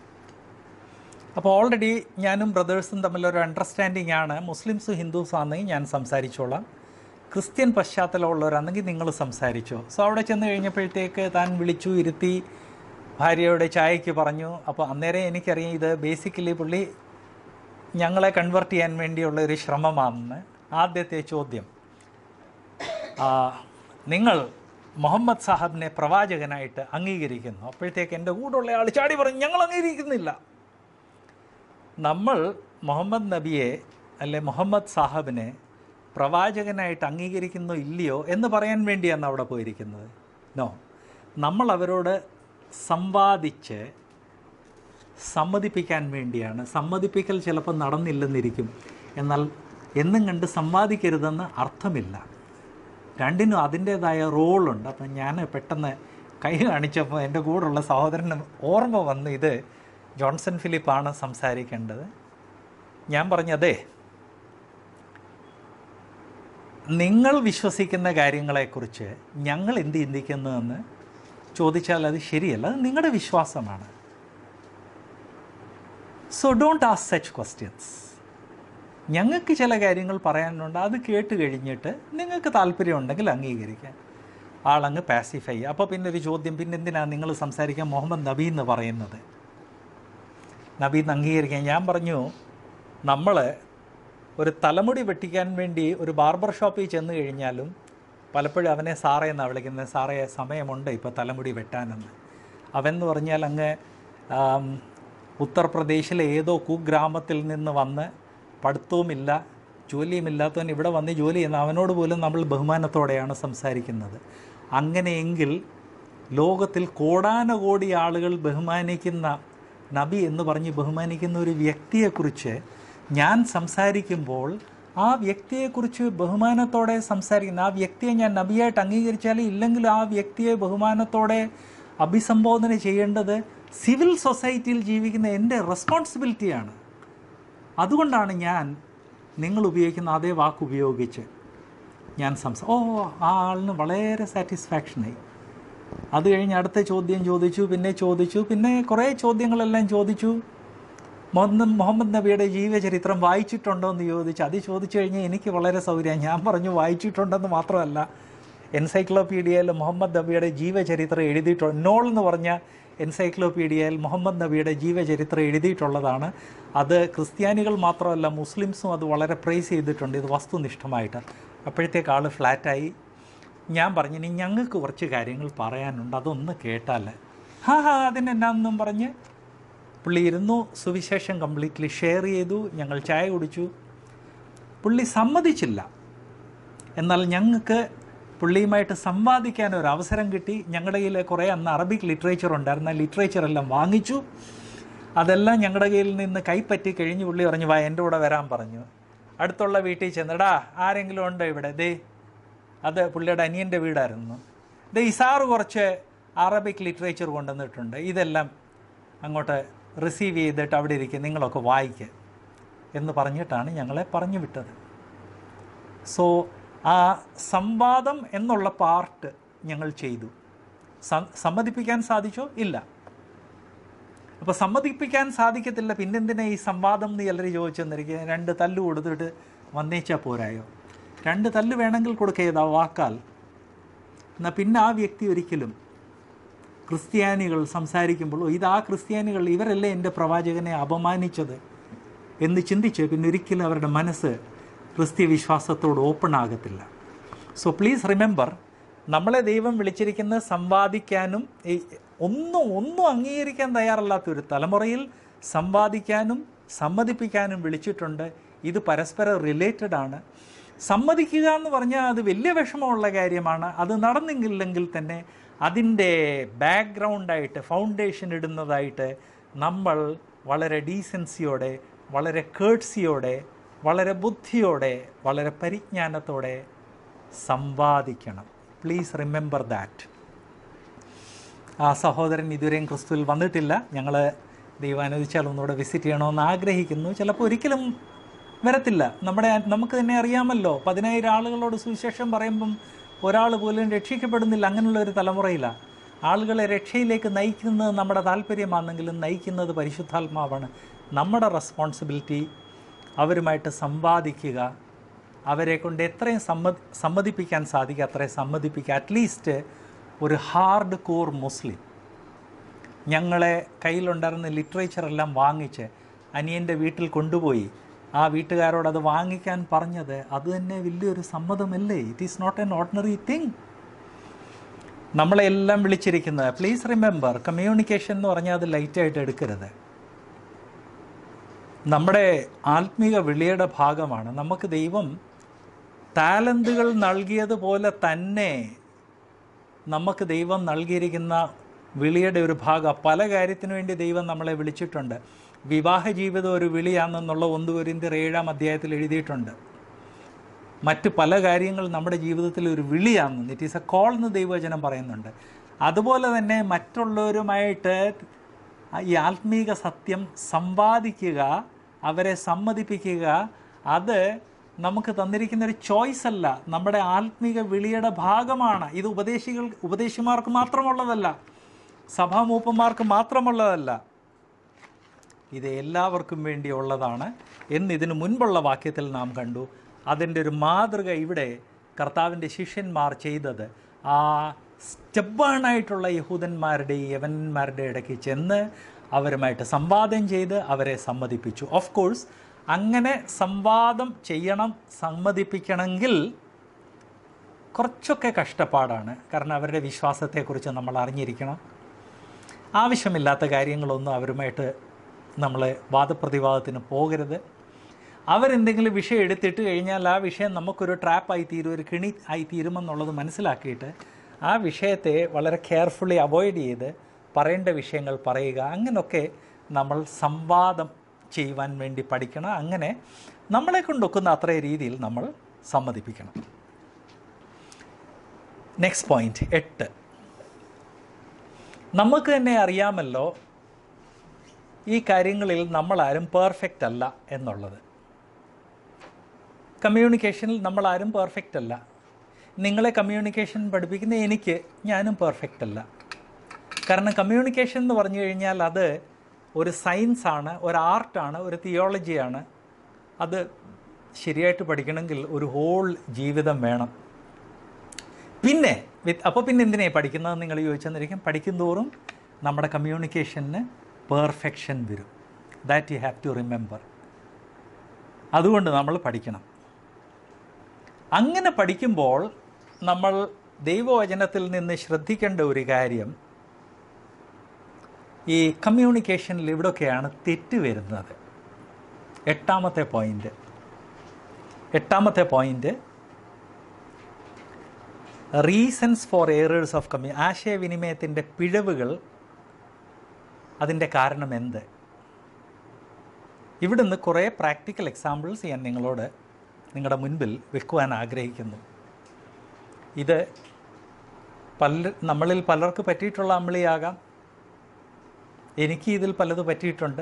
അപ്പോൾ ഓൾറെഡി ഞാനും ബ്രദേഴ്സും തമ്മിലൊരു അണ്ടർസ്റ്റാൻഡിംഗ് ആണ് മുസ്ലിംസും ഹിന്ദുസും ആണെങ്കിൽ ഞാൻ സംസാരിച്ചോളാം ക്രിസ്ത്യൻ പശ്ചാത്തലമുള്ളവരാണെങ്കിൽ നിങ്ങൾ സംസാരിച്ചോ സോ അവിടെ ചെന്ന് കഴിഞ്ഞപ്പോഴത്തേക്ക് താൻ വിളിച്ചു ഇരുത്തി ഭാര്യയോട് ചായയ്ക്ക് പറഞ്ഞു അപ്പോൾ അന്നേരം എനിക്കറിയാം ഇത് ബേസിക്കലി പുള്ളി ഞങ്ങളെ കൺവെർട്ട് ചെയ്യാൻ വേണ്ടിയുള്ള ഒരു ശ്രമമാണെന്ന് ആദ്യത്തെ ചോദ്യം ആ, നിങ്ങൾ മുഹമ്മദ് സാഹബിനെ പ്രവാചകനായിട്ട് അംഗീകരിക്കുന്നു അപ്പോഴത്തേക്ക് എൻ്റെ കൂടെയുള്ള ആൾ ചാടി പറഞ്ഞു ഞങ്ങൾ അംഗീകരിക്കുന്നില്ല നമ്മൾ മുഹമ്മദ് നബിയെ അല്ലെ മുഹമ്മദ് സാഹബിനെ പ്രവാചകനായിട്ട് അംഗീകരിക്കുന്നോ ഇല്ലയോ എന്ന് പറയാൻ വേണ്ടിയാണ് അവിടെ പോയിരിക്കുന്നത് നോ നമ്മൾ അവരോട് സമ്പാദിച്ച് സമ്മതിപ്പിക്കാൻ വേണ്ടിയാണ് സമ്മതിപ്പിക്കൽ ചിലപ്പോൾ നടന്നില്ലെന്നിരിക്കും എന്നാൽ എന്നും കണ്ട് സമ്പാദിക്കരുതെന്ന് അർത്ഥമില്ല രണ്ടിനും അതിൻ്റേതായ റോളുണ്ട് അപ്പം ഞാൻ പെട്ടെന്ന് കൈ കാണിച്ചപ്പോൾ എൻ്റെ കൂടെയുള്ള സഹോദരന് ഓർമ്മ വന്ന് ഇത് ജോൺസൺ ഫിലിപ്പാണ് സംസാരിക്കേണ്ടത് ഞാൻ പറഞ്ഞതേ നിങ്ങൾ വിശ്വസിക്കുന്ന കാര്യങ്ങളെക്കുറിച്ച് ഞങ്ങൾ എന്ത് ചിന്തിക്കുന്നതെന്ന് ചോദിച്ചാൽ അത് ശരിയല്ല അത് നിങ്ങളുടെ വിശ്വാസമാണ് so don't ask such questions ഞങ്ങൾക്ക് ചില കാര്യങ്ങൾ പറയാനുണ്ട് അത് കേട്ട് കഴിഞ്ഞിട്ട് നിങ്ങൾക്ക് താല്പര്യമുണ്ടെങ്കിൽ അംഗീകരിക്കാം ആളങ്ങ് പാസിഫൈ അപ്പോൾ പിന്നെ ഒരു ചോദ്യം പിന്നെ എന്തിനാണ് നിങ്ങൾ സംസാരിക്കാൻ മുഹമ്മദ് നബി എന്ന് പറയുന്നത് നബി എന്ന് അംഗീകരിക്കാൻ ഞാൻ പറഞ്ഞു നമ്മൾ ഒരു തലമുടി വെട്ടിക്കാൻ വേണ്ടി ഒരു ബാർബർ ഷോപ്പിൽ ചെന്ന് കഴിഞ്ഞാലും പലപ്പോഴും അവനെ സാറേ എന്നാണ് വിളിക്കുന്നത് സാറേ സമയമുണ്ട് ഇപ്പോൾ തലമുടി വെട്ടാനെന്ന് അവൻ എന്ന് പറഞ്ഞാൽ അങ്ങ് ആം, ഉത്തർപ്രദേശിലെ ഏതോ കുഗ്രാമത്തിൽ നിന്ന് വന്ന് പഠിത്തവുമില്ല ജോലിയുമില്ലാത്തവൻ ഇവിടെ വന്ന് ജോലി ചെയ്യുന്ന അവനോട് പോലും നമ്മൾ ബഹുമാനത്തോടെയാണ് സംസാരിക്കുന്നത് അങ്ങനെയെങ്കിൽ ലോകത്തിൽ കോടാനകോടി ആളുകൾ ബഹുമാനിക്കുന്ന നബി എന്ന് പറഞ്ഞ് ബഹുമാനിക്കുന്ന ഒരു വ്യക്തിയെക്കുറിച്ച് ഞാൻ സംസാരിക്കുമ്പോൾ ആ വ്യക്തിയെക്കുറിച്ച് ബഹുമാനത്തോടെ സംസാരിക്കുന്ന ആ വ്യക്തിയെ ഞാൻ നബിയായിട്ട് അംഗീകരിച്ചാലും ഇല്ലെങ്കിലും ആ വ്യക്തിയെ ബഹുമാനത്തോടെ അഭിസംബോധന ചെയ്യേണ്ടത് സിവിൽ സൊസൈറ്റിയിൽ ജീവിക്കുന്ന എൻ്റെ റെസ്പോൺസിബിലിറ്റിയാണ് അതുകൊണ്ടാണ് ഞാൻ നിങ്ങൾ ഉപയോഗിക്കുന്ന അതേ വാക്ക് ഉപയോഗിച്ച് ഞാൻ സംസാ ഓ ആ ആളിന് വളരെ സാറ്റിസ്ഫാക്ഷനായി അത് കഴിഞ്ഞ് അടുത്ത ചോദ്യം ചോദിച്ചു പിന്നെ ചോദിച്ചു പിന്നെ കുറേ ചോദ്യങ്ങളെല്ലാം ചോദിച്ചു മുഹമ്മദ് മുഹമ്മദ് നബിയുടെ ജീവചരിത്രം വായിച്ചിട്ടുണ്ടോ എന്ന് ചോദിച്ചു അത് ചോദിച്ചു കഴിഞ്ഞാൽ എനിക്ക് വളരെ സൗകര്യം ഞാൻ പറഞ്ഞു വായിച്ചിട്ടുണ്ടെന്ന് മാത്രമല്ല എൻസൈക്ലോപീഡിയയിൽ മുഹമ്മദ് നബിയുടെ ജീവചരിത്രം എഴുതിയിട്ടുണ്ട് നോൾ എന്ന് പറഞ്ഞ എൻസൈക്ലോപീഡിയയിൽ മുഹമ്മദ് നബിയുടെ ജീവചരിത്രം എഴുതിയിട്ടുള്ളതാണ് അത് ക്രിസ്ത്യാനികൾ മാത്രമല്ല മുസ്ലിംസും അത് വളരെ പ്രൈസ് ചെയ്തിട്ടുണ്ട് ഇത് വസ്തുനിഷ്ഠമായിട്ട് അപ്പോഴത്തേക്ക് ആൾ ഫ്ലാറ്റായി ഞാൻ പറഞ്ഞു ഇനി ഞങ്ങൾക്ക് കുറച്ച് കാര്യങ്ങൾ പറയാനുണ്ട് അതൊന്ന് കേട്ടാൽ ഹാ ഹാ അതിനെന്നാന്നും പറഞ്ഞ് പുള്ളി ഇരുന്നു സുവിശേഷം കംപ്ലീറ്റ്ലി ഷെയർ ചെയ്തു ഞങ്ങൾ ചായ കുടിച്ചു പുള്ളി സമ്മതിച്ചില്ല എന്നാൽ ഞങ്ങൾക്ക് പുള്ളിയുമായിട്ട് സംവാദിക്കാൻ ഒരു അവസരം കിട്ടി ഞങ്ങളുടെ കയ്യിൽ കുറേ അന്ന് അറബിക് ലിറ്ററേച്ചർ ഉണ്ടായിരുന്ന ലിറ്ററേച്ചർ എല്ലാം വാങ്ങിച്ചു അതെല്ലാം ഞങ്ങളുടെ കയ്യിൽ നിന്ന് കൈപ്പറ്റി കഴിഞ്ഞ് പുള്ളി പറഞ്ഞു വാ എൻ്റെ കൂടെ വരാൻ പറഞ്ഞു അടുത്തുള്ള വീട്ടിൽ ചെന്നടാ ആരെങ്കിലും ഉണ്ടോ ഇവിടെ ദേ അത് പുള്ളിയുടെ അനിയൻ്റെ വീടായിരുന്നു ദേ ഇസാറ് കുറച്ച് അറബിക് ലിറ്ററേച്ചർ കൊണ്ടുവന്നിട്ടുണ്ട് ഇതെല്ലാം അങ്ങോട്ട് റിസീവ് ചെയ്തിട്ട് അവിടെ ഇരിക്കുക നിങ്ങളൊക്കെ വായിക്കുക എന്ന് പറഞ്ഞിട്ടാണ് ഞങ്ങളെ പറഞ്ഞു വിട്ടത് സോ ആ സംവാദം എന്നുള്ള പാർട്ട് ഞങ്ങൾ ചെയ്തു സം- സമ്മതിപ്പിക്കാൻ സാധിച്ചോ ഇല്ല അപ്പോൾ സമ്മതിപ്പിക്കാൻ സാധിക്കത്തില്ല പിന്നെന്തിനാ ഈ സംവാദം എന്ന് ചിലർ ചോദിച്ചെന്നിരിക്കുക രണ്ട് തല്ല് കൊടുത്തിട്ട് വന്നേച്ചാൽ പോരായോ രണ്ട് തല്ല് വേണമെങ്കിൽ കൊടുക്കുക വാക്കാൽ എന്നാൽ പിന്നെ ആ വ്യക്തി ഒരിക്കലും ക്രിസ്ത്യാനികൾ സംസാരിക്കുമ്പോൾ "ഓ, ഇത് ആ ക്രിസ്ത്യാനികൾ ഇവരല്ലേ എൻ്റെ പ്രവാചകനെ അപമാനിച്ചത് എന്ന് ചിന്തിച്ച് പിന്നെ ഒരിക്കലും അവരുടെ മനസ്സ് ക്രിസ്ത്യ വിശ്വാസത്തോട് ഓപ്പൺ ആകത്തില്ല സോ പ്ലീസ് റിമെമ്പർ നമ്മളെ ദൈവം വിളിച്ചിരിക്കുന്നത് സമ്പാദിക്കാനും ഈ ഒന്നും ഒന്നും അംഗീകരിക്കാൻ തയ്യാറല്ലാത്ത ഒരു തലമുറയിൽ സമ്പാദിക്കാനും സമ്മതിപ്പിക്കാനും വിളിച്ചിട്ടുണ്ട് ഇത് പരസ്പരം റിലേറ്റഡ് ആണ് സമ്മതിക്കുക എന്ന് പറഞ്ഞാൽ അത് വലിയ വിഷമമുള്ള കാര്യമാണ് അത് നടന്നില്ലെങ്കിൽ തന്നെ അതിൻ്റെ ബാക്ക്ഗ്രൗണ്ടായിട്ട് ഫൗണ്ടേഷൻ ഇടുന്നതായിട്ട് നമ്മൾ വളരെ ഡീസൻസിയോടെ വളരെ കേട്സിയോടെ വളരെ ബുദ്ധിയോടെ വളരെ പരിജ്ഞാനത്തോടെ സമ്പാദിക്കണം പ്ലീസ് റിമെമ്പർ ദാറ്റ് ആ സഹോദരൻ ഇതുവരെയും ക്രിസ്തുവിൽ വന്നിട്ടില്ല ഞങ്ങൾ ദൈവം അനുവദിച്ചാൽ ഒന്നുകൂടെ വിസിറ്റ് ചെയ്യണമെന്ന് ആഗ്രഹിക്കുന്നു ചിലപ്പോൾ ഒരിക്കലും വരത്തില്ല നമ്മുടെ നമുക്ക് തന്നെ അറിയാമല്ലോ പതിനായിരം ആളുകളോട് സുവിശേഷം പറയുമ്പം ഒരാൾ പോലും രക്ഷിക്കപ്പെടുന്നില്ല അങ്ങനെയുള്ള ഒരു തലമുറയിലാണ് ആളുകളെ രക്ഷയിലേക്ക് നയിക്കുന്നത് നമ്മുടെ താല്പര്യമാണെങ്കിലും നയിക്കുന്നത് പരിശുദ്ധാത്മാവാണ് നമ്മുടെ റെസ്പോൺസിബിലിറ്റി അവരുമായിട്ട് സമ്പാദിക്കുക അവരെ കൊണ്ട് എത്രയും സമ്മതി സമ്മതിപ്പിക്കാൻ സാധിക്കുക അത്രയും സമ്മതിപ്പിക്കുക അറ്റ്ലീസ്റ്റ് ഒരു ഹാർഡ് കോർ മുസ്ലിം ഞങ്ങളെ കയ്യിലുണ്ടായിരുന്ന ലിറ്ററേച്ചർ എല്ലാം വാങ്ങിച്ച് അനിയൻ്റെ വീട്ടിൽ കൊണ്ടുപോയി ആ വീട്ടുകാരോട് അത് വാങ്ങിക്കാൻ പറഞ്ഞത് അത് തന്നെ വലിയൊരു സമ്മതമല്ലേ it is not an ordinary thing നമ്മളെല്ലാം വിളിച്ചിരിക്കുന്നത് പ്ലീസ് റിമെമ്പർ കമ്മ്യൂണിക്കേഷൻ എന്ന് പറഞ്ഞാൽ അത് ലൈറ്റായിട്ട് എടുക്കരുത് നമ്മുടെ ആത്മീക വിളിയുടെ ഭാഗമാണ് നമുക്ക് ദൈവം ടാലന്തുകൾ നൽകിയതുപോലെ തന്നെ നമുക്ക് ദൈവം നൽകിയിരിക്കുന്ന വിളിയുടെ ഒരു ഭാഗം പല കാര്യത്തിനു വേണ്ടി ദൈവം നമ്മളെ വിളിച്ചിട്ടുണ്ട് വിവാഹ ജീവിതം ഒരു വിളിയാണെന്നുള്ള ഒന്ന് ഒരു ഏഴാം അധ്യായത്തിൽ എഴുതിയിട്ടുണ്ട് മറ്റ് പല കാര്യങ്ങൾ നമ്മുടെ ജീവിതത്തിൽ ഒരു വിളിയാണെന്ന് ഇറ്റ് ഈസ് എ കോൾ എന്ന് ദൈവവചനം പറയുന്നുണ്ട് അതുപോലെ തന്നെ മറ്റുള്ളവരുമായിട്ട് ഈ ആത്മീക സത്യം സമ്പാദിക്കുക അവരെ സമ്മതിപ്പിക്കുക അത് നമുക്ക് തന്നിരിക്കുന്ന ഒരു ചോയ്സ് അല്ല നമ്മുടെ ആത്മീക വിളിയുടെ ഭാഗമാണ് ഇത് ഉപദേശികൾ ഉപദേശിമാർക്ക് മാത്രമുള്ളതല്ല സഭാമൂപ്പന്മാർക്ക് മാത്രമുള്ളതല്ല ഇത് എല്ലാവർക്കും വേണ്ടിയുള്ളതാണ് എന്ന് ഇതിനു മുൻപുള്ള വാക്യത്തിൽ നാം കണ്ടു അതിൻ്റെ ഒരു മാതൃക ഇവിടെ കർത്താവിൻ്റെ ശിഷ്യന്മാർ ചെയ്തത് ആ സ്റ്റെബേണായിട്ടുള്ള യഹൂദന്മാരുടെ യവനന്മാരുടെ ഇടയ്ക്ക് ചെന്ന് അവരുമായിട്ട് സംവാദം ചെയ്ത് അവരെ സമ്മതിപ്പിച്ചു ഓഫ് കോഴ്സ് അങ്ങനെ സംവാദം ചെയ്യണം സമ്മതിപ്പിക്കണമെങ്കിൽ കുറച്ചൊക്കെ കഷ്ടപ്പാടാണ് കാരണം അവരുടെ വിശ്വാസത്തെക്കുറിച്ച് നമ്മൾ അറിഞ്ഞിരിക്കണം ആവശ്യമില്ലാത്ത കാര്യങ്ങളൊന്നും അവരുമായിട്ട് നമ്മൾ വാദപ്രതിവാദത്തിന് പോകരുത് അവരെന്തെങ്കിലും വിഷയം എടുത്തിട്ട് കഴിഞ്ഞാൽ ആ വിഷയം നമുക്കൊരു ട്രാപ്പായി തീരും ഒരു കിണി ആയി തീരുമെന്നുള്ളത് മനസ്സിലാക്കിയിട്ട് ആ വിഷയത്തെ വളരെ കെയർഫുള്ളി അവോയ്ഡ് ചെയ്ത് പറയേണ്ട വിഷയങ്ങൾ പറയുക അങ്ങനെയൊക്കെ നമ്മൾ സംവാദം ചെയ്യുവാൻ വേണ്ടി പഠിക്കണം അങ്ങനെ നമ്മളെ കൊണ്ടൊക്കുന്ന അത്ര രീതിയിൽ നമ്മൾ സമ്മതിപ്പിക്കണം നെക്സ്റ്റ് പോയിന്റ് എട്ട് നമുക്ക് തന്നെ അറിയാമല്ലോ ഈ കാര്യങ്ങളിൽ നമ്മളാരും പെർഫെക്റ്റ് അല്ല എന്നുള്ളത് കമ്മ്യൂണിക്കേഷനിൽ നമ്മളാരും പെർഫെക്റ്റ് അല്ല നിങ്ങളെ കമ്മ്യൂണിക്കേഷൻ പഠിപ്പിക്കുന്ന എനിക്ക് ഞാനും പെർഫെക്റ്റ് അല്ല കാരണം കമ്മ്യൂണിക്കേഷൻ എന്ന് പറഞ്ഞു കഴിഞ്ഞാൽ അത് ഒരു സയൻസാണ് ഒരു ആർട്ടാണ് ഒരു തിയോളജിയാണ് അത് ശരിയായിട്ട് പഠിക്കണമെങ്കിൽ ഒരു ഹോൾ ജീവിതം വേണം പിന്നെ വിത്ത് അപ്പോൾ പിന്നെ എന്തിനാണ് പഠിക്കുന്നത് നിങ്ങൾ ചോദിച്ചെന്നിരിക്കും പഠിക്കുന്തോറും നമ്മുടെ കമ്മ്യൂണിക്കേഷന് പെർഫെക്ഷൻ വരും that you have to remember അതുകൊണ്ട് നമ്മൾ പഠിക്കണം അങ്ങനെ പഠിക്കുമ്പോൾ നമ്മൾ ദൈവവചനത്തിൽ നിന്ന് ശ്രദ്ധിക്കേണ്ട ഒരു കാര്യം ഈ കമ്മ്യൂണിക്കേഷനിൽ ഇവിടെയൊക്കെയാണ് തെറ്റ് വരുന്നത് എട്ടാമത്തെ പോയിൻ്റ് എട്ടാമത്തെ point reasons for errors of കമ്മ്യൂ ആശയവിനിമയത്തിൻ്റെ പിഴവുകൾ അതിൻ്റെ കാരണം എന്ത് ഇവിടുന്ന് കുറേ പ്രാക്ടിക്കൽ എക്സാമ്പിൾസ് ഞാൻ നിങ്ങളോട് നിങ്ങളുടെ മുൻപിൽ വെക്കുവാൻ ആഗ്രഹിക്കുന്നു ഇത് പല നമ്മളിൽ പലർക്ക് പറ്റിയിട്ടുള്ള അമ്പിളിയാകാം എനിക്ക് ഇതിൽ പലത് പറ്റിയിട്ടുണ്ട്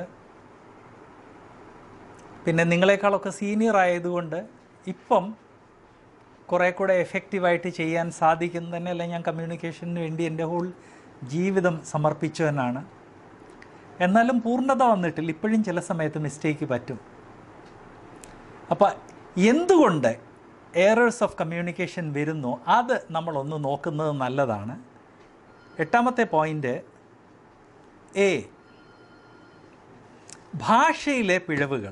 പിന്നെ നിങ്ങളെക്കാളൊക്കെ സീനിയർ ആയതുകൊണ്ട് ഇപ്പം കുറേ കൂടെ എഫക്റ്റീവായിട്ട് ചെയ്യാൻ സാധിക്കും തന്നെയല്ല ഞാൻ കമ്മ്യൂണിക്കേഷന് വേണ്ടി എൻ്റെ ഹോൾ ജീവിതം സമർപ്പിച്ചവനാണ് എന്നാലും പൂർണ്ണത വന്നിട്ടില്ല ഇപ്പോഴും ചില സമയത്ത് മിസ്റ്റേക്ക് പറ്റും അപ്പോൾ എന്തുകൊണ്ട് എറേഴ്സ് ഓഫ് കമ്മ്യൂണിക്കേഷൻ വരുന്നു അത് നമ്മളൊന്ന് നോക്കുന്നത് നല്ലതാണ് എട്ടാമത്തെ പോയിൻ്റ് എ ഭാഷയിലെ പിഴവുകൾ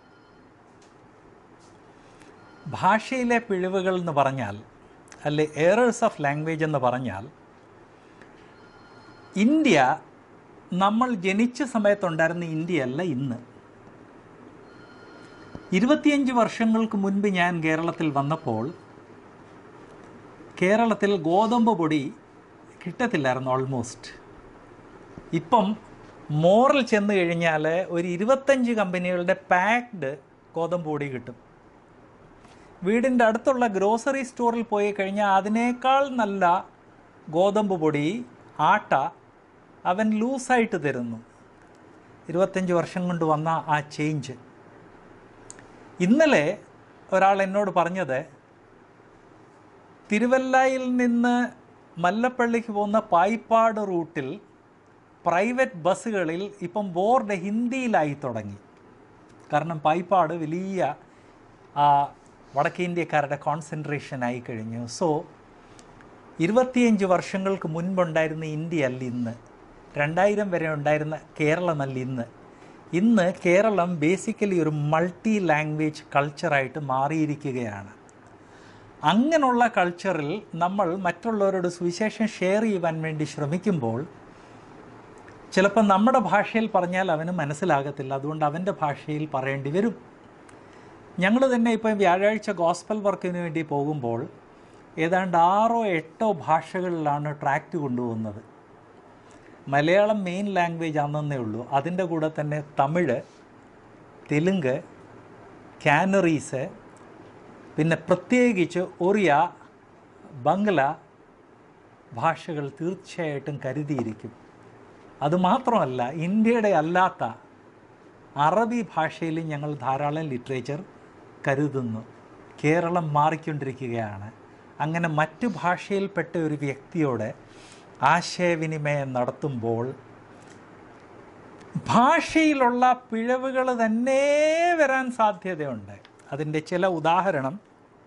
ഭാഷയിലെ പിഴവുകൾ എന്ന് പറഞ്ഞാൽ അല്ലെ എറേഴ്സ് ഓഫ് ലാംഗ്വേജ് എന്ന് പറഞ്ഞാൽ ഇന്ത്യ നമ്മൾ ജനിച്ച സമയത്തുണ്ടായിരുന്ന ഇന്ത്യയല്ല ഇന്ന് ഇരുപത്തിയഞ്ച് വർഷങ്ങൾക്ക് മുൻപ് ഞാൻ കേരളത്തിൽ വന്നപ്പോൾ കേരളത്തിൽ ഗോതമ്പ് പൊടി കിട്ടത്തില്ലായിരുന്നു ഓൾമോസ്റ്റ് ഇപ്പം മോറിൽ ചെന്ന് കഴിഞ്ഞാൽ ഒരു ഇരുപത്തഞ്ച് കമ്പനികളുടെ പാക്ഡ് ഗോതമ്പ് പൊടി കിട്ടും വീടിൻ്റെ അടുത്തുള്ള ഗ്രോസറി സ്റ്റോറിൽ പോയി കഴിഞ്ഞാൽ അതിനേക്കാൾ നല്ല ഗോതമ്പ് പൊടി ആട്ട അവൻ ലൂസായിട്ട് തരുന്നു ഇരുപത്തഞ്ച് വർഷം കൊണ്ട് വന്ന ആ ചേഞ്ച് ഇന്നലെ ഒരാൾ എന്നോട് പറഞ്ഞത് തിരുവല്ലയിൽ നിന്ന് മല്ലപ്പള്ളിക്ക് പോകുന്ന പായിപ്പാട് റൂട്ടിൽ പ്രൈവറ്റ് ബസ്സുകളിൽ ഇപ്പം ബോർഡ് ഹിന്ദിയിലായി തുടങ്ങി കാരണം പായിപ്പാട് വലിയ ആ, വടക്കേ ഇന്ത്യക്കാരുടെ കോൺസെൻട്രേഷൻ ആയി കഴിഞ്ഞു സോ ഇരുപത്തിയഞ്ച് വർഷങ്ങൾക്ക് മുൻപുണ്ടായിരുന്ന ഇന്ത്യ അല്ല ഇന്ന് രണ്ടായിരം വരെ ഉണ്ടായിരുന്ന കേരളമല്ല ഇന്ന് ഇന്ന് കേരളം ബേസിക്കലി ഒരു മൾട്ടി ലാംഗ്വേജ് കൾച്ചറായിട്ട് മാറിയിരിക്കുകയാണ് അങ്ങനെയുള്ള കൾച്ചറിൽ നമ്മൾ മറ്റുള്ളവരോട് സുവിശേഷം ഷെയർ ചെയ്യുവാൻ വേണ്ടി ശ്രമിക്കുമ്പോൾ ചിലപ്പോൾ നമ്മുടെ ഭാഷയിൽ പറഞ്ഞാൽ അവന് മനസ്സിലാകത്തില്ല അതുകൊണ്ട് അവൻ്റെ ഭാഷയിൽ പറയേണ്ടി വരും ഞങ്ങൾ തന്നെ ഇപ്പം വ്യാഴാഴ്ച ഗോസ്പൽ വർക്കിന് വേണ്ടി പോകുമ്പോൾ ഏതാണ്ട് ആറോ എട്ടോ ഭാഷകളിലാണ് ട്രാക്റ്റ് കൊണ്ടുപോകുന്നത് മലയാളം മെയിൻ ലാംഗ്വേജ് ആണെന്നേ ഉള്ളൂ അതിൻ്റെ കൂടെ തന്നെ തമിഴ് തെലുങ്ക് കാനറീസ് പിന്നെ പ്രത്യേകിച്ച് ഒറിയ ബംഗ്ല ഭാഷകൾ തീർച്ചയായിട്ടും കരുതിയിരിക്കും അതുമാത്രമല്ല ഇന്ത്യയുടെ അല്ലാത്ത അറബി ഭാഷയിൽ ഞങ്ങൾ ധാരാളം ലിറ്ററേച്ചർ കരുതുന്നു കേരളം മാറിക്കൊണ്ടിരിക്കുകയാണ് അങ്ങനെ മറ്റു ഭാഷയിൽപ്പെട്ട ഒരു വ്യക്തിയോട് ആശയവിനിമയം നടത്തുമ്പോൾ ഭാഷയിലുള്ള പിഴവുകൾ തന്നെ വരാൻ സാധ്യതയുണ്ട് അതിൻ്റെ ചില ഉദാഹരണം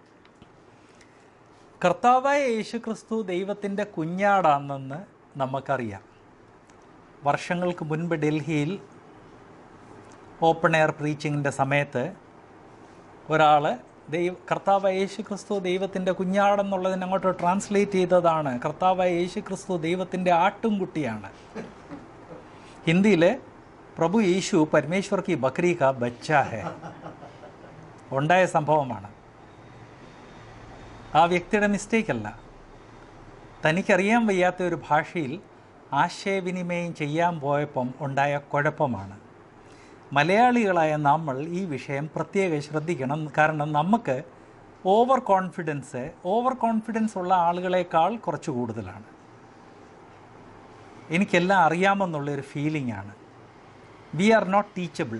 കർത്താവായ യേശുക്രിസ്തു ദൈവത്തിൻ്റെ കുഞ്ഞാടാണെന്ന് നമുക്കറിയാം വർഷങ്ങൾക്ക് മുൻപ് ഡൽഹിയിൽ ഓപ്പൺ എയർ പ്രീച്ചിങ്ങിൻ്റെ സമയത്ത് ഒരാൾ ദൈവ കർത്താവ് യേശു ക്രിസ്തു ദൈവത്തിൻ്റെ കുഞ്ഞാടെന്നുള്ളതിനെ അങ്ങോട്ട് ട്രാൻസ്ലേറ്റ് ചെയ്തതാണ് കർത്താവ് യേശു ക്രിസ്തു ദൈവത്തിൻ്റെ ആട്ടുംകുട്ടിയാണ് ഹിന്ദിയിൽ പ്രഭു യേശു പരമേശ്വർ കി ബക്രി കാ ബച്ചാ ഹെ ഉണ്ടായ സംഭവമാണ് ആ വ്യക്തിയുടെ മിസ്റ്റേക്ക് അല്ല തനിക്കറിയാൻ വയ്യാത്ത ഒരു ഭാഷയിൽ ആശയവിനിമയം ചെയ്യാൻ പോയപ്പം ഉണ്ടായ കുഴപ്പമാണ് മലയാളികളായ നമ്മൾ ഈ വിഷയം പ്രത്യേകം ശ്രദ്ധിക്കണം കാരണം നമുക്ക് ഓവർ കോൺഫിഡൻസ് ഓവർ കോൺഫിഡൻസ് ഉള്ള ആളുകളെക്കാൾ കുറച്ച് കൂടുതലാണ് എനിക്കെല്ലാം അറിയാമെന്നുള്ളൊരു ഫീലിംഗ് ആണ് വി ആർ നോട്ട് ടീച്ചബിൾ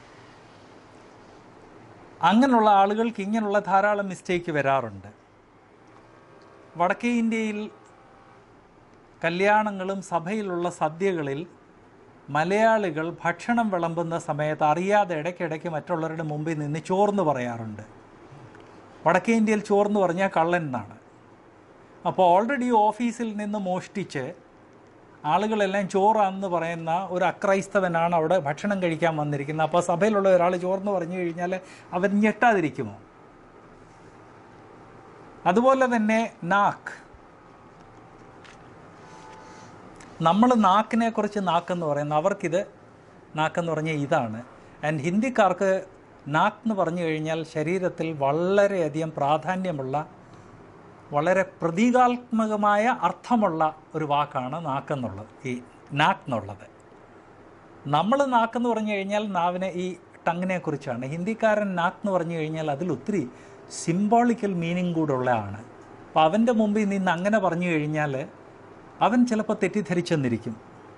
അങ്ങനെയുള്ള ആളുകൾക്ക് ഇങ്ങനെയുള്ള ധാരാളം മിസ്റ്റേക്ക് വരാറുണ്ട് വടക്കേ ഇന്ത്യയിൽ കല്യാണങ്ങളും സഭയിലുള്ള സദ്യകളിൽ മലയാളികൾ ഭക്ഷണം വിളമ്പുന്ന സമയത്ത് അറിയാതെ ഇടയ്ക്കിടയ്ക്ക് മറ്റുള്ളവരുടെ മുമ്പിൽ നിന്ന് ചോർന്ന് പറയാറുണ്ട് വടക്കേ ഇന്ത്യയിൽ ചോർന്ന് പറഞ്ഞാൽ കള്ളൻ എന്നാണ് അപ്പോൾ ഓൾറെഡി ഓഫീസിൽ നിന്ന് മോഷ്ടിച്ച് ആളുകളെല്ലാം ചോറാണെന്ന് പറയുന്ന ഒരു അക്രൈസ്തവനാണ് അവിടെ ഭക്ഷണം കഴിക്കാൻ വന്നിരിക്കുന്നത് അപ്പോൾ സഭയിലുള്ള ഒരാൾ ചോർന്ന് പറഞ്ഞു കഴിഞ്ഞാൽ അവൻ ഞെട്ടാതിരിക്കുമോ അതുപോലെ തന്നെ നാക്ക് നമ്മൾ നാക്കിനെ കുറിച്ച് നാക്കെന്ന് പറയുന്ന അവർക്കിത് നാക്കെന്ന് പറഞ്ഞാൽ ഇതാണ് ആൻഡ് ഹിന്ദിക്കാർക്ക് നാക്ക് എന്ന് പറഞ്ഞു കഴിഞ്ഞാൽ ശരീരത്തിൽ വളരെയധികം പ്രാധാന്യമുള്ള വളരെ പ്രതീകാത്മകമായ അർത്ഥമുള്ള ഒരു വാക്കാണ് നാക്കെന്നുള്ളത് ഈ നാക്ക് എന്നുള്ളത് നമ്മൾ നാക്കെന്ന് പറഞ്ഞു കഴിഞ്ഞാൽ നാവിനെ ഈ ടങ്ങിനെ കുറിച്ചാണ് ഹിന്ദിക്കാരൻ നാക്ക് എന്ന് പറഞ്ഞു കഴിഞ്ഞാൽ അതിൽ ഒത്തിരി സിംബോളിക്കൽ മീനിങ് കൂടെ ഉള്ളതാണ് അപ്പോൾ അവൻ്റെ മുമ്പിൽ നിന്ന് അങ്ങനെ പറഞ്ഞു കഴിഞ്ഞാൽ അവൻ ചിലപ്പോൾ തെറ്റിദ്ധരിച്ചെന്നിരിക്കും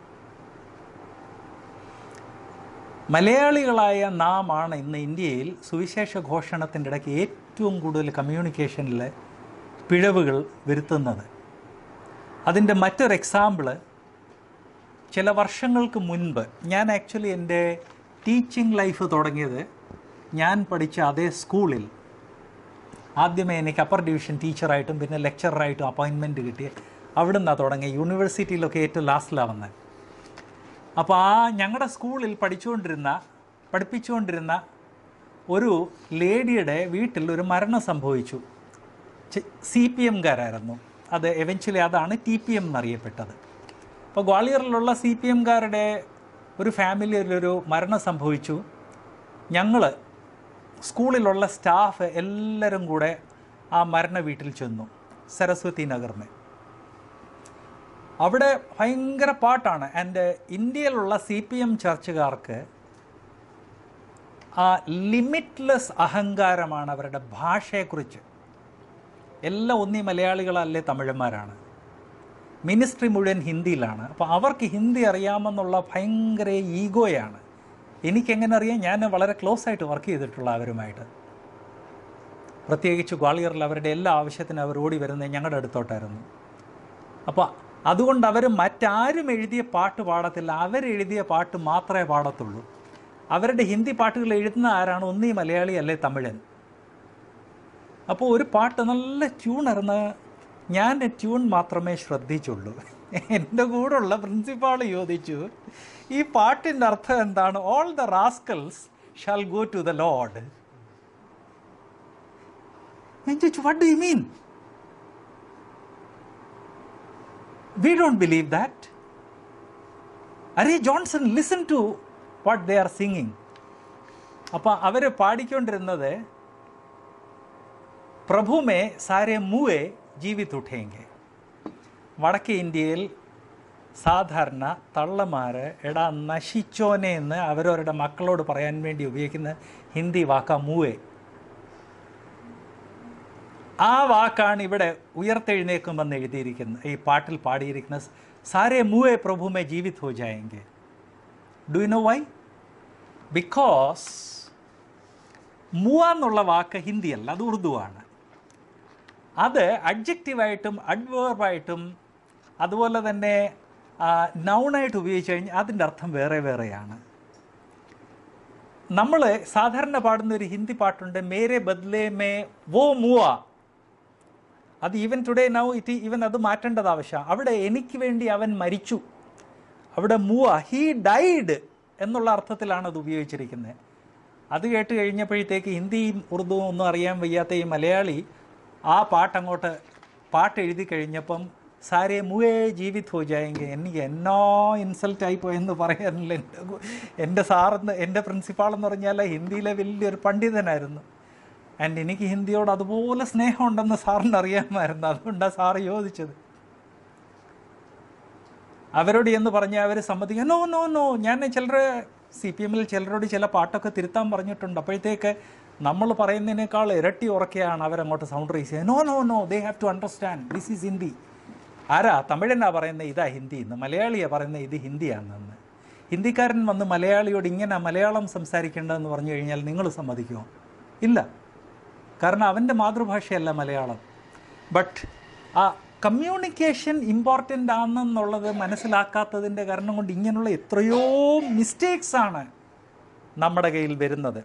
മലയാളികളായ നാം ആണ് ഇന്ന് ഇന്ത്യയിൽ സുവിശേഷ ഘോഷണത്തിൻ്റെ ഇടയ്ക്ക് ഏറ്റവും കൂടുതൽ കമ്മ്യൂണിക്കേഷനിൽ പിഴവുകൾ വരുത്തുന്നത് അതിൻ്റെ മറ്റൊരു എക്സാമ്പിള് ചില വർഷങ്ങൾക്ക് മുൻപ് ഞാൻ ആക്ച്വലി എൻ്റെ ടീച്ചിങ് ലൈഫ് തുടങ്ങിയത് ഞാൻ പഠിച്ച അതേ സ്കൂളിൽ ആദ്യമേ എനിക്ക് അപ്പർ ഡിവിഷൻ ടീച്ചറായിട്ടും പിന്നെ ലെക്ചറായിട്ടും അപ്പോയിൻമെൻറ്റ് കിട്ടി അവിടെ നിന്നാണ് തുടങ്ങി യൂണിവേഴ്സിറ്റിയിലൊക്കെ ഏറ്റവും ലാസ്റ്റിലാണ് വന്നത് അപ്പോൾ ആ ഞങ്ങളുടെ സ്കൂളിൽ പഠിച്ചുകൊണ്ടിരുന്ന പഠിപ്പിച്ചുകൊണ്ടിരുന്ന ഒരു ലേഡിയുടെ വീട്ടിൽ ഒരു മരണം സംഭവിച്ചു സി പി എംകാരായിരുന്നു അത് എവൻച്വലി അതാണ് ടി പി എം എന്നറിയപ്പെട്ടത് അപ്പോൾ ഗ്വാളിയറിലുള്ള സി പി എംകാരുടെ ഒരു ഫാമിലിയിലൊരു മരണം സംഭവിച്ചു ഞങ്ങൾ സ്കൂളിലുള്ള സ്റ്റാഫ് എല്ലാവരും കൂടെ ആ മരണ വീട്ടിൽ ചെന്നു സരസ്വതി നഗറിന് അവിടെ ഭയങ്കര പാട്ടാണ് ആൻഡ് ഇന്ത്യയിലുള്ള സി പി എം ചർച്ചുകാർക്ക് ആ ലിമിറ്റ്ലെസ് അഹങ്കാരമാണ് അവരുടെ ഭാഷയെക്കുറിച്ച് എല്ലാം ഒന്നീ മലയാളികളല്ലേ തമിഴന്മാരാണ് മിനിസ്ട്രി മുഴുവൻ ഹിന്ദിയിലാണ് അപ്പോൾ അവർക്ക് ഹിന്ദി അറിയാമെന്നുള്ള ഭയങ്കര ഈഗോയാണ് എനിക്കെങ്ങനെ അറിയാം ഞാൻ വളരെ ക്ലോസ് ആയിട്ട് വർക്ക് ചെയ്തിട്ടുള്ള അവരുമായിട്ട് പ്രത്യേകിച്ച് ഗ്വാളിയറിൽ അവരുടെ എല്ലാ ആവശ്യത്തിനും അവർ ഓടി വരുന്നത് ഞങ്ങളുടെ അടുത്തോട്ടായിരുന്നു അപ്പോൾ അതുകൊണ്ട് അവർ മറ്റാരും എഴുതിയ പാട്ട് പാടത്തില്ല അവരെഴുതിയ പാട്ട് മാത്രമേ പാടത്തുള്ളൂ അവരുടെ ഹിന്ദി പാട്ടുകൾ എഴുതുന്ന ആരാണ് ഒന്നീ മലയാളി അല്ലേ തമിഴൻ അപ്പോൾ ഒരു പാട്ട് നല്ല ട്യൂണായിരുന്ന ഞാൻ ട്യൂൺ മാത്രമേ ശ്രദ്ധിച്ചുള്ളൂ എൻ്റെ കൂടെയുള്ള പ്രിൻസിപ്പാൾ ചോദിച്ചു ഈ പാട്ടിൻ്റെ അർത്ഥം എന്താണ് all the rascals shall go to the lord ഞാൻ ചോദിച്ചു what do you mean we don't believe that അരേ Johnson listen to what they are singing അപ്പോൾ അവർ പാടിക്കൊണ്ടിരുന്നത് പ്രഭുമേ സാരെ മുവെ ജീവിത് ഉഠേങ്കെ വടക്കേ ഇന്ത്യയിൽ സാധാരണ തള്ളമാര് എടാ നശിച്ചോനെ എന്ന് അവരവരുടെ മക്കളോട് പറയാൻ വേണ്ടി ഉപയോഗിക്കുന്ന ഹിന്ദി വാക്ക മൂവെ ആ വാക്കാണ് ഇവിടെ ഉയർത്തെഴുന്നേക്കുമെന്ന് എഴുതിയിരിക്കുന്നത് ഈ പാട്ടിൽ പാടിയിരിക്കുന്ന സാരെ മൂവെ പ്രഭുമേ ജീവിത് ഹോ ജായെങ്കിൽ do you know why because മൂവ എന്നുള്ള വാക്ക് ഹിന്ദിയല്ല അത് ഉറുദുവാണ് അത് അഡ്ജക്റ്റീവായിട്ടും അഡ്വേർബായിട്ടും അതുപോലെ തന്നെ നൗണായിട്ട് ഉപയോഗിച്ച് കഴിഞ്ഞാൽ അതിൻ്റെ അർത്ഥം വേറെ വേറെയാണ് നമ്മൾ സാധാരണ പാടുന്ന ഒരു ഹിന്ദി പാട്ടുണ്ട് മേരെ ബദ്ലേ മേ വോ മൂവ അത് even today now it even അത് മാറ്റേണ്ടത് ആവശ്യം അവിടെ എനിക്ക് വേണ്ടി അവൻ മരിച്ചു അവിടെ മൂവ ഹീ ഡൈഡ് എന്നുള്ള അർത്ഥത്തിലാണ് അത് ഉപയോഗിച്ചിരിക്കുന്നത് അത് കേട്ട് കഴിഞ്ഞപ്പോഴത്തേക്ക് ഹിന്ദിയും ഉറുദുവും ഒന്നും അറിയാൻ വയ്യാത്ത ഈ മലയാളി ആ പാട്ടങ്ങോട്ട് പാട്ട് എഴുതി കഴിഞ്ഞപ്പം സാരെ മുവേ ജീവിത് ഹോ ജായെങ്കിൽ എനിക്ക് എന്നോ ഇൻസൾട്ട് ആയി പോയെന്ന് പറയാനില്ല എൻ്റെ ഗു- എൻ്റെ സാറെന്ന് എൻ്റെ പ്രിൻസിപ്പാൾ എന്ന് പറഞ്ഞാൽ ഹിന്ദിയിലെ വലിയൊരു പണ്ഡിതനായിരുന്നു ആൻഡ് എനിക്ക് ഹിന്ദിയോട് അതുപോലെ സ്നേഹമുണ്ടെന്ന് സാറിന് അറിയാമായിരുന്നു അതുകൊണ്ടാണ് സാറ് ചോദിച്ചത് അവരോട് എന്ന് പറഞ്ഞാൽ അവർ സമ്മതിക്കുക നോ നോ നോ ഞാൻ ചിലർ സി പി എമ്മിൽ ചിലരോട് ചില പാട്ടൊക്കെ തിരുത്താൻ പറഞ്ഞിട്ടുണ്ട് അപ്പോഴത്തേക്ക് നമ്മൾ പറയുന്നതിനേക്കാൾ ഇരട്ടി ഉറക്കെയാണ് അവരങ്ങോട്ട് സൗണ്ട് റൈസ് ചെയ്യുന്നത് no no no they have to understand this is Hindi ആരാ തമിഴനാ പറയുന്നത് ഇതാ ഹിന്ദി എന്ന് മലയാളിയാ പറയുന്നത് ഇത് ഹിന്ദിയാണെന്ന് ഹിന്ദിക്കാരൻ വന്ന് മലയാളിയോട് ഇങ്ങനെ മലയാളം സംസാരിക്കേണ്ടതെന്ന് പറഞ്ഞു കഴിഞ്ഞാൽ നിങ്ങൾ സമ്മതിക്കുമോ ഇല്ല കാരണം അവൻ്റെ മാതൃഭാഷയല്ല മലയാളം ബട്ട് ആ കമ്മ്യൂണിക്കേഷൻ ഇമ്പോർട്ടൻ്റ് ആണെന്നുള്ളത് മനസ്സിലാക്കാത്തതിൻ്റെ കാരണം കൊണ്ട് ഇങ്ങനെയുള്ള എത്രയോ മിസ്റ്റേക്സ് ആണ് നമ്മുടെ കയ്യിൽ വരുന്നത്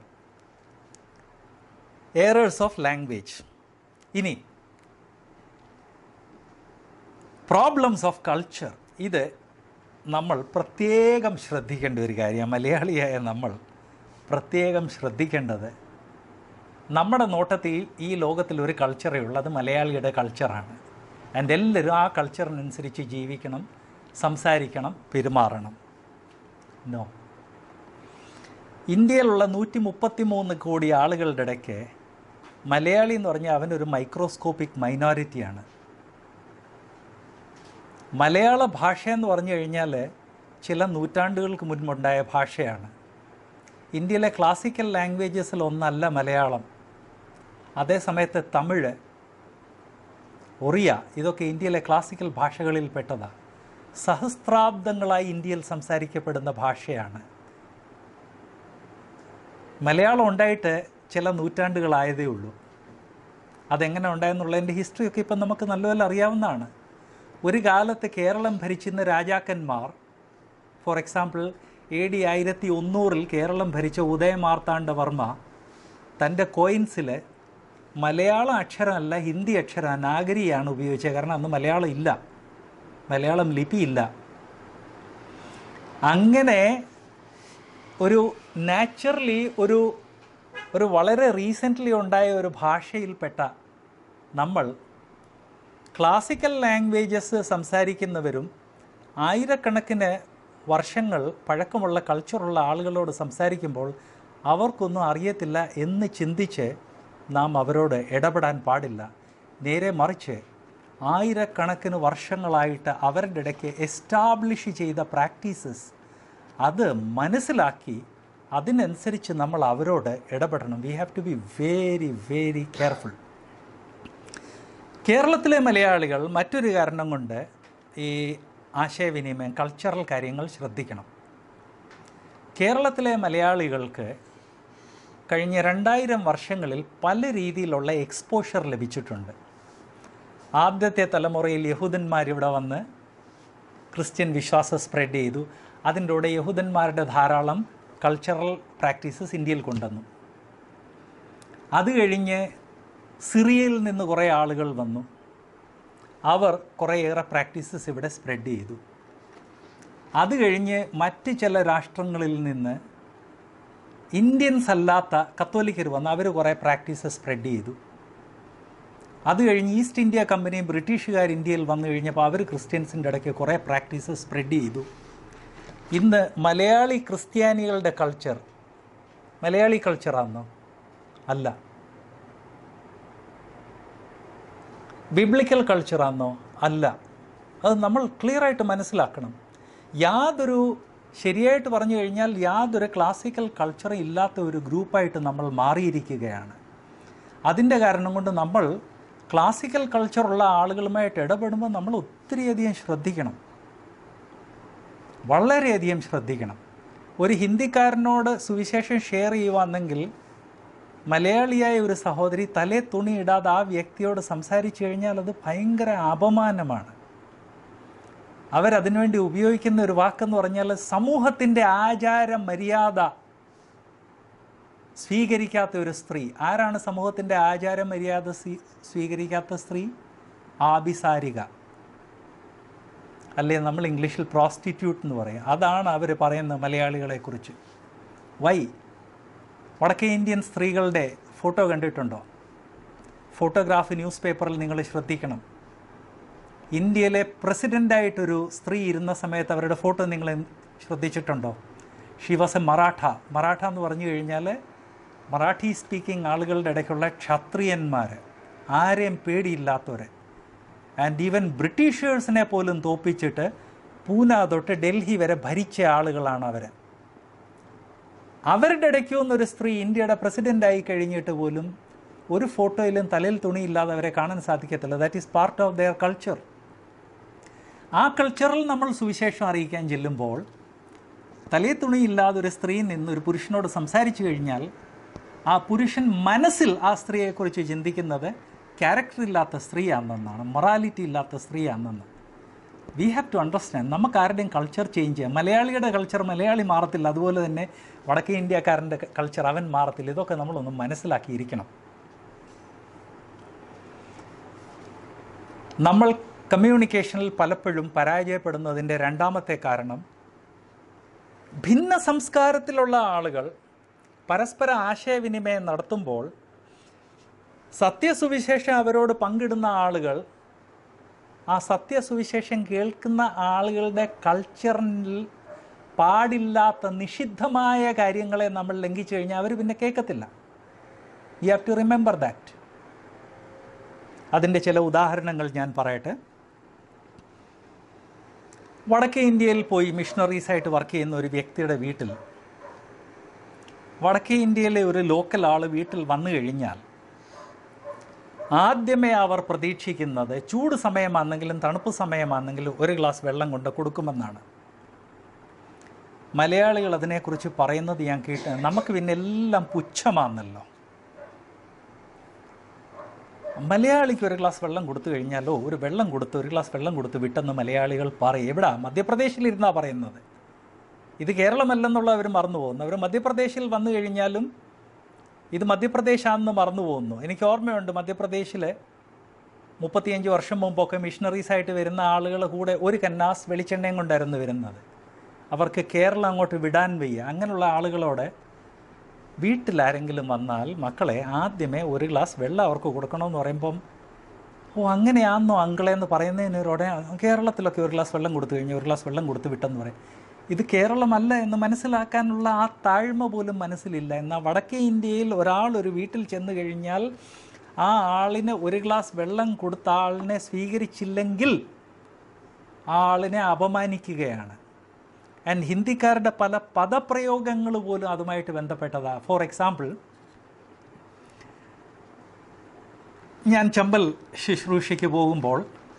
എറേഴ്സ് ഓഫ് ലാംഗ്വേജ് ഇനി പ്രോബ്ലംസ് ഓഫ് കൾച്ചർ ഇത് നമ്മൾ പ്രത്യേകം ശ്രദ്ധിക്കേണ്ട ഒരു കാര്യമാണ് മലയാളിയായ നമ്മൾ പ്രത്യേകം ശ്രദ്ധിക്കേണ്ടത് നമ്മുടെ നോട്ടത്തിൽ ഈ ലോകത്തിൽ ഒരു കൾച്ചറേ ഉള്ളൂ അത് മലയാളിയുടെ കൾച്ചറാണ് ആൻഡ് എല്ലാവരും ആ കൾച്ചറിനനുസരിച്ച് ജീവിക്കണം സംസാരിക്കണം പെരുമാറണം നോ ഇന്ത്യയിലുള്ള നൂറ്റി മുപ്പത്തി മൂന്ന് കോടി ആളുകളുടെ ഇടയ്ക്ക് മലയാളി എന്ന് പറഞ്ഞാൽ അവനൊരു മൈക്രോസ്കോപ്പിക് മൈനോറിറ്റിയാണ് മലയാള ഭാഷ എന്ന് പറഞ്ഞു കഴിഞ്ഞാൽ ചില നൂറ്റാണ്ടുകൾക്ക് മുൻപുണ്ടായ ഭാഷയാണ് ഇന്ത്യയിലെ ക്ലാസിക്കൽ ലാംഗ്വേജസിൽ ഒന്നല്ല മലയാളം അതേസമയത്ത് തമിഴ് ഒറിയ ഇതൊക്കെ ഇന്ത്യയിലെ ക്ലാസിക്കൽ ഭാഷകളിൽ പെട്ടതാണ് സഹസ്രാബ്ദങ്ങളായി ഇന്ത്യയിൽ സംസാരിക്കപ്പെടുന്ന ഭാഷയാണ് മലയാളം ഉണ്ടായിട്ട് ചില നൂറ്റാണ്ടുകളായതേ ഉള്ളൂ അതെങ്ങനെ ഉണ്ടായെന്നുള്ളതിൻ്റെ ഹിസ്റ്ററിയൊക്കെ ഇപ്പം നമുക്ക് നല്ലപോലെ അറിയാവുന്നതാണ് ഒരു കാലത്ത് കേരളം ഭരിച്ചിരുന്ന രാജാക്കന്മാർ ഫോർ എക്സാമ്പിൾ എ ഡി ആയിരത്തി ഒന്നൂറിൽ കേരളം ഭരിച്ച ഉദയമാർത്താണ്ഡവർമ്മ തൻ്റെ കോയിൻസിൽ മലയാളം അക്ഷരമല്ല ഹിന്ദി അക്ഷരം നാഗരിയാണ് ഉപയോഗിച്ചത് കാരണം അന്ന് മലയാളം ഇല്ല മലയാളം ലിപിയില്ല അങ്ങനെ ഒരു നാച്ചുറലി ഒരു ഒരു വളരെ റീസെൻ്റ്ലി ഉണ്ടായ ഒരു ഭാഷയിൽപ്പെട്ട നമ്മൾ ക്ലാസിക്കൽ ലാംഗ്വേജസ് സംസാരിക്കുന്നവരും ആയിരക്കണക്കിന് വർഷങ്ങൾ പഴക്കമുള്ള കൾച്ചറുള്ള ആളുകളോട് സംസാരിക്കുമ്പോൾ അവർക്കൊന്നും അറിയത്തില്ല എന്ന് ചിന്തിച്ച് നാം അവരോട് ഇടപെടാൻ പാടില്ല നേരെ മറിച്ച് ആയിരക്കണക്കിന് വർഷങ്ങളായിട്ട് അവരുടെ ഇടയ്ക്ക് എസ്റ്റാബ്ലിഷ് ചെയ്ത പ്രാക്ടീസസ് അത് മനസ്സിലാക്കി അതിനനുസരിച്ച് നമ്മൾ അവരോട് ഇടപെടണം we have to be very very careful കേരളത്തിലെ മലയാളികൾ മറ്റൊരു കാരണം കൊണ്ട് ഈ ആശയവിനിമയം കൾച്ചറൽ കാര്യങ്ങൾ ശ്രദ്ധിക്കണം കേരളത്തിലെ മലയാളികൾക്ക് കഴിഞ്ഞ രണ്ടായിരം വർഷങ്ങളിൽ പല രീതിയിലുള്ള എക്സ്പോഷർ ലഭിച്ചിട്ടുണ്ട് ആദ്യത്തെ തലമുറയിൽ യഹൂദന്മാർ ഇവിടെ വന്ന് ക്രിസ്ത്യൻ വിശ്വാസം സ്പ്രെഡ് ചെയ്തു അതിൻ്റെ കൂടെ യഹൂദന്മാരുടെ ധാരാളം കൾച്ചറൽ പ്രാക്ടീസസ് ഇന്ത്യയിൽ കൊണ്ടുവന്നു അത് കഴിഞ്ഞ് സിറിയയിൽ നിന്ന് കുറേ ആളുകൾ വന്നു അവർ കുറേയേറെ പ്രാക്ടീസസ് ഇവിടെ സ്പ്രെഡ് ചെയ്തു അത് കഴിഞ്ഞ് മറ്റ് ചില രാഷ്ട്രങ്ങളിൽ നിന്ന് ഇന്ത്യൻസ് അല്ലാത്ത കത്തോലിക്കർ വന്ന് അവർ കുറേ പ്രാക്ടീസസ് സ്പ്രെഡ് ചെയ്തു അത് കഴിഞ്ഞ് ഈസ്റ്റ് ഇന്ത്യ കമ്പനി ബ്രിട്ടീഷുകാർ ഇന്ത്യയിൽ വന്നു കഴിഞ്ഞപ്പോൾ അവർ ക്രിസ്ത്യൻസിൻ്റെ ഇടയ്ക്ക് കുറേ പ്രാക്ടീസ് സ്പ്രെഡ് ചെയ്തു ഇന്ന് മലയാളി ക്രിസ്ത്യാനികളുടെ കൾച്ചർ മലയാളി കൾച്ചറാണെന്നോ അല്ല ബിബ്ലിക്കൽ കൾച്ചറാണെന്നോ അല്ല അത് നമ്മൾ ക്ലിയറായിട്ട് മനസ്സിലാക്കണം യാതൊരു ശരിയായിട്ട് പറഞ്ഞു കഴിഞ്ഞാൽ യാതൊരു ക്ലാസിക്കൽ കൾച്ചറും ഇല്ലാത്ത ഒരു ഗ്രൂപ്പായിട്ട് നമ്മൾ മാറിയിരിക്കുകയാണ് അതിൻ്റെ കാരണം കൊണ്ട് നമ്മൾ ക്ലാസിക്കൽ കൾച്ചറുള്ള ആളുകളുമായിട്ട് ഇടപെടുമ്പോൾ നമ്മൾ ഒത്തിരിയധികം ശ്രദ്ധിക്കണം വളരെയധികം ശ്രദ്ധിക്കണം ഒരു ഹിന്ദിക്കാരനോട് സുവിശേഷം ഷെയർ ചെയ്യുവാണെങ്കിൽ മലയാളിയായ ഒരു സഹോദരി തലേ തുണി ഇടാതെ ആ വ്യക്തിയോട് സംസാരിച്ചു കഴിഞ്ഞാൽ അത് ഭയങ്കര അപമാനമാണ് അവരതിനുവേണ്ടി ഉപയോഗിക്കുന്ന ഒരു വാക്കെന്ന് പറഞ്ഞാൽ സമൂഹത്തിൻ്റെ ആചാര മര്യാദ സ്വീകരിക്കാത്ത ഒരു സ്ത്രീ ആരാണ് സമൂഹത്തിൻ്റെ ആചാര മര്യാദ സ്വീ സ്വീകരിക്കാത്ത സ്ത്രീ ആഭിസാരിക അല്ലേ നമ്മൾ ഇംഗ്ലീഷിൽ പ്രോസ്റ്റിറ്റ്യൂട്ട് എന്ന് പറയും അതാണ് അവർ പറയുന്നത് മലയാളികളെക്കുറിച്ച് വൈ വടക്കേ ഇന്ത്യൻ സ്ത്രീകളുടെ ഫോട്ടോ കണ്ടിട്ടുണ്ടോ ഫോട്ടോഗ്രാഫ് ന്യൂസ് പേപ്പറിൽ നിങ്ങൾ ശ്രദ്ധിക്കണം ഇന്ത്യയിലെ പ്രസിഡൻ്റായിട്ടൊരു സ്ത്രീ ഇരുന്ന സമയത്ത് അവരുടെ ഫോട്ടോ നിങ്ങൾ ശ്രദ്ധിച്ചിട്ടുണ്ടോ she was a Maratha Maratha എന്ന് പറഞ്ഞു കഴിഞ്ഞാൽ മറാഠി സ്പീക്കിംഗ് ആളുകളുടെ ഇടയ്ക്കുള്ള ക്ഷത്രിയന്മാർ ആരെയും പേടിയില്ലാത്തവർ ആൻഡ് ഈവൻ ബ്രിട്ടീഷേഴ്സിനെ പോലും തോപ്പിച്ചിട്ട് പൂന തൊട്ട് ഡൽഹി വരെ ഭരിച്ച ആളുകളാണ് അവർ അവരുടെ ഇടയ്ക്ക് ഒരു സ്ത്രീ ഇന്ത്യയുടെ പ്രസിഡൻ്റ് ആയി കഴിഞ്ഞിട്ട് പോലും ഒരു ഫോട്ടോയിലും തലയിൽ തുണിയില്ലാതെ അവരെ കാണാൻ സാധിക്കത്തില്ല that is part of their culture ആ കൾച്ചറിൽ നമ്മൾ സുവിശേഷം അറിയിക്കാൻ ചെല്ലുമ്പോൾ തലേ തുണിയില്ലാതെ ഒരു സ്ത്രീ നിന്ന് ഒരു പുരുഷനോട് സംസാരിച്ചു കഴിഞ്ഞാൽ ആ പുരുഷൻ മനസ്സിൽ ആ സ്ത്രീയെക്കുറിച്ച് ചിന്തിക്കുന്നത് ക്യാരക്ടർ ഇല്ലാത്ത സ്ത്രീയാണെന്നാണ് മൊറാലിറ്റി ഇല്ലാത്ത സ്ത്രീയാണെന്ന് വി ഹാവ് ടു അണ്ടർസ്റ്റാൻഡ് നമുക്ക് ആരുടെയും കൾച്ചർ ചേഞ്ച് ചെയ്യാം മലയാളിയുടെ കൾച്ചർ മലയാളി മാറത്തില്ല അതുപോലെ തന്നെ വടക്കേ ഇന്ത്യക്കാരൻ്റെ കൾച്ചർ അവൻ മാറത്തില്ല ഇതൊക്കെ നമ്മളൊന്ന് മനസ്സിലാക്കിയിരിക്കണം നമ്മൾ കമ്മ്യൂണിക്കേഷനിൽ പലപ്പോഴും പരാജയപ്പെടുന്നതിൻ്റെ രണ്ടാമത്തെ കാരണം ഭിന്ന സംസ്കാരത്തിലുള്ള ആളുകൾ പരസ്പര ആശയവിനിമയം നടത്തുമ്പോൾ സത്യസുവിശേഷം അവരോട് പങ്കിടുന്ന ആളുകൾ ആ സത്യസുവിശേഷം കേൾക്കുന്ന ആളുകളുടെ കൾച്ചറിൽ പാടില്ലാത്ത നിഷിദ്ധമായ കാര്യങ്ങളെ നമ്മൾ ലംഘിച്ചു കഴിഞ്ഞാൽ അവർ പിന്നെ കേൾക്കത്തില്ല you have to remember that അതിൻ്റെ ചില ഉദാഹരണങ്ങൾ ഞാൻ പറയട്ടെ വടക്കേ ഇന്ത്യയിൽ പോയി മിഷണറീസായിട്ട് വർക്ക് ചെയ്യുന്ന ഒരു വ്യക്തിയുടെ വീട്ടിൽ വടക്കേ ഇന്ത്യയിലെ ഒരു ലോക്കൽ ആൾ വീട്ടിൽ വന്നു കഴിഞ്ഞാൽ ആദ്യമേ അവർ പ്രതീക്ഷിക്കുന്നത് ചൂട് സമയമാണെങ്കിലും തണുപ്പ് സമയമാണെങ്കിലും ഒരു ഗ്ലാസ് വെള്ളം കൊണ്ട് കൊടുക്കുമെന്നാണ് മലയാളികൾ അതിനെക്കുറിച്ച് പറയുന്നത് ഞാൻ കേട്ട് നമുക്ക് പിന്നെ എല്ലാം പുച്ഛമാണെന്നല്ലോ മലയാളിക്ക് ഒരു ഗ്ലാസ് വെള്ളം കൊടുത്തു കഴിഞ്ഞാലോ ഒരു വെള്ളം കൊടുത്ത് ഒരു ഗ്ലാസ് വെള്ളം കൊടുത്ത് വിട്ടെന്ന് മലയാളികൾ പറയും എവിടാ മധ്യപ്രദേശിലിരുന്നാ പറയുന്നത് ഇത് കേരളമല്ലെന്നുള്ള അവർ മറന്നു പോകുന്നു അവർ മധ്യപ്രദേശിൽ വന്നു കഴിഞ്ഞാലും ഇത് മധ്യപ്രദേശാണെന്ന് മറന്നു പോകുന്നു എനിക്ക് ഓർമ്മയുണ്ട് മധ്യപ്രദേശിൽ മുപ്പത്തിയഞ്ച് വർഷം മുമ്പൊക്കെ മിഷണറീസായിട്ട് വരുന്ന ആളുകൾ കൂടെ ഒരു കന്നാസ് വെളിച്ചെണ്ണയും കൊണ്ടായിരുന്നു വരുന്നത് അവർക്ക് കേരളം അങ്ങോട്ട് വിടാൻ വയ്യ അങ്ങനെയുള്ള ആളുകളോട് വീട്ടിലാരെങ്കിലും വന്നാൽ മക്കളെ ആദ്യമേ ഒരു ഗ്ലാസ് വെള്ളം അവർക്ക് കൊടുക്കണമെന്ന് പറയുമ്പം ഓ അങ്ങനെയാണെന്നോ അങ്കിളെ എന്ന് പറയുന്നതിന് ഒരു ഉടനെ കേരളത്തിലൊക്കെ ഒരു ഗ്ലാസ് വെള്ളം കൊടുത്തു കഴിഞ്ഞാൽ ഒരു ഗ്ലാസ് വെള്ളം കൊടുത്ത് വിട്ടെന്ന് പറയും ഇത് കേരളമല്ല എന്ന് മനസ്സിലാക്കാനുള്ള ആ താഴ്മ പോലും മനസ്സിലില്ല എന്നാൽ വടക്കേ ഇന്ത്യയിൽ ഒരാൾ ഒരു വീട്ടിൽ ചെന്ന് കഴിഞ്ഞാൽ ആ ആളിന് ഒരു ഗ്ലാസ് വെള്ളം കൊടുത്ത ആളിനെ സ്വീകരിച്ചില്ലെങ്കിൽ ആ ആളിനെ അപമാനിക്കുകയാണ് ആൻഡ് ഹിന്ദിക്കാരുടെ പല പദപ്രയോഗങ്ങൾ പോലും അതുമായിട്ട് ബന്ധപ്പെട്ടതാണ് ഫോർ എക്സാമ്പിൾ ഞാൻ ചമ്പൽ ശുശ്രൂഷയ്ക്ക് പോകുമ്പോൾ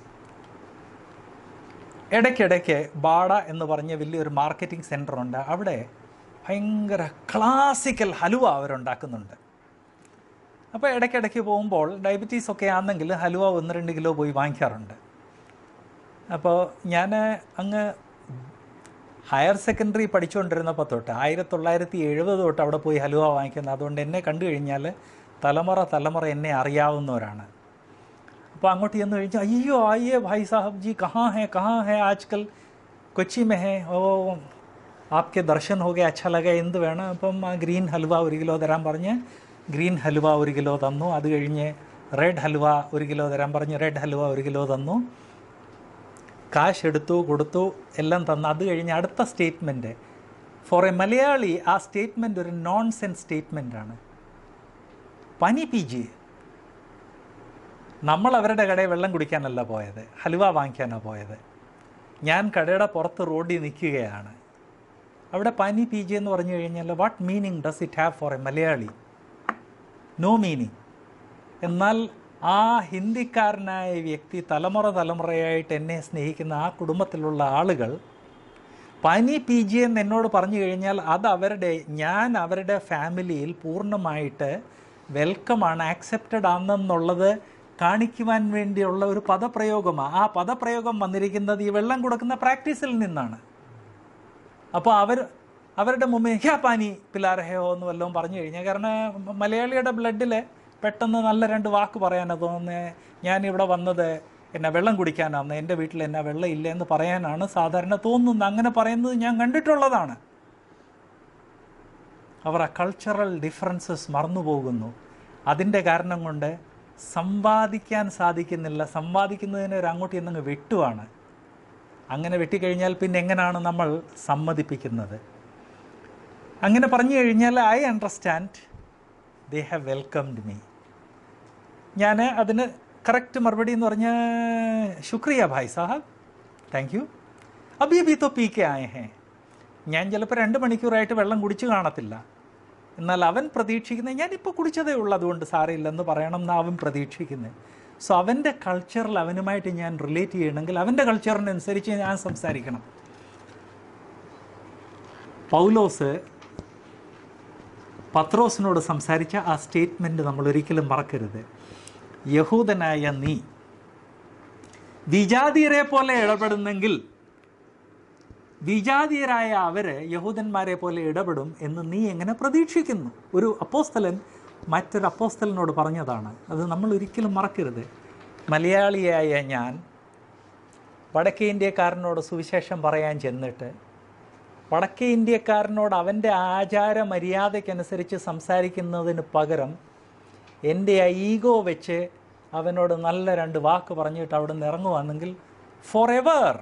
ഇടയ്ക്കിടയ്ക്ക് ബാഡ എന്ന് പറഞ്ഞ വലിയൊരു മാർക്കറ്റിംഗ് സെൻ്റർ ഉണ്ട് അവിടെ ഭയങ്കര ക്ലാസിക്കൽ ഹലുവ അവരുണ്ടാക്കുന്നുണ്ട് അപ്പോൾ ഇടയ്ക്കിടയ്ക്ക് പോകുമ്പോൾ ഡയബറ്റീസ് ഒക്കെ ആണെങ്കിൽ ഹലുവ ഒന്ന് രണ്ട് കിലോ പോയി വാങ്ങിക്കാറുണ്ട് അപ്പോൾ ഞാൻ അങ്ങ് ഹയർ സെക്കൻഡറി പഠിച്ചുകൊണ്ടിരുന്നപ്പോൾ തൊട്ട് ആയിരത്തി തൊള്ളായിരത്തി എഴുപത് തൊട്ട് അവിടെ പോയി ഹലുവ വാങ്ങിക്കുന്നത് അതുകൊണ്ട് എന്നെ കണ്ടു കഴിഞ്ഞാൽ തലമുറ തലമുറ എന്നെ അറിയാവുന്നവരാണ് അപ്പോൾ അങ്ങോട്ട് ചെന്ന് കഴിച്ചാൽ അയ്യോ ആइए भाई साहब जी कहाँ हैं कहाँ हैं आजकल കൊച്ചി में है ഓ ആപ്കെ ദർശൻ ഹോ ഗയ അച്ഛ ലഗ എന്ത് വേണം അപ്പം ആ ഗ്രീൻ ഹലുവ ഒരു കിലോ തരാൻ പറഞ്ഞ് ഗ്രീൻ ഹലുവ ഒരു കിലോ തന്നു അത് കഴിഞ്ഞ് റെഡ് ഹൽവ ഒരു കിലോ തരാൻ പറഞ്ഞ് റെഡ് ഹൽവ ഒരു കിലോ തന്നു കാശ് എടുത്തു കൊടുത്തു എല്ലാം തന്നു അത് കഴിഞ്ഞ് അടുത്ത സ്റ്റേറ്റ്മെൻറ്റ് ഫോർ എ മലയാളി ആ സ്റ്റേറ്റ്മെൻറ്റ് ഒരു നോൺ സെൻസ് സ്റ്റേറ്റ്മെൻ്റ് ആണ് പനി പി ജി നമ്മൾ അവരുടെ കടയിൽ വെള്ളം കുടിക്കാനല്ല പോയത് ഹലുവ വാങ്ങിക്കാനാണ് പോയത് ഞാൻ കടയുടെ പുറത്ത് റോഡിൽ നിൽക്കുകയാണ് അവിടെ പനി പി ജി എന്ന് പറഞ്ഞു കഴിഞ്ഞാൽ what meaning does it have for a Malayali no meaning എന്നാൽ ആ ഹിന്ദിക്കാരനായ വ്യക്തി തലമുറ തലമുറയായിട്ട് എന്നെ സ്നേഹിക്കുന്ന ആ കുടുംബത്തിലുള്ള ആളുകൾ പനി പി ജി എന്ന് എന്നോട് പറഞ്ഞു കഴിഞ്ഞാൽ അത് അവരുടെ ഞാൻ അവരുടെ ഫാമിലിയിൽ പൂർണ്ണമായിട്ട് വെൽക്കമാണ് ആക്സെപ്റ്റഡ് ആണെന്നുള്ളത് കാണിക്കുവാൻ വേണ്ടിയുള്ള ഒരു പദപ്രയോഗമാണ് ആ പദപ്രയോഗം വന്നിരിക്കുന്നത് ഈ വെള്ളം കൊടുക്കുന്ന പ്രാക്ടീസിൽ നിന്നാണ് അപ്പോൾ അവർ അവരുടെ മുമ്പിൽ ഹ്യാ പാനി പിലാരഹയോ എന്ന് വല്ലതും പറഞ്ഞു കഴിഞ്ഞാൽ കാരണം മലയാളിയുടെ ബ്ലഡിൽ പെട്ടെന്ന് നല്ല രണ്ട് വാക്ക് പറയാനാണ് തോന്നുന്നത് ഞാനിവിടെ വന്നത് എന്നെ വെള്ളം കുടിക്കാനാണ് എൻ്റെ വീട്ടിൽ എന്നെ വെള്ളം ഇല്ല എന്ന് പറയാനാണ് സാധാരണ തോന്നുന്നത് അങ്ങനെ പറയുന്നത് ഞാൻ കണ്ടിട്ടുള്ളതാണ് അവർ ആ കൾച്ചറൽ ഡിഫറൻസസ് മറന്നുപോകുന്നു അതിൻ്റെ കാരണം കൊണ്ട് സമ്പാദിക്കാൻ സാധിക്കുന്നില്ല സമ്പാദിക്കുന്നതിന് ഒരു അങ്ങോട്ട് എന്നങ്ങ് വെട്ടുവാണ് അങ്ങനെ വെട്ടിക്കഴിഞ്ഞാൽ പിന്നെ എങ്ങനെയാണ് നമ്മൾ സമ്മതിപ്പിക്കുന്നത് അങ്ങനെ പറഞ്ഞു കഴിഞ്ഞാൽ I understand they have welcomed me ഞാൻ അതിന് കറക്റ്റ് മറുപടി എന്ന് പറഞ്ഞ ശുക്രിയ ഭായ് സാഹബ് താങ്ക് യു അബി അബി തോ പീ കെ ആയ ഹേ ഞാൻ ചിലപ്പോൾ രണ്ട് മണിക്കൂറായിട്ട് വെള്ളം കുടിച്ചു കാണത്തില്ല എന്നാൽ അവൻ പ്രതീക്ഷിക്കുന്നത് ഞാനിപ്പോൾ കുടിച്ചതേ ഉള്ളൂ അതുകൊണ്ട് സാരമില്ലെന്ന് പറയണം എന്ന് അവൻ പ്രതീക്ഷിക്കുന്നത് സോ അവൻ്റെ കൾച്ചറിൽ അവനുമായിട്ട് ഞാൻ റിലേറ്റ് ചെയ്യണമെങ്കിൽ അവൻ്റെ കൾച്ചറിനനുസരിച്ച് ഞാൻ സംസാരിക്കണം പൗലോസ് പത്രോസിനോട് സംസാരിച്ച ആ സ്റ്റേറ്റ്മെൻറ്റ് നമ്മൾ ഒരിക്കലും മറക്കരുത് യഹൂദനായ നീ വിജാതീയരെ പോലെ ഇടപെടുന്നെങ്കിൽ വിജാതീയരായ അവർ യഹൂദന്മാരെ പോലെ ഇടപെടും എന്ന് നീ എങ്ങനെ പ്രതീക്ഷിക്കുന്നു ഒരു അപ്പോസ്തലൻ മറ്റൊരു അപ്പോസ്തലനോട് പറഞ്ഞതാണ് അത് നമ്മൾ ഒരിക്കലും മറക്കരുത് മലയാളിയായ ഞാൻ വടക്കേ ഇന്ത്യക്കാരനോട് സുവിശേഷം പറയാൻ ചെന്നിട്ട് വടക്കേ ഇന്ത്യക്കാരനോട് അവൻ്റെ ആചാര മര്യാദയ്ക്കനുസരിച്ച് സംസാരിക്കുന്നതിന് പകരം എൻ്റെ ആ ഈഗോ വെച്ച് അവനോട് നല്ല രണ്ട് വാക്ക് പറഞ്ഞിട്ട് അവിടെ നിന്ന് ഇറങ്ങുവാണെങ്കിൽ ഫോർ എവർ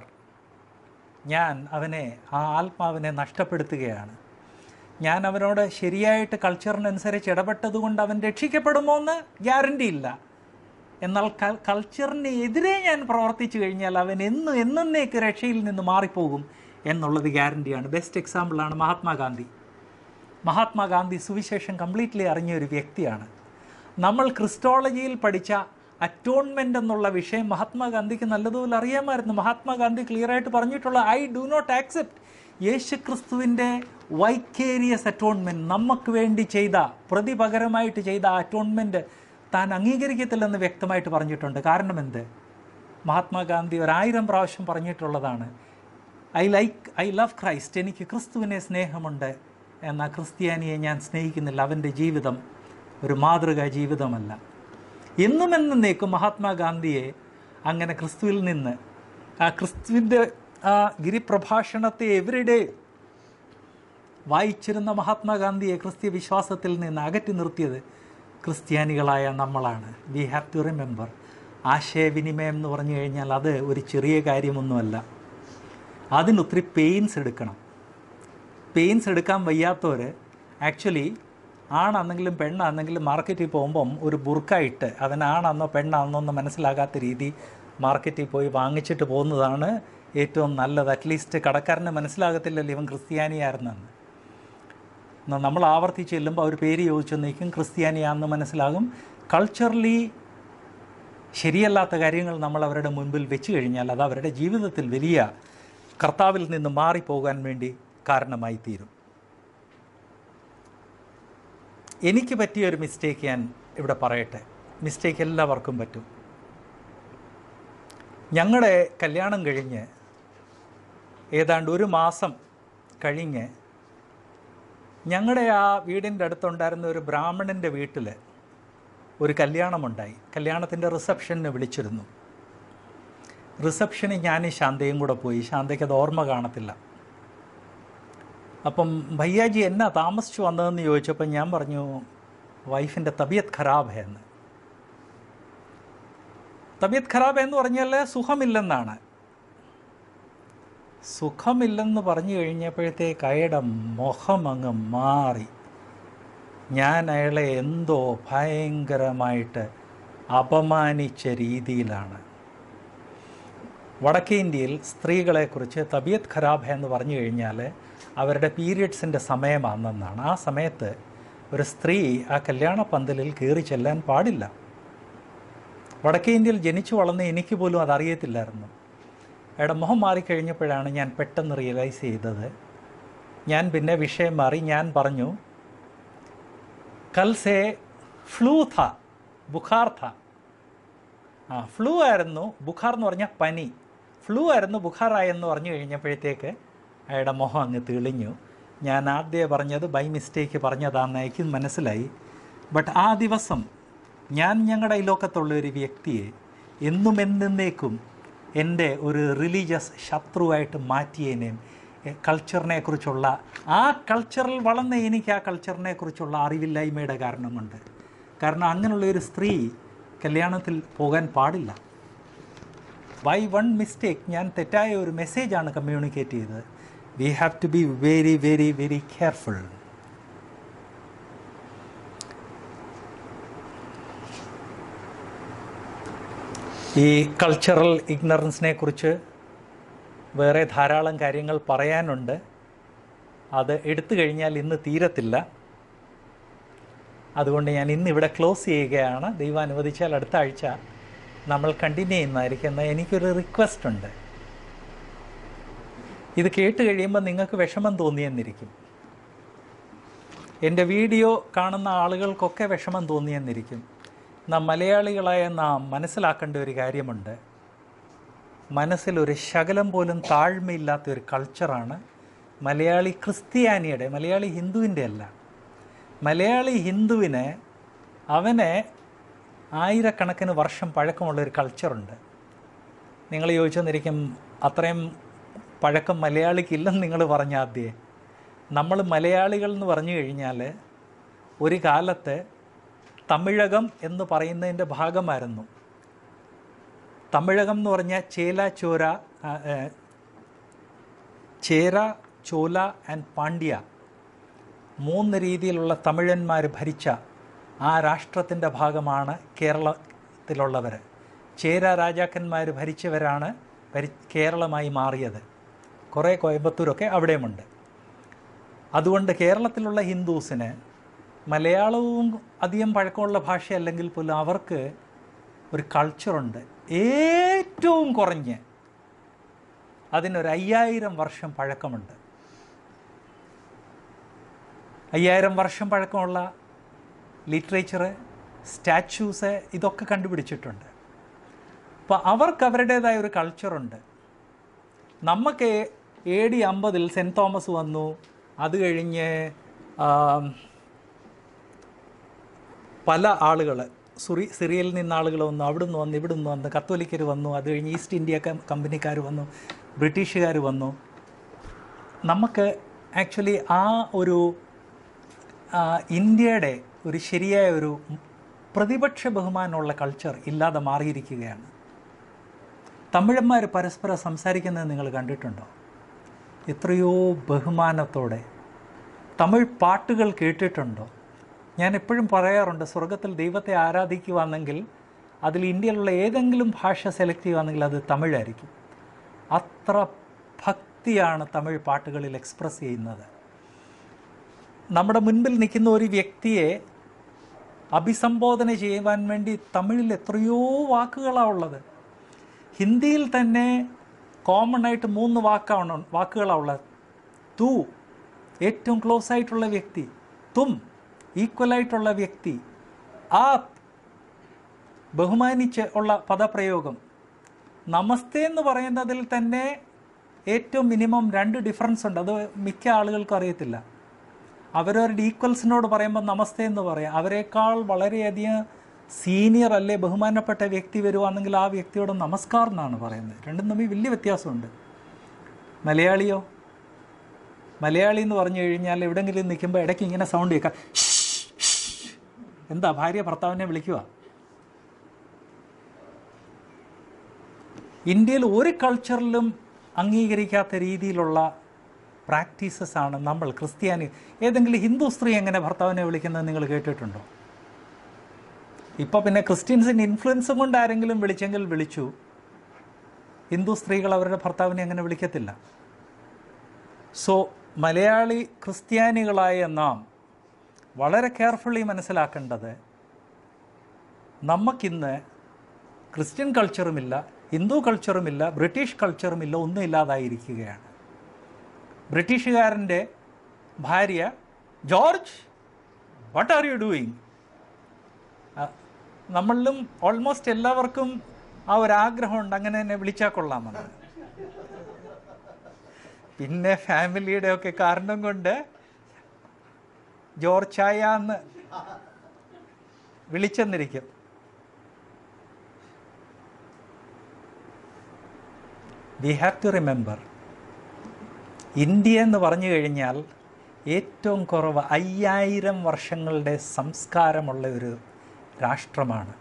ഞാൻ അവനെ ആ ആത്മാവിനെ നഷ്ടപ്പെടുത്തുകയാണ് ഞാൻ അവനോട് ശരിയായിട്ട് കൾച്ചറിനനുസരിച്ച് ഇടപെട്ടതുകൊണ്ട് അവൻ രക്ഷിക്കപ്പെടുമോ എന്ന് ഗ്യാരണ്ടി ഇല്ല എന്നാൽ ക- കൾച്ചറിന് എതിരെ ഞാൻ പ്രവർത്തിച്ചു കഴിഞ്ഞാൽ അവൻ എന്നും എന്നേക്ക് രക്ഷയിൽ നിന്ന് മാറിപ്പോകും എന്നുള്ളത് ഗ്യാരണ്ടിയാണ് ബെസ്റ്റ് എക്സാമ്പിളാണ് മഹാത്മാഗാന്ധി മഹാത്മാഗാന്ധി സുവിശേഷം കംപ്ലീറ്റ്ലി അറിഞ്ഞ ഒരു വ്യക്തിയാണ് നമ്മൾ ക്രിസ്റ്റോളജിയിൽ പഠിച്ച അറ്റോൺമെൻ്റ് എന്നുള്ള വിഷയം മഹാത്മാഗാന്ധിക്ക് നല്ലതുപോലെ അറിയാമായിരുന്നു മഹാത്മാഗാന്ധി ക്ലിയറായിട്ട് പറഞ്ഞിട്ടുള്ള ഐ ഡു നോട്ട് ആക്സെപ്റ്റ് യേശു ക്രിസ്തുവിൻ്റെ വൈക്കേരിയസ് അറ്റോൺമെൻറ്റ് നമുക്ക് വേണ്ടി ചെയ്ത പ്രതിപകരമായിട്ട് ചെയ്ത അറ്റോൺമെൻറ്റ് താൻ അംഗീകരിക്കത്തില്ലെന്ന് വ്യക്തമായിട്ട് പറഞ്ഞിട്ടുണ്ട് കാരണം എന്ത് മഹാത്മാഗാന്ധി ഒരായിരം പ്രാവശ്യം പറഞ്ഞിട്ടുള്ളതാണ് I like I love Christ എനിക്ക് ക്രിസ്തുവിനെ സ്നേഹമുണ്ട് എന്നാൽ ക്രിസ്ത്യാനിയെ ഞാൻ സ്നേഹിക്കുന്നില്ല അവൻ്റെ ജീവിതം ഒരു മാതൃകാ ജീവിതമല്ല എന്നും എന്നേക്കും മഹാത്മാഗാന്ധിയെ അങ്ങനെ ക്രിസ്തുവിൽ നിന്ന് ആ ക്രിസ്തുവിൻ്റെ ആ ഗിരിപ്രഭാഷണത്തെ എവരിഡേ വായിച്ചിരുന്ന മഹാത്മാഗാന്ധിയെ ക്രിസ്ത്യ വിശ്വാസത്തിൽ നിന്ന് അകറ്റി നിർത്തിയത് ക്രിസ്ത്യാനികളായ നമ്മളാണ് വി ഹാവ് ടു റിമെമ്പർ ആശയവിനിമയം എന്ന് പറഞ്ഞു കഴിഞ്ഞാൽ അത് ഒരു ചെറിയ കാര്യമൊന്നുമല്ല അതിനൊത്തിരി പെയിൻസ് എടുക്കണം പെയിൻസ് എടുക്കാൻ വയ്യാത്തവർ ആക്ച്വലി ആണാണെങ്കിലും പെണ്ണാണെങ്കിലും മാർക്കറ്റിൽ പോകുമ്പം ഒരു ബുർക്ക ഇട്ട് അവനാണെന്നോ പെണ്ണാണെന്നോ എന്ന് മനസ്സിലാകാത്ത രീതി മാർക്കറ്റിൽ പോയി വാങ്ങിച്ചിട്ട് പോകുന്നതാണ് ഏറ്റവും നല്ലത് അറ്റ്ലീസ്റ്റ് കടക്കാരന് മനസ്സിലാകത്തില്ലല്ലോ ഇവൻ ക്രിസ്ത്യാനിയായിരുന്നെന്ന് എന്നാൽ നമ്മൾ ആവർത്തിച്ച് ചെല്ലുമ്പോൾ അവർ പേര് ചോദിച്ചു നിൽക്കും ക്രിസ്ത്യാനിയാണെന്ന് മനസ്സിലാകും കൾച്ചറലി ശരിയല്ലാത്ത കാര്യങ്ങൾ നമ്മൾ അവരുടെ മുൻപിൽ വെച്ച് കഴിഞ്ഞാൽ അത് അവരുടെ ജീവിതത്തിൽ വലിയ കർത്താവിൽ നിന്ന് മാറിപ്പോകാൻ വേണ്ടി കാരണമായി തീരും എനിക്ക് പറ്റിയ ഒരു മിസ്റ്റേക്ക് ഞാൻ ഇവിടെ പറയട്ടെ മിസ്റ്റേക്ക് എല്ലാവർക്കും പറ്റും ഞങ്ങളുടെ കല്യാണം കഴിഞ്ഞ് ഏതാണ്ട് ഒരു മാസം കഴിഞ്ഞ് ഞങ്ങളുടെ ആ വീടിൻ്റെ അടുത്തുണ്ടായിരുന്ന ഒരു ബ്രാഹ്മണൻ്റെ വീട്ടിൽ ഒരു കല്യാണമുണ്ടായി കല്യാണത്തിൻ്റെ റിസപ്ഷന് വിളിച്ചിരുന്നു റിസപ്ഷന് ഞാൻ ശാന്തയും കൂടെ പോയി ശാന്തയ്ക്ക് അത് ഓർമ്മ കാണത്തില്ല അപ്പം ഭയ്യാജി എന്നാ താമസിച്ചു വന്നതെന്ന് ചോദിച്ചപ്പോൾ ഞാൻ പറഞ്ഞു വൈഫിൻ്റെ തബിയത്ത് ഖരാബ് ഹേ എന്ന് തബിയത്ത് ഖറാബ് എന്ന് പറഞ്ഞാൽ സുഖമില്ലെന്നാണ് സുഖമില്ലെന്ന് പറഞ്ഞു കഴിഞ്ഞപ്പോഴത്തേക്ക് അയാളുടെ മുഖം അങ്ങ് മാറി ഞാൻ അയാളെ എന്തോ ഭയങ്കരമായിട്ട് അപമാനിച്ച രീതിയിലാണ് വടക്കേ ഇന്ത്യയിൽ സ്ത്രീകളെക്കുറിച്ച് തബിയത്ത് ഖരാബ് എന്ന് പറഞ്ഞു കഴിഞ്ഞാൽ അവരുടെ പീരിയഡ്സിൻ്റെ സമയമാണെന്നാണ് ആ സമയത്ത് ഒരു സ്ത്രീ ആ കല്യാണ പന്തലിൽ കയറി ചെല്ലാൻ പാടില്ല വടക്കേ ഇന്ത്യയിൽ ജനിച്ചു വളർന്ന എനിക്ക് പോലും അതറിയത്തില്ലായിരുന്നു അയാളുടെ മുഖം മാറിക്കഴിഞ്ഞപ്പോഴാണ് ഞാൻ പെട്ടെന്ന് റിയലൈസ് ചെയ്തത് ഞാൻ പിന്നെ വിഷയം മാറി ഞാൻ പറഞ്ഞു കൽസേ ഫ്ലൂ ഥ ബുഖാർ ഥ ആ ഫ്ലൂ ആയിരുന്നു ബുഖാർ എന്ന് പറഞ്ഞാൽ പനി ഫ്ലൂ ആയിരുന്നു ബുഖാറായെന്ന് പറഞ്ഞു കഴിഞ്ഞപ്പോഴത്തേക്ക് അയാളുടെ മുഖം അങ്ങ് തെളിഞ്ഞു ഞാൻ ആദ്യം പറഞ്ഞത് ബൈ മിസ്റ്റേക്ക് പറഞ്ഞതാണെന്ന് എനിക്ക് മനസ്സിലായി ബട്ട് ആ ദിവസം ഞാൻ ഞങ്ങളുടെ ഈ ലോകത്തുള്ള ഒരു വ്യക്തിയെ എന്നും എന്നേക്കും എൻ്റെ ഒരു റിലീജിയസ് ശത്രുവായിട്ട് മാറ്റിയതിനെയും കൾച്ചറിനെ കുറിച്ചുള്ള ആ കൾച്ചറിൽ വളർന്ന എനിക്ക് ആ കൾച്ചറിനെ കുറിച്ചുള്ള അറിവില്ലായ്മയുടെ കാരണം കൊണ്ട് കാരണം അങ്ങനെയുള്ള ഒരു സ്ത്രീ കല്യാണത്തിൽ പോകാൻ പാടില്ല ബൈ വൺ മിസ്റ്റേക്ക് ഞാൻ തെറ്റായ ഒരു മെസ്സേജാണ് കമ്മ്യൂണിക്കേറ്റ് ചെയ്തത് we have to be very very very careful ഈ കൾച്ചറൽ ഇഗ്നറൻസിനെ കുറിച്ച് വേറെ ധാരാളം കാര്യങ്ങൾ പറയാനുണ്ട് അത് എടുത്തു കഴിഞ്ഞാൽ ഇന്ന് തീരത്തില്ല അതുകൊണ്ട് ഞാൻ ഇന്ന് ഇവിടെ ക്ലോസ് ചെയ്യുകയാണ് ദൈവം അനുവദിച്ചാൽ അടുത്ത ആഴ്ച നമ്മൾ കണ്ടിന്യൂ ചെയ്യുന്നതായിരിക്കും എന്നാൽ എനിക്കൊരു റിക്വസ്റ്റ് ഉണ്ട് ഇത് കേട്ട് കഴിയുമ്പോൾ നിങ്ങൾക്ക് വിഷമം തോന്നിയെന്നിരിക്കും എൻ്റെ വീഡിയോ കാണുന്ന ആളുകൾക്കൊക്കെ വിഷമം തോന്നിയെന്നിരിക്കും നാം മലയാളികളായ നാം മനസ്സിലാക്കേണ്ട ഒരു കാര്യമുണ്ട് മനസ്സിലൊരു ശകലം പോലും താഴ്മയില്ലാത്ത ഒരു കൾച്ചറാണ് മലയാളി ക്രിസ്ത്യാനിയുടെ മലയാളി ഹിന്ദുവിൻ്റെ അല്ല മലയാളി ഹിന്ദുവിന് അവന് ആയിരക്കണക്കിന് വർഷം പഴക്കമുള്ള ഒരു കൾച്ചറുണ്ട് നിങ്ങൾ ചോദിച്ചെന്നിരിക്കും അത്രയും പഴക്കം മലയാളിക്കില്ലെന്ന് നിങ്ങൾ പറഞ്ഞ ആദ്യം നമ്മൾ മലയാളികൾ എന്ന് പറഞ്ഞു കഴിഞ്ഞാൽ ഒരു കാലത്ത് തമിഴകം എന്ന് പറയുന്നതിൻ്റെ ഭാഗമായിരുന്നു തമിഴകം എന്ന് പറഞ്ഞാൽ ചേല ചോര ആ, ഏ, ചേര ചോല ആൻഡ് പാണ്ഡ്യ മൂന്ന് രീതിയിലുള്ള തമിഴന്മാർ ഭരിച്ച ആ രാഷ്ട്രത്തിൻ്റെ ഭാഗമാണ് കേരളത്തിലുള്ളവർ ചേര രാജാക്കന്മാർ ഭരിച്ചവരാണ് ഭരി കേരളമായി മാറിയത് കുറേ കോയമ്പത്തൂരൊക്കെ അവിടെയുമുണ്ട് അതുകൊണ്ട് കേരളത്തിലുള്ള ഹിന്ദുസിന് മലയാളവും അധികം പഴക്കമുള്ള ഭാഷയല്ലെങ്കിൽ പോലും അവർക്ക് ഒരു കൾച്ചറുണ്ട് ഏറ്റവും കുറഞ്ഞ് അതിനൊരു അയ്യായിരം വർഷം പഴക്കമുണ്ട് അയ്യായിരം വർഷം പഴക്കമുള്ള ലിറ്ററേച്ചർ സ്റ്റാച്യൂസ് ഇതൊക്കെ കണ്ടുപിടിച്ചിട്ടുണ്ട് അപ്പോൾ അവർക്ക് അവരുടേതായ ഒരു കൾച്ചറുണ്ട് നമുക്ക് എ ഡി അമ്പതിൽ സെൻറ്റ് തോമസ് വന്നു അത് കഴിഞ്ഞ് ആം, പല ആളുകൾ സുറി സിറിയയിൽ നിന്ന് ആളുകൾ വന്നു അവിടുന്ന് വന്നു ഇവിടുന്ന് വന്നു കത്തോലിക്കർ വന്നു അത് കഴിഞ്ഞ് ഈസ്റ്റ് ഇന്ത്യ കം- കമ്പനിക്കാർ വന്നു ബ്രിട്ടീഷുകാർ വന്നു നമുക്ക് ആക്ച്വലി ആ ഒരു ആ, ഇന്ത്യയുടെ ഒരു ശരിയായ ഒരു പ്രതിപക്ഷ ബഹുമാനമുള്ള കൾച്ചർ ഇല്ലാതെ മാറിയിരിക്കുകയാണ് തമിഴന്മാർ പരസ്പരം സംസാരിക്കുന്നത് നിങ്ങൾ കണ്ടിട്ടുണ്ടോ എത്രയോ ബഹുമാനത്തോടെ തമിഴ് പാട്ടുകൾ കേട്ടിട്ടുണ്ടോ ഞാൻ എപ്പോഴും പറയാറുണ്ട് സ്വർഗത്തിൽ ദൈവത്തെ ആരാധിക്കുവാണെങ്കിൽ അതിൽ ഇന്ത്യയിലുള്ള ഏതെങ്കിലും ഭാഷ സെലക്ട് ചെയ്യുകയാണെങ്കിൽ അത് തമിഴായിരിക്കും അത്ര ഭക്തിയാണ് തമിഴ് പാട്ടുകളിൽ എക്സ്പ്രസ് ചെയ്യുന്നത് നമ്മുടെ മുൻപിൽ നിൽക്കുന്ന ഒരു വ്യക്തിയെ അഭിസംബോധന ചെയ്യുവാൻ വേണ്ടി തമിഴിൽ എത്രയോ വാക്കുകളാണ് ഉള്ളത് ഹിന്ദിയിൽ തന്നെ കോമൺ ആയിട്ട് മൂന്ന് വാക്കാണ് വാക്കുകളാണ് ഉള്ളത് തു ഏറ്റവും ക്ലോസ് ആയിട്ടുള്ള വ്യക്തി തും ഈക്വലായിട്ടുള്ള വ്യക്തി ആപ് ബഹുമാനിച്ച് ഉള്ള പദപ്രയോഗം നമസ്തേ എന്ന് പറയുന്നതിൽ തന്നെ ഏറ്റവും മിനിമം രണ്ട് ഡിഫറൻസ് ഉണ്ട് അത് മിക്ക ആളുകൾക്കും അറിയത്തില്ല അവരവരുടെ ഈക്വൽസിനോട് പറയുമ്പോൾ നമസ്തേ എന്ന് പറയാം അവരെക്കാൾ വളരെയധികം സീനിയർ അല്ലേ ബഹുമാനപ്പെട്ട വ്യക്തി വരുവാണെങ്കിൽ ആ വ്യക്തിയോട് നമസ്കാരം എന്നാണ് പറയുന്നത് രണ്ടും തമ്മിൽ വലിയ വ്യത്യാസമുണ്ട് മലയാളിയോ മലയാളി എന്ന് പറഞ്ഞു കഴിഞ്ഞാൽ എവിടെങ്കിലും നിൽക്കുമ്പോൾ ഇടയ്ക്ക് ഇങ്ങനെ സൗണ്ട് കേൾക്കാം എന്താ ഭാര്യ ഭർത്താവിനെ വിളിക്കുക ഇന്ത്യയിൽ ഒരു കൾച്ചറിലും അംഗീകരിക്കാത്ത രീതിയിലുള്ള പ്രാക്ടീസസ് ആണ് നമ്മൾ ക്രിസ്ത്യാനി ഏതെങ്കിലും ഹിന്ദു സ്ത്രീ എങ്ങനെ ഭർത്താവിനെ വിളിക്കുന്നത് നിങ്ങൾ കേട്ടിട്ടുണ്ടോ ഇപ്പോൾ പിന്നെ ക്രിസ്ത്യൻസിൻ്റെ ഇൻഫ്ലുവൻസ് കൊണ്ട് ആരെങ്കിലും വിളിച്ചെങ്കിൽ വിളിച്ചു ഹിന്ദു സ്ത്രീകൾ അവരുടെ ഭർത്താവിനെ അങ്ങനെ വിളിക്കത്തില്ല സോ മലയാളി ക്രിസ്ത്യാനികളായ നാം വളരെ കെയർഫുള്ളി മനസ്സിലാക്കേണ്ടത് നമുക്കിന്ന് ക്രിസ്ത്യൻ കൾച്ചറുമില്ല ഹിന്ദു കൾച്ചറുമില്ല ബ്രിട്ടീഷ് കൾച്ചറുമില്ല ഒന്നും ഇല്ലാതായിരിക്കുകയാണ് ബ്രിട്ടീഷുകാരൻ്റെ ഭാര്യ George what are you doing നമ്മളിലും ഓൾമോസ്റ്റ് എല്ലാവർക്കും ആ ഒരു ആഗ്രഹമുണ്ട് അങ്ങനെ തന്നെ വിളിച്ചാൽ കൊള്ളാമെന്ന് പിന്നെ ഫാമിലിയുടെ ഒക്കെ കാരണം കൊണ്ട് ജോർജ് ചായ എന്ന് വിളിച്ചെന്നിരിക്കും we have to remember India എന്ന് പറഞ്ഞു കഴിഞ്ഞാൽ ഏറ്റവും കുറവ് അയ്യായിരം വർഷങ്ങളുടെ സംസ്കാരമുള്ള ഒരു രാഷ്ട്രമാണ്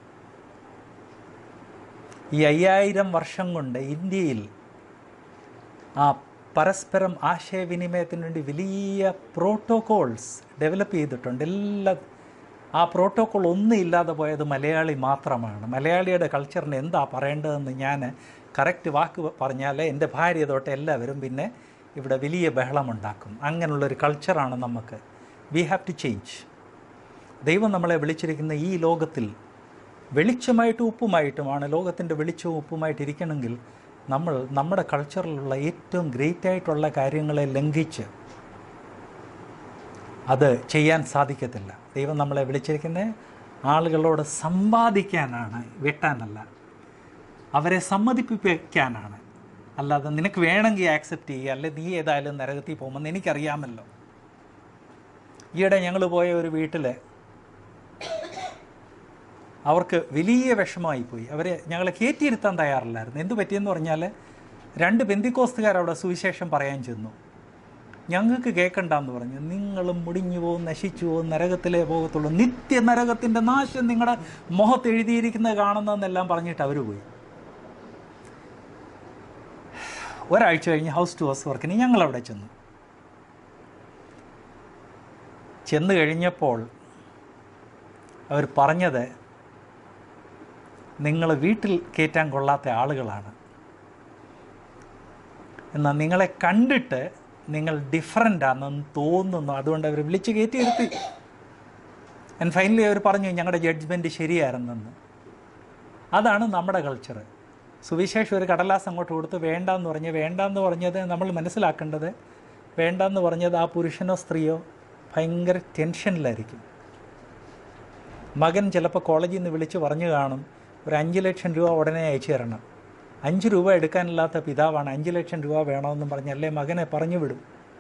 ഈ അയ്യായിരം വർഷം കൊണ്ട് ഇന്ത്യയിൽ ആ പരസ്പരം ആശയവിനിമയത്തിന് വേണ്ടി വലിയ പ്രോട്ടോകോൾസ് ഡെവലപ്പ് ചെയ്തിട്ടുണ്ട് എല്ലാ ആ പ്രോട്ടോകോൾ ഒന്നും ഇല്ലാതെ പോയത് മലയാളി മാത്രമാണ് മലയാളിയുടെ കൾച്ചറിന് എന്താ പറയേണ്ടതെന്ന് ഞാൻ കറക്റ്റ് വാക്ക് പറഞ്ഞാൽ എൻ്റെ ഭാര്യ തൊട്ട് എല്ലാവരും പിന്നെ ഇവിടെ വലിയ ബഹളമുണ്ടാക്കും അങ്ങനെയുള്ളൊരു കൾച്ചറാണ് നമുക്ക് വി ഹാവ് ടു ചേഞ്ച് ദൈവം നമ്മളെ വിളിച്ചിരിക്കുന്ന ഈ ലോകത്തിൽ വെളിച്ചമായിട്ടും ഉപ്പുമായിട്ടുമാണ് ലോകത്തിൻ്റെ വെളിച്ചവും ഉപ്പുമായിട്ട് ഇരിക്കണമെങ്കിൽ നമ്മൾ നമ്മുടെ കൾച്ചറിലുള്ള ഏറ്റവും ഗ്രേറ്റ് ആയിട്ടുള്ള കാര്യങ്ങളെ ലംഘിച്ച് അത് ചെയ്യാൻ സാധിക്കത്തില്ല ദൈവം നമ്മളെ വിളിച്ചിരിക്കുന്നത് ആളുകളോട് സമ്പാദിക്കാനാണ് വെട്ടാനല്ല അവരെ സമ്മതിപ്പിക്കാനാണ് അല്ലാതെ നിനക്ക് വേണമെങ്കിൽ ആക്സെപ്റ്റ് ചെയ്യുക അല്ലെ നീ ഏതായാലും നരകത്തിൽ പോകുമെന്ന് എനിക്കറിയാമല്ലോ ഈയിടെ ഞങ്ങൾ പോയ ഒരു വീട്ടിൽ അവർക്ക് വലിയ വിഷമമായി പോയി അവരെ ഞങ്ങളെ കയറ്റിയിരുത്താൻ തയ്യാറില്ലായിരുന്നു എന്തു പറ്റിയെന്ന് പറഞ്ഞാൽ രണ്ട് ബന്ദിക്കോസ്തുകാർ അവിടെ സുവിശേഷം പറയാൻ ചെന്നു ഞങ്ങൾക്ക് കേൾക്കണ്ടെന്ന് പറഞ്ഞു നിങ്ങൾ മുടിഞ്ഞു പോകും നശിച്ചു പോകും നരകത്തിലേ പോകത്തുള്ളൂ നിത്യ നരകത്തിൻ്റെ നാശം നിങ്ങളുടെ മുഖത്ത് എഴുതിയിരിക്കുന്നത് കാണുന്നതെന്നെല്ലാം പറഞ്ഞിട്ട് അവർ പോയി ഒരാഴ്ച കഴിഞ്ഞ് ഹൗസ് ടു ഹൗസ് വർക്കിന് ഞങ്ങളവിടെ ചെന്നു ചെന്ന് കഴിഞ്ഞപ്പോൾ അവർ പറഞ്ഞത് നിങ്ങൾ വീട്ടിൽ കയറ്റാൻ കൊള്ളാത്ത ആളുകളാണ് എന്നാൽ നിങ്ങളെ കണ്ടിട്ട് നിങ്ങൾ ഡിഫറൻ്റ് ആണെന്ന് തോന്നുന്നു അതുകൊണ്ട് അവർ വിളിച്ച് കയറ്റി ഇരുത്തി ആൻഡ് ഫൈനലി അവർ പറഞ്ഞു ഞങ്ങളുടെ ജഡ്ജ്മെൻറ്റ് ശരിയായിരുന്നെന്ന് അതാണ് നമ്മുടെ കൾച്ചർ സുവിശേഷം ഒരു കടലാസ് അങ്ങോട്ട് കൊടുത്ത് വേണ്ടാന്ന് പറഞ്ഞ് വേണ്ടാന്ന് പറഞ്ഞത് നമ്മൾ മനസ്സിലാക്കേണ്ടത് വേണ്ടാന്ന് പറഞ്ഞത് ആ പുരുഷനോ സ്ത്രീയോ ഭയങ്കര ടെൻഷനിലായിരിക്കും മകൻ ചിലപ്പോൾ കോളേജിൽ നിന്ന് വിളിച്ച് പറഞ്ഞു കാണും ഒരു അഞ്ച് ലക്ഷം രൂപ ഉടനെ അയച്ചു തരണം അഞ്ച് രൂപ എടുക്കാനില്ലാത്ത പിതാവാണ് അഞ്ച് ലക്ഷം രൂപ വേണമെന്നും പറഞ്ഞല്ലേ മകനെ പറഞ്ഞു വിടും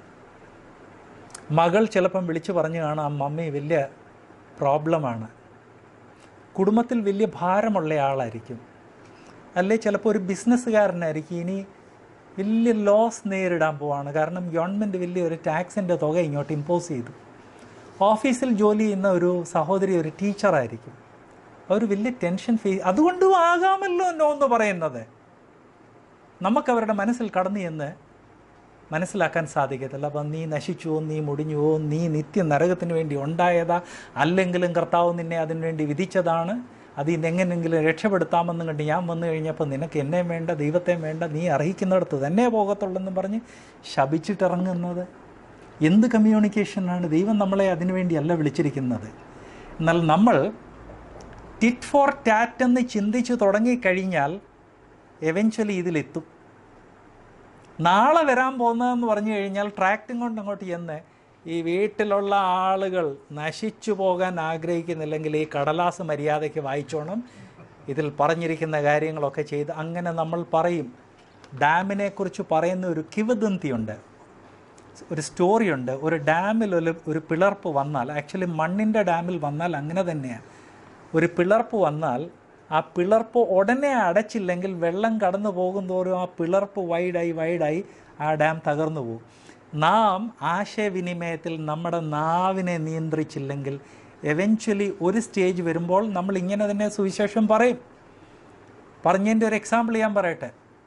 മകൾ ചിലപ്പം വിളിച്ച് പറഞ്ഞു കാണാം മമ്മി വലിയ പ്രോബ്ലമാണ് കുടുംബത്തിൽ വലിയ ഭാരമുള്ള ആളായിരിക്കും അല്ലെ ചിലപ്പോൾ ഒരു ബിസിനസ്സുകാരനായിരിക്കും ഇനി വലിയ ലോസ് നേരിടാൻ പോവാണ് കാരണം ഗവൺമെൻറ് വലിയൊരു ടാക്സിൻ്റെ തുക ഇങ്ങോട്ട് ഇമ്പോസ് ചെയ്തു ഓഫീസിൽ ജോലി ചെയ്യുന്ന ഒരു സഹോദരി ഒരു ടീച്ചറായിരിക്കും അവർ വലിയ ടെൻഷൻ ഫേസ് അതുകൊണ്ടും ആകാമല്ലോ എന്നോ എന്ന് പറയുന്നത് നമുക്കവരുടെ മനസ്സിൽ കടന്നു എന്ന് മനസ്സിലാക്കാൻ സാധിക്കത്തില്ല അപ്പം നീ നശിച്ചുവോ നീ മുടിഞ്ഞുവോ നീ നിത്യ നരകത്തിന് വേണ്ടി ഉണ്ടായതാ അല്ലെങ്കിലും കർത്താവ് നിന്നെ അതിനു വേണ്ടി വിധിച്ചതാണ് അതിൽ നിന്ന് എങ്ങനെയെങ്കിലും രക്ഷപ്പെടുത്താമെന്നും കണ്ട് ഞാൻ വന്നു കഴിഞ്ഞപ്പോൾ നിനക്ക് എന്നെ വേണ്ട ദൈവത്തെ വേണ്ട നീ അർഹിക്കുന്നിടത്ത് തന്നെ പോകത്തുള്ളെന്നും പറഞ്ഞ് ശപിച്ചിട്ടിറങ്ങുന്നത് എന്ത് കമ്മ്യൂണിക്കേഷനാണ് ദൈവം നമ്മളെ അതിനുവേണ്ടിയല്ല വിളിച്ചിരിക്കുന്നത് എന്നാൽ നമ്മൾ ടിറ്റ് ഫോർ ടാറ്റ് എന്ന് ചിന്തിച്ച് തുടങ്ങിക്കഴിഞ്ഞാൽ എവൻച്വലി ഇതിലെത്തും നാളെ വരാൻ പോകുന്നതെന്ന് പറഞ്ഞു കഴിഞ്ഞാൽ ട്രാക്റ്റും കൊണ്ട് അങ്ങോട്ട് ചെന്ന് ഈ വീട്ടിലുള്ള ആളുകൾ നശിച്ചു പോകാൻ ആഗ്രഹിക്കുന്നില്ലെങ്കിൽ ഈ കടലാസ് മര്യാദയ്ക്ക് വായിച്ചോണം ഇതിൽ പറഞ്ഞിരിക്കുന്ന കാര്യങ്ങളൊക്കെ ചെയ്ത് അങ്ങനെ നമ്മൾ പറയും ഡാമിനെക്കുറിച്ച് പറയുന്ന ഒരു കിവദന്തിയുണ്ട് ഒരു സ്റ്റോറിയുണ്ട് ഒരു ഡാമിൽ ഒരു ഒരു പിളർപ്പ് വന്നാൽ ആക്ച്വലി മണ്ണിൻ്റെ ഡാമിൽ വന്നാൽ അങ്ങനെ തന്നെയാണ് ഒരു പിളർപ്പ് വന്നാൽ ആ പിളർപ്പ് ഉടനെ അടച്ചില്ലെങ്കിൽ വെള്ളം കടന്നു പോകുന്തോറും ആ പിളർപ്പ് വൈഡായി വൈഡായി ആ ഡാം തകർന്നു പോകും നാം ആശയവിനിമയത്തിൽ നമ്മുടെ നാവിനെ നിയന്ത്രിച്ചില്ലെങ്കിൽ എവൻച്വലി ഒരു സ്റ്റേജ് വരുമ്പോൾ നമ്മൾ ഇങ്ങനെ തന്നെ സുവിശേഷം പറയും പറഞ്ഞതിൻ്റെ ഒരു എക്സാമ്പിൾ ഞാൻ പറയട്ടെ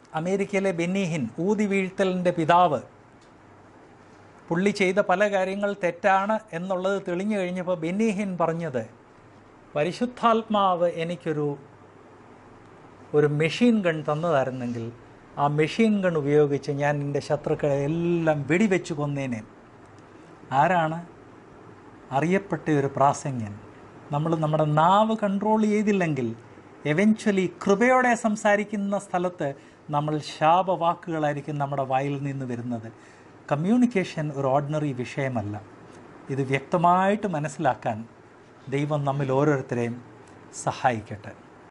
അമേരിക്കയിലെ ബെന്നിഹിൻ ഊതി വീഴ്ത്തലിൻ്റെ പിതാവ് പുള്ളി ചെയ്ത പല കാര്യങ്ങൾ തെറ്റാണ് എന്നുള്ളത് തെളിഞ്ഞു കഴിഞ്ഞപ്പോൾ ബെന്നിഹിൻ പറഞ്ഞത് പരിശുദ്ധാത്മാവ് എനിക്കൊരു ഒരു മെഷീൻ ഗൺ തന്നതായിരുന്നെങ്കിൽ ആ മെഷീൻ ഗൺ ഉപയോഗിച്ച് ഞാൻ എൻ്റെ ശത്രുക്കളെ എല്ലാം വെടിവെച്ച് കൊന്നേനെ ആരാണ് അറിയപ്പെട്ട ഒരു പ്രാസംഗ്യൻ നമ്മൾ നമ്മുടെ നാവ് കൺട്രോൾ ചെയ്തില്ലെങ്കിൽ എവൻച്വലി കൃപയോടെ സംസാരിക്കുന്ന സ്ഥലത്ത് നമ്മൾ ശാപവാക്കുകളായിരിക്കും നമ്മുടെ വായിൽ നിന്ന് വരുന്നത് കമ്മ്യൂണിക്കേഷൻ ഒരു ഓർഡിനറി വിഷയമല്ല ഇത് വ്യക്തമായിട്ട് മനസ്സിലാക്കാൻ ദൈവം നമ്മിൽ ഓരോരുത്തരെയും സഹായിക്കട്ടെ